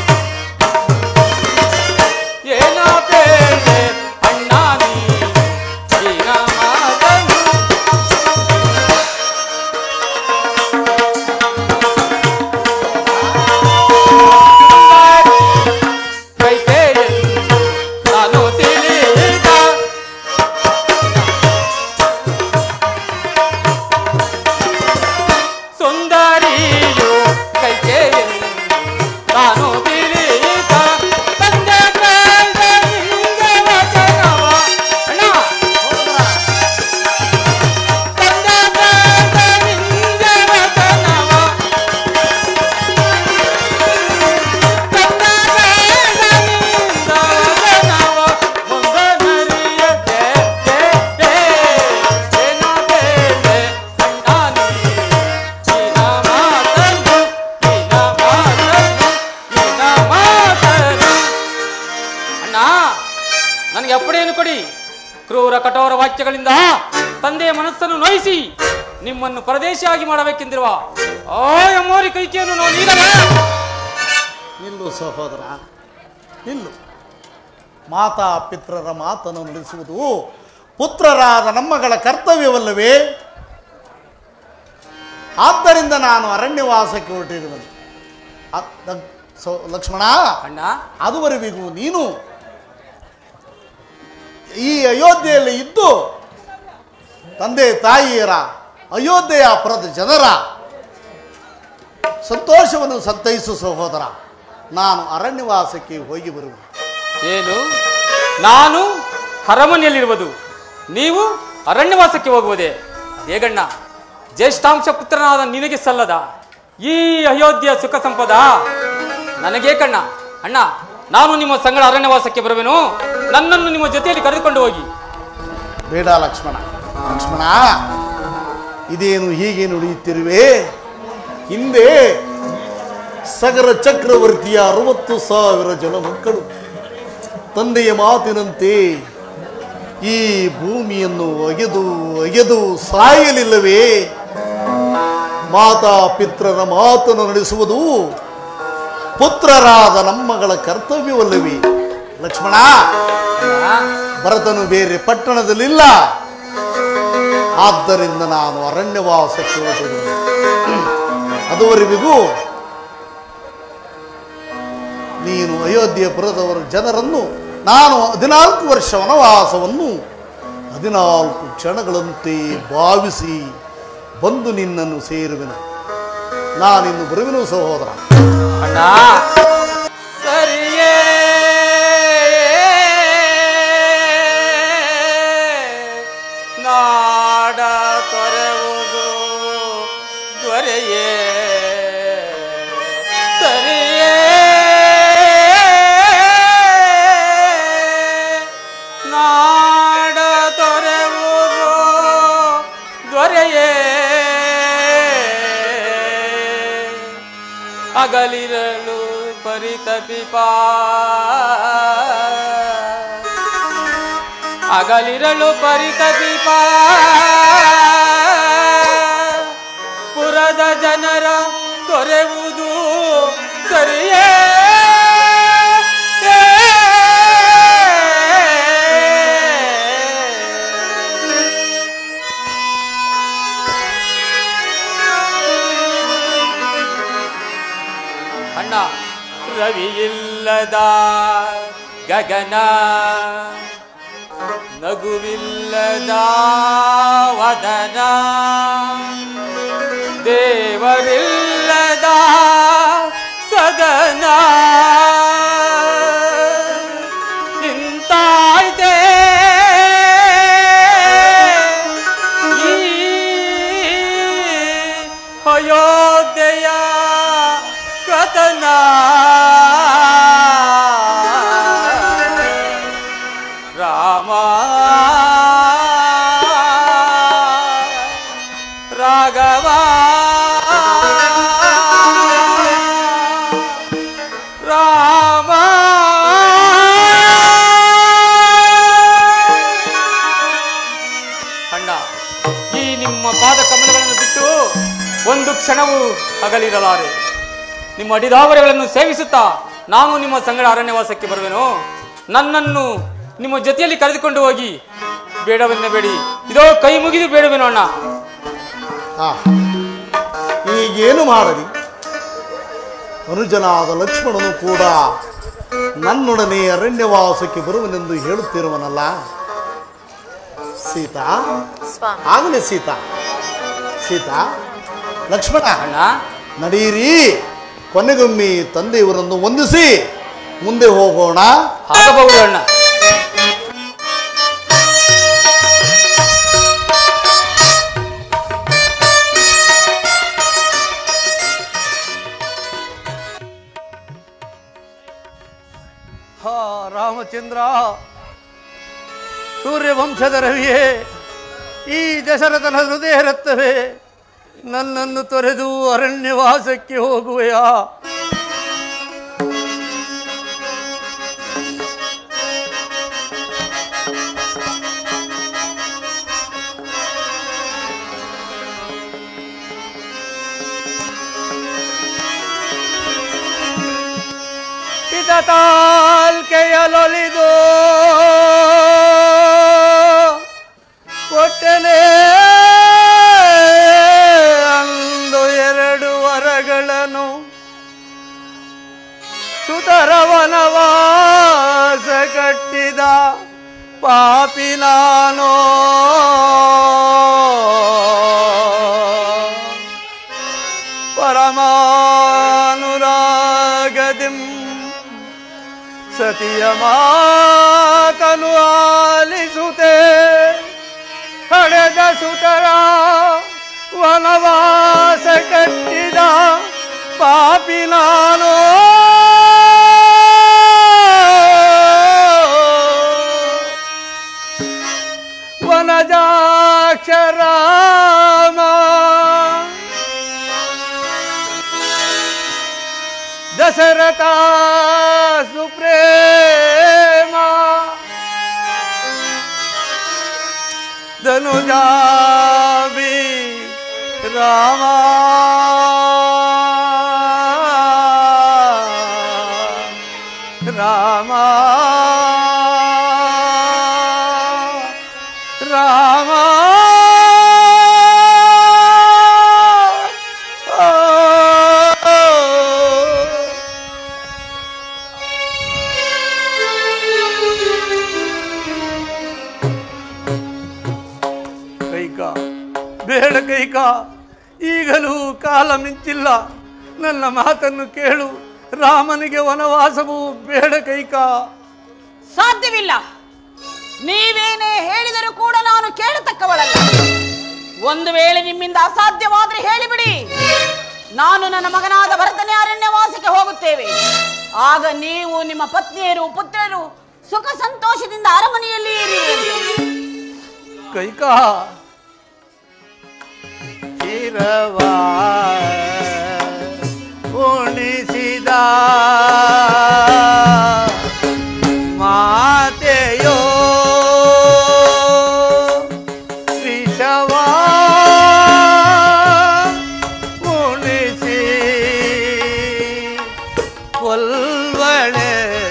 ಏನ ಬೇಳೆ ಅಣ್ಣಾನಿ ದಿನ ಮಾತನು ಕೈಕೇಯ ನಾನು ತಿಳಿದ ಸುಂದರಿಯು ಕೈಕೇಯ ನಾನು ತಿಳಿದ ತಂದೆ ಕೈದ ನಿಂಗೆ ವಚನವ ಅಣ್ಣ ತಂದೆ ಕೈದ ನಿಂಗೆ ವಚನವ ನನಗೆ ಅಪ್ಪಣೆಯನ್ನು ಕೊಡಿ ಕ್ರೂರ ಕಠೋರ ವಾಕ್ಯಗಳಿಂದ ತಂದೆಯ ಮನಸ್ಸನ್ನು ನೋಯಿಸಿ ನಿಮ್ಮನ್ನು ಪರದೇಶಿಯಾಗಿ ಮಾಡಬೇಕೆಂದಿರುವ ಆ ಎಮ್ಮೋರಿ ಕೈಕೆಯನ್ನು ನಾವು ನೀಡಲೇ ನಿಲ್ಲು ಸಹೋದರ ನಿಲ್ಲು ಮಾತಾ ಪಿತ್ರರ ಮಾತನ್ನು ನುಡಿಸುವುದು ಪುತ್ರರಾದ ನಮ್ಮಗಳ ಕರ್ತವ್ಯವಲ್ಲವೇ ಆದ್ದರಿಂದ ನಾನು ಅರಣ್ಯವಾಸಕ್ಕೆ ಹೊರಟಿರುವನು ಅ- ದ- ಸೊ- ಲಕ್ಷ್ಮಣ ಅಣ್ಣ ಅದುವರೆವಿಗೂ ನೀನು ಈ ಅಯೋಧ್ಯೆಯಲ್ಲಿ ಇದ್ದು ತಂದೆ ತಾಯಿಯರ ಅಯೋಧ್ಯೆಯ ಪುರದ ಜನರ ಸಂತೋಷವನ್ನು ಸಂತೈಸು ಸಹೋದರ ನಾನು ಅರಣ್ಯವಾಸಕ್ಕೆ ಹೋಗಿ ಬರುವೆ ಏನು ನಾನು ಅರಮನೆಯಲ್ಲಿರುವುದು ನೀವು ಅರಣ್ಯವಾಸಕ್ಕೆ ಹೋಗುವುದೇ ಹೇಗಣ್ಣ ಜ್ಯೇಷ್ಠಾಂಶ ಪುತ್ರನಾದ ನಿನಗೆ ಸಲ್ಲದ ಈ ಅಯೋಧ್ಯೆಯ ಸುಖ ಸಂಪದ ನನಗೇ ಕಣ್ಣ ಅಣ್ಣ ನಾನು ನಿಮ್ಮ ಸಂಗಡ ಅರಣ್ಯವಾಸಕ್ಕೆ ಬರುವೆನು ನನ್ನನ್ನು ನಿಮ್ಮ ಜೊತೆಯಲ್ಲಿ ಕರೆದುಕೊಂಡು ಹೋಗಿ ಬೇಡ ಲಕ್ಷ್ಮಣ ಲಕ್ಷ್ಮಣ ಇದೇನು ಹೀಗೆ ನುಡಿಯುತ್ತಿರುವೆ ಹಿಂದೆ ಸಗರ ಚಕ್ರವರ್ತಿಯ ಅರವತ್ತು ಸಾವಿರ ಜನ ಮಕ್ಕಳು ತಂದೆಯ ಮಾತಿನಂತೆ ಈ ಭೂಮಿಯನ್ನು ಒಗೆದು ಒಗೆದು ಸಾಯಲಿಲ್ಲವೇ ಮಾತಾ ಪಿತ್ರರ ಮಾತನ್ನು ನಡೆಸುವುದು ಪುತ್ರರಾದ ನಮ್ಮಗಳ ಕರ್ತವ್ಯವಲ್ಲವೇ ಲಕ್ಷ್ಮಣ ಭರತನು ಬೇರೆ ಪಟ್ಟಣದಲ್ಲಿಲ್ಲ ಆದ್ದರಿಂದ ನಾನು ಅರಣ್ಯವಾಸಕ್ಕೆ ಹೊರಟಿರುವೆ ಅದುವರೆಗೂ ನೀನು ಅಯೋಧ್ಯೆ ಪುರದವರ ಜನರನ್ನು ನಾನು ಹದಿನಾಲ್ಕು ವರ್ಷ ವನವಾಸವನ್ನು ಹದಿನಾಲ್ಕು ಕ್ಷಣಗಳಂತೆ ಭಾವಿಸಿ ಬಂದು ನಿನ್ನನ್ನು ಸೇರುವೆನು ನಾನಿನ್ನು ಬರುವೆನು ಸಹೋದರ ಅಣ್ಣ ಸರಿಯೇ ನಾಡ ತೊರೆವುದು ದೊರೆಯೇ ಸರಿಯೇ ನಾಡ ತೊರೆವುದು ದೊರೆಯೇ ಅಗಲಿರಲು ಪರಿತಪಿಪ ಅಗಲಿರಲು ಪರಿತಪಿಪ ಪುರದ ಜನರ ತೊರೆವುದು ಸರಿಯೇ ಅಣ್ಣ ರವಿಯಿಲ್ಲದ ಗಗನ ನಗುವಿಲ್ಲದ ವದನ ದೇವರಿಲ್ಲದ ಸದನ ಇಂತಾಯ್ತೆ ಈ ಅಯೋಧ್ಯೆಯ ಕಥನ ರಾಮ ರಾಘವ ರಾಮ ಅಣ್ಣ ಈ ನಿಮ್ಮ ಪಾದ ಕಮಲಗಳನ್ನು ಬಿಟ್ಟು ಒಂದು ಕ್ಷಣವೂ ಹಗಲಿರಲಾರೆ ನಿಮ್ಮ ಅಡಿದಾವರೆಗಳನ್ನು ಸೇವಿಸುತ್ತಾ ನಾನು ನಿಮ್ಮ ಸಂಗಡ ಅರಣ್ಯವಾಸಕ್ಕೆ ಬರುವೆನು ನನ್ನನ್ನು ನಿಮ್ಮ ಜೊತೆಯಲ್ಲಿ ಕರೆದುಕೊಂಡು ಹೋಗಿ ಬೇಡವೆನ್ನ ಬೇಡಿ ಇದೋ ಕೈ ಮುಗಿದು ಬೇಡವೇನು ಅಣ್ಣ ಆ, ಈಗೇನು ಮಾಡಲಿ ಅನುಜನಾದ ಲಕ್ಷ್ಮಣನು ಕೂಡ ನನ್ನೊಡನೆ ಅರಣ್ಯವಾಸಕ್ಕೆ ಬರುವನೆಂದು ಹೇಳುತ್ತಿರುವನಲ್ಲ ಸೀತಾ ಸ್ವಾಮಿ ಆಗಲೇ ಸೀತಾ ಸೀತಾ ಲಕ್ಷ್ಮಣ ಅಣ್ಣ ನಡೀರಿ ಕೊನೆಗೊಮ್ಮೆ ತಂದೆಯವರನ್ನು ವಂದಿಸಿ ಮುಂದೆ ಹೋಗೋಣ ಆಗಬಹುದು ಅಣ್ಣ ಹಾ ರಾಮಚಂದ್ರ ಸೂರ್ಯವಂಶದ ರವಿಯೇ ಈ ದಶರಥನ ಹೃದಯ ರಕ್ತವೇ ನನ್ನನ್ನು ತೊರೆದು ಅರಣ್ಯವಾಸಕ್ಕೆ ಹೋಗುವೆಯಾ ತಾಲ್ಕೆಯಲೊಲಿದು ಕೊಟ್ಟನೆ ಅಂದು ಎರಡು ವರಗಳನ್ನು ಸುತರವನವಾಸ ಕಟ್ಟಿದ ಪಾಪಿ ನಾನು ಪರಮಾನುರಾಗದಿಂ ಸತಿಯ ಮಾತನು ಆಲಿಸುತ್ತೆ ಹಡೆದ ಸುತರ ವನವಾಸ ಕಟ್ಟಿದ ಪಾಪಿ ನಾನು ವನಜಾಕ್ಷರಾಮ ದಶರಥ ಸುಪ್ರೇಮ ಧನುಜಾಬಿ ರಾಮ ರಾಮ ರಾಮ ಕೈಕ ಬೇಡ ಕೈಕ ಈಗಲೂ ಕಾಲ ಮಿಂಚಿಲ್ಲ ನನ್ನ ಮಾತನ್ನು ಕೇಳು ರಾಮನಿಗೆ ವನವಾಸವು ಬೇಡ ಕೈಕ ಸಾಧ್ಯವಿಲ್ಲ ನೀವೇನೇ ಹೇಳಿದರೂ ಕೂಡ ನಾನು ಕೇಳತಕ್ಕವಳಲ್ಲ ಒಂದು ವೇಳೆ ನಿಮ್ಮಿಂದ ಅಸಾಧ್ಯವಾದ್ರೆ ಹೇಳಿಬಿಡಿ ನಾನು ನನ್ನ ಮಗನಾದ ಭರತನೇ ಅರಣ್ಯವಾಸಕ್ಕೆ ಹೋಗುತ್ತೇವೆ ಆಗ ನೀವು ನಿಮ್ಮ ಪತ್ನಿಯರು ಪುತ್ರರು ಸುಖ ಸಂತೋಷದಿಂದ ಅರಮನೆಯಲ್ಲಿ ಇರುವಿರಿ ಕೈಕ ಚಿರವಾ ಉಣಿಸಿದ ಮಾತೆಯೋ ವಿಷವಾ ಉಣಿಸಿ ಕೊಲ್ವಳೆ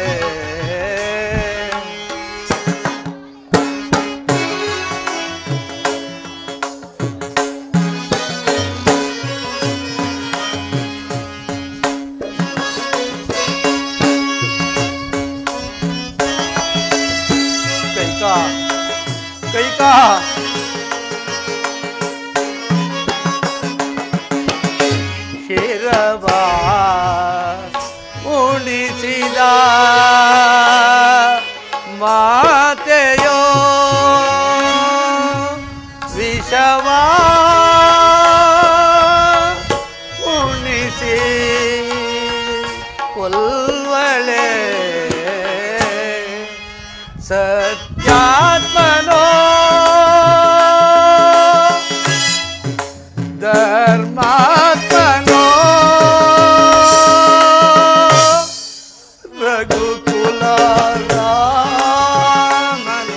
ಕೈಕಾ ಕೈಕಾ ಶಿರವಾ ಉಣಿಸಿದ ಮಾತೆಯೋ ವಿಷವಾ ಉಣಿಸಿ ಕೊಲ್ವಳೆ ಸತ್ಯಾತ್ಮನೋ ಧರ್ಮಾತ್ಮನೋ ರಘುಕುಲ ರಾಮನೋ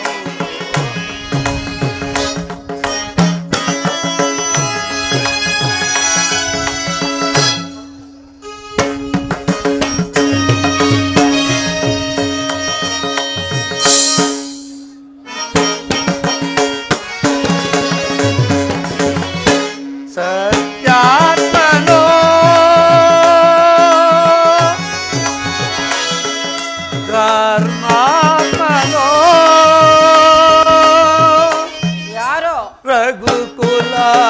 ಸತ್ಯಾತ್ಮನೋ ಧರ್ಮಾತ್ಮನೋ ಯಾರೋ ರಘುಕುಲ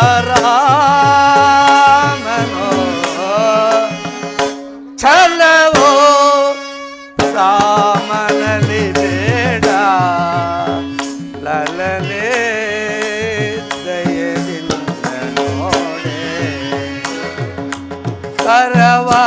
ರಾಮನೋ ಛಲವೋ ಸಾಮನಲಿ ಬೇಡ ಲಲನೆ ದಯದಿಂದ ನೋಡೆ ಕರವಾ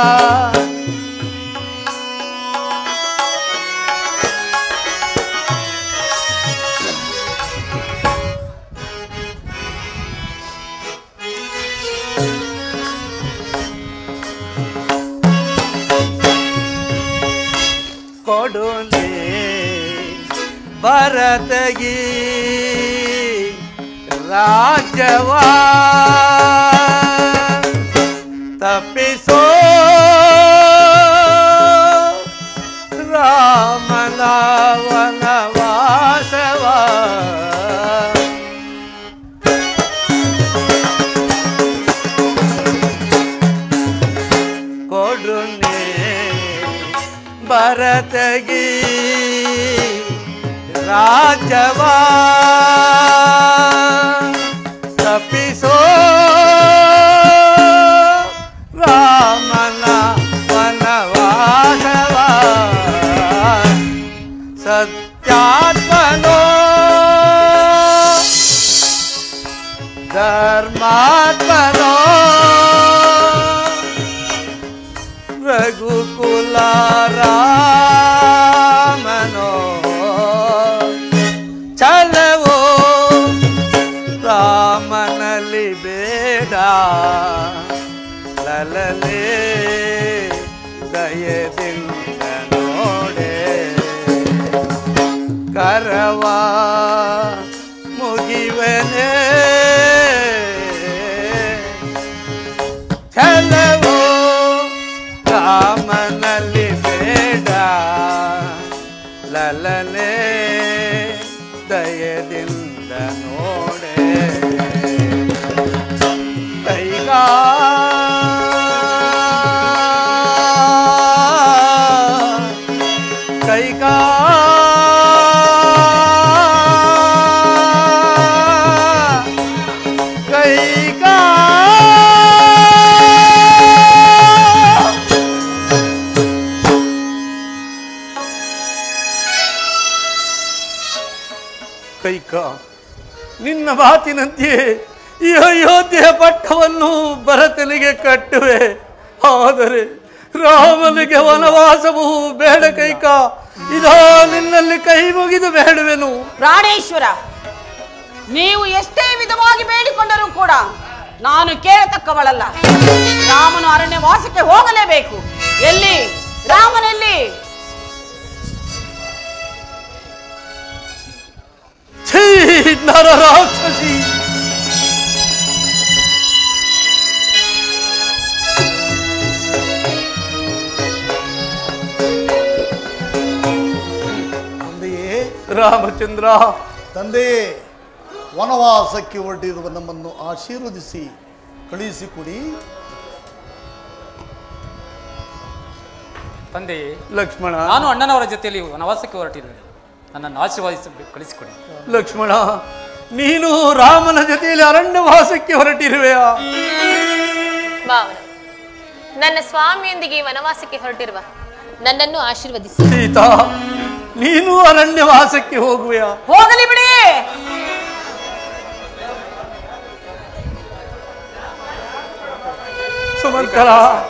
ಕೊಡುಲೆ ಭರತಗಿ ರಾಜ್ಯವಾ ತಪ್ಪಿಸೋ ರಾಮನ ವನವಾಸವ ಕೊಡುನೆ ಭರತಗಿ ರಾಜವಾ ತಪ್ಪಿಸೋ ರಾಮನ ವನವಾಸವ ಸತ್ಯಾತ್ಮನೋ ಧರ್ಮಾತ್ಮನೋ ರಘುಕುಲ ರಾಮನೋ ಛಲವೋ ರಾಮನಲ್ಲಿ ಬೇಡ ಲಲಲೇ ದಯದಿಂದ ನೋಡೆ ಕರವ ಮುಗಿವನೇ ಛಲವೋ ರಾಮನಲ್ಲಿ ಬೇಡ ಲಲನೆ ದಯದಿಂದ ನೋಡೆ ಕೈಗಾ ಕೈಗಾ ಕೈಗಾ ಕೈಕ ನಿನ್ನ ಮಾತಿನಂತೆಯೇ ಈ ಅಯೋಧ್ಯೆಯ ಪಟ್ಟವನ್ನು ಭರತನಿಗೆ ಕಟ್ಟುವೆ ಆದರೆ ರಾಮನಿಗೆ ವನವಾಸವು ಬೇಡ ಕೈಕ ಇದೋ ನಿನ್ನಲ್ಲಿ ಕೈ ಮುಗಿದು ಬೇಡುವೆನು ಪ್ರಾಣೇಶ್ವರ ನೀವು ಎಷ್ಟೇ ವಿಧವಾಗಿ ಬೇಡಿಕೊಂಡರೂ ಕೂಡ ನಾನು ಕೇಳತಕ್ಕವಳಲ್ಲ ರಾಮನು ಅರಣ್ಯ ವಾಸಕ್ಕೆ ಹೋಗಲೇಬೇಕು ಎಲ್ಲಿ ರಾಮನೆಲ್ಲಿ ಛೀ ನರ ರಾಕ್ಷಸಿ ತಂದೆಯೇ ರಾಮಚಂದ್ರ ತಂದೆಯೇ ವನವಾಸಕ್ಕೆ ಹೊರಟಿರುವ ನಮ್ಮನ್ನು ಆಶೀರ್ವದಿಸಿ ಕಳುಹಿಸಿಕೊಡಿ ತಂದೆ ಲಕ್ಷ್ಮಣ ನಾನು ಅಣ್ಣನವರ ಜೊತೆಯಲ್ಲಿ ವನವಾಸಕ್ಕೆ ಹೊರಟಿರುವೆ ನನ್ನನ್ನು ಆಶೀರ್ವಾದಿಸಿ ಕಳಿಸಿಕೊಡಿ ಲಕ್ಷ್ಮಣ ನೀನು ರಾಮನ ಜೊತೆಯಲ್ಲಿ ಅರಣ್ಯವಾಸಕ್ಕೆ ಹೊರಟಿರುವೆಯಾ ಭಾವನ ನನ್ನ ಸ್ವಾಮಿಯೊಂದಿಗೆ ಈ ವನವಾಸಕ್ಕೆ ಹೊರಟಿರುವ ನನ್ನನ್ನು ಆಶೀರ್ವದಿಸಿ ಸೀತಾ ನೀನು ಅರಣ್ಯವಾಸಕ್ಕೆ ಹೋಗುವೆಯಾ ಹೋಗಲಿ ಬಿಡಿ ಸುಮಂತರ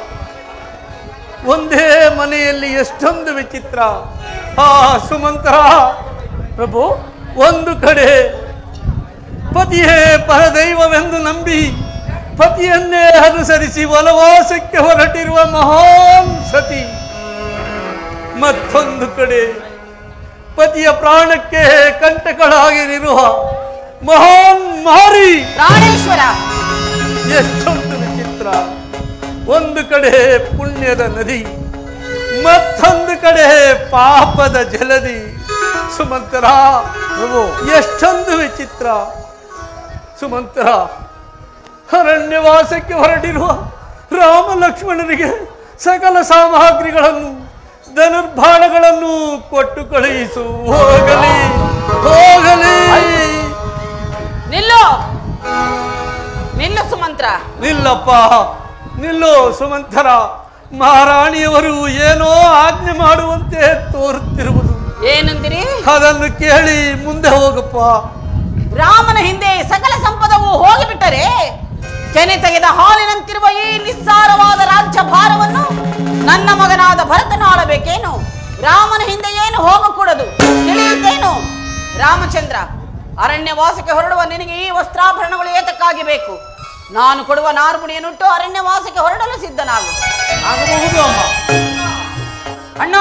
ಒಂದೇ ಮನೆಯಲ್ಲಿ ಎಷ್ಟೊಂದು ವಿಚಿತ್ರ ಆ ಸುಮಂತರ ಪ್ರಭು ಒಂದು ಕಡೆ ಪತಿಯೇ ಪರದೈವವೆಂದು ನಂಬಿ ಪತಿಯನ್ನೇ ಅನುಸರಿಸಿ ವನವಾಸಕ್ಕೆ ಹೊರಟಿರುವ ಮಹಾನ್ ಸತಿ ಮತ್ತೊಂದು ಕಡೆ ಪತಿಯ ಪ್ರಾಣಕ್ಕೆ ಕಂಟಕಳಾಗಿರುವ ಮಹಾನ್ ಮಾರಿ ಪ್ರಾಣೇಶ್ವರ ಎಷ್ಟೊಂದು ವಿಚಿತ್ರ ಒಂದು ಕಡೆ ಪುಣ್ಯದ ನದಿ ಮತ್ತೊಂದು ಕಡೆ ಪಾಪದ ಜಲದಿ ಸುಮಂತರ ಪ್ರಭು, ಎಷ್ಟೊಂದು ವಿಚಿತ್ರ ಸುಮಂತರ ಅರಣ್ಯವಾಸಕ್ಕೆ ಹೊರಟಿರುವ ರಾಮ ಲಕ್ಷ್ಮಣರಿಗೆ ಸಕಲ ಸಾಮಗ್ರಿಗಳನ್ನು ಧನುರ್ಬಾಣಗಳನ್ನು ಕೊಟ್ಟು ಕಳುಹಿಸು ಹೋಗಲಿ ಹೋಗಲಿ ನಿಲ್ಲು ನಿಲ್ಲು ಸುಮಂತ್ರ ನಿಲ್ಲಪ್ಪ ನಿಲ್ಲು ಸುಮಂತರ ಮಹಾರಾಣಿಯವರು ಏನೋ ಆಜ್ಞೆ ಮಾಡುವಂತೆ ತೋರುತ್ತಿರುವುದು ಏನಂದಿರಿ ಅದನ್ನು ಕೇಳಿ ಮುಂದೆ ಹೋಗಪ್ಪ ರಾಮನ ಹಿಂದೆ ಸಕಲ ಸಂಪದವು ಹೋಗಿಬಿಟ್ಟರೆ ಕೆನೆ ತೆಗೆದ ಹಾಲಿನಂತಿರುವ ಈ ನಿಸ್ಸಾರವಾದ ರಾಜ್ಯ ಭಾರವನ್ನು ನನ್ನ ಮಗನಾದ ಭರತನು ಆಳಬೇಕೇನು ರಾಮನ ಹಿಂದೆ ಏನು ಹೋಗಕೂಡದು ತಿಳಿಯುತ್ತೇನು ರಾಮಚಂದ್ರ ಅರಣ್ಯವಾಸಕ್ಕೆ ಹೊರಡುವ ನಿನಗೆ ಈ ವಸ್ತ್ರಾಭರಣಗಳು ಏತಕ್ಕಾಗಿ ಬೇಕು ನಾನು ಕೊಡುವ ನಾರ್ಮುಡಿಯನ್ನುಟ್ಟು ಅರಣ್ಯವಾಸಕ್ಕೆ ಹೊರಡಲು ಸಿದ್ಧನಾಗು ಆಗಬಹುದು ಅಮ್ಮ ಅಣ್ಣ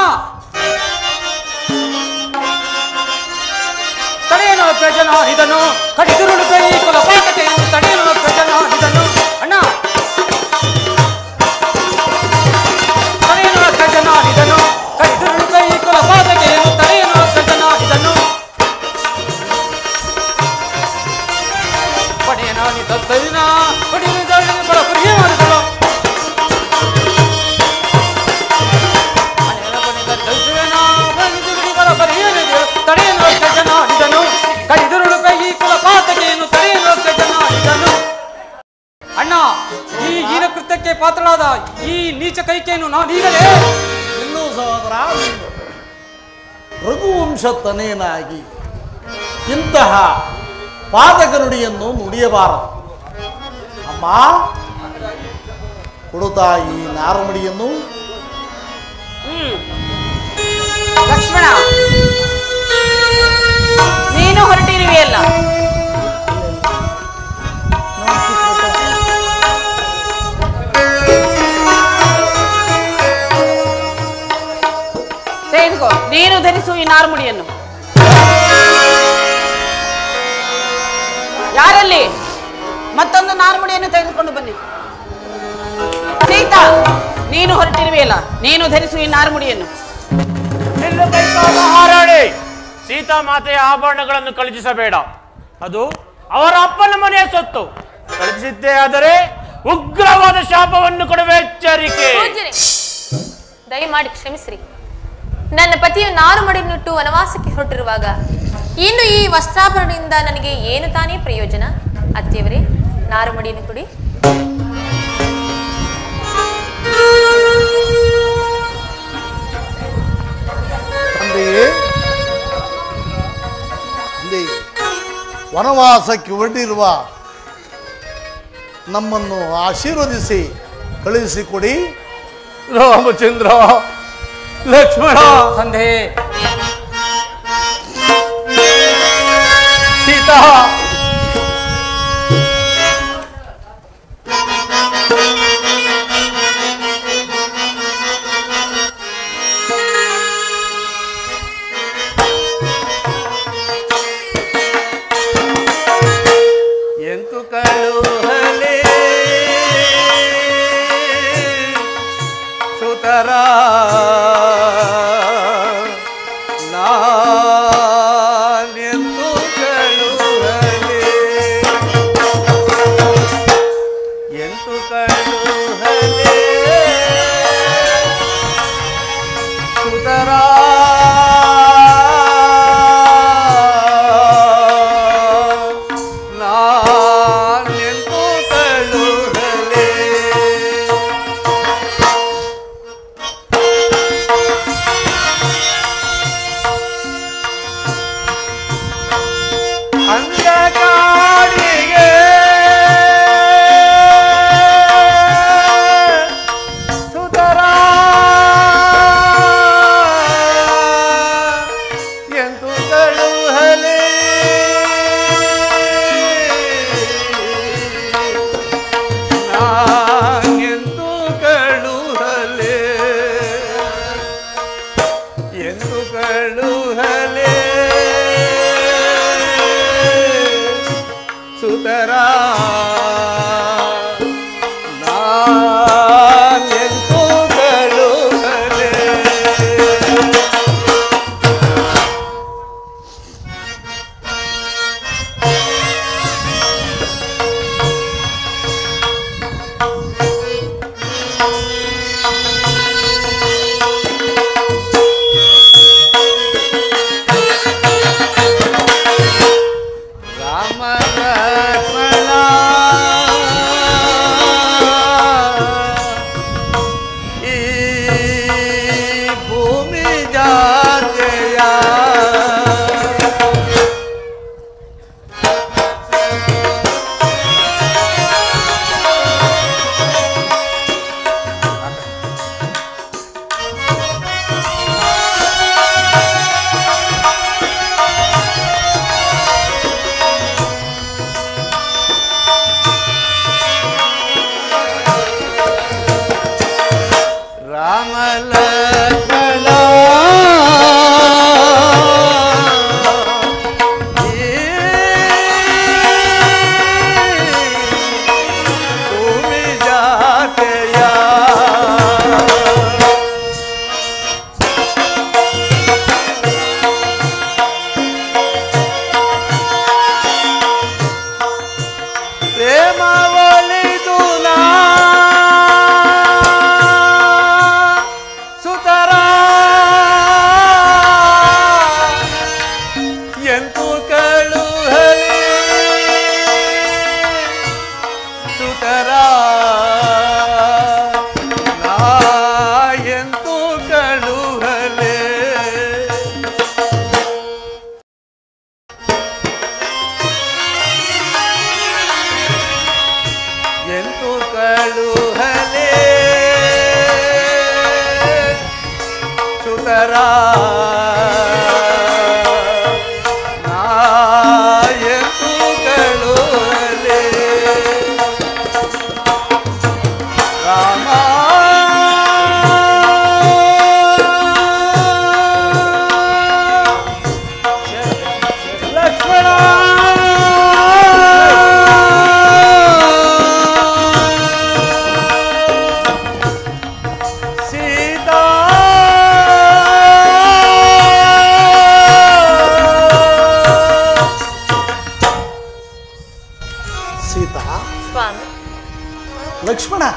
ತಡೆಯನು ಪ್ರಜನಾಡಿದನು ಕಡಿದುರುಳು ಕೈ ಕುಲಪಾತತೆಯನ್ನು ತಡೆಯನು ಪ್ರಜನಾಡಿದನು ಅಣ್ಣ ತಡೆಯನು ಪ್ರಜನಾಡಿದನು ಕಡಿದುರುಳು ಕೈ ಕುಲಪಾತತೆಯನ್ನು ನೀಚ ಕೈಕೆಯನ್ನು ನಾನು ಈಗಲೇ ಇಲ್ಲೂ ಸಹೋದರ ರಘುವಂಶ ತನೇನಾಗಿ ಇಂತಹ ಪಾದಕ ನುಡಿಯನ್ನು ನುಡಿಯಬಾರದು ಅಮ್ಮ ಕೊಡುತ್ತಾ ಈ ನಾರುಮಡಿಯನ್ನು ಹ್ಮ್ ಲಕ್ಷ್ಮಣ ನೀನು ಹೊರಟಿರುವೆಯಲ್ಲ ತೆಗೆದುಕೋ ನೀನು ಧರಿಸು ಈ ನಾರ್ಮುಡಿಯನ್ನು ಯಾರಲ್ಲಿ ಮತ್ತೊಂದು ನಾರ್ಮುಡಿಯನ್ನು ತೆಗೆದುಕೊಂಡು ಬನ್ನಿ ಸೀತಾ ನೀನು ಹೊರಟಿರುವೆಯಲ್ಲ ನೀನು ಧರಿಸು ಈ ನಾರ್ಮುಡಿಯನ್ನು ನಿಲ್ಲು ಕೈಕಾಲ ಮಹಾರಾಣಿ ಸೀತಾ ಮಾತೆಯ ಆಭರಣಗಳನ್ನು ಕಳುಹಿಸಬೇಡ ಅದು ಅವರ ಅಪ್ಪನ ಮನೆಯ ಸೊತ್ತು ಕಳುಹಿಸಿದ್ದೇ ಆದರೆ ಉಗ್ರವಾದ ಶಾಪವನ್ನು ಕೊಡುವ ಎಚ್ಚರಿಕೆ ಪೂಜ್ಯರೇ, ದಯಮಾಡಿ ಕ್ಷಮಿಸ್ರಿ ನನ್ನ ಪತಿಯು ನಾರು ಮಡಿನಿಟ್ಟು ವನವಾಸಕ್ಕೆ ಹೊರಟಿರುವಾಗ ಇನ್ನು ಈ ವಸ್ತ್ರಾಭರಣದಿಂದ ನನಗೆ ಏನು ತಾನೇ ಪ್ರಯೋಜನ ಅತ್ತೆಯವರೇ ನಾರು ಮಡಿಯನ್ನು ಕೊಡಿ ತಂದೆಯೇ ತಂದೆ ವನವಾಸಕ್ಕೆ ಹೊರಟಿರುವ ನಮ್ಮನ್ನು ಆಶೀರ್ವದಿಸಿ ಕಳುಹಿಸಿಕೊಡಿ ರಾಮಚಂದ್ರ ಲಕ್ಷ್ಮಣ ತಂದೆ ಸೀತಾ ಎಂತು ಕಳುಹಲೆ ಸುತರ ನಾನೆಂದು ಕಳುಹಲೆ ಎಂತು ಕಳುಹಲೆ ಸುತರ ನಾನೆಂದು ಕಳುಹಲೆ ಅಂಧಕಾಡಿಗೆ ಸುತರ ಎಂದು ಕಳುಹಲೆ ನಾನೆಂದು ಕಳುಹಲೆ ಎಂದು ಕಳುಹಲೆ ಸುತರ ನಾನೆಂದು ಕಳುಹಲೆ ರಾಮ ಲಕ್ಷ್ಮಣ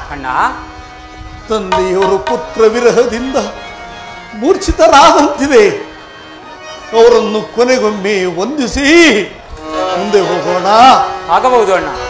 ಅಣ್ಣ ತಂದೆಯವರು ಪುತ್ರ ವಿರಹದಿಂದ ಮೂರ್ಛಿತರಾದಂತಿದೆ ಅವರನ್ನು ಕೊನೆಗೊಮ್ಮೆ ವಂದಿಸಿ ಮುಂದೆ ಹೋಗೋಣ ಆಗಬಹುದು ಅಣ್ಣ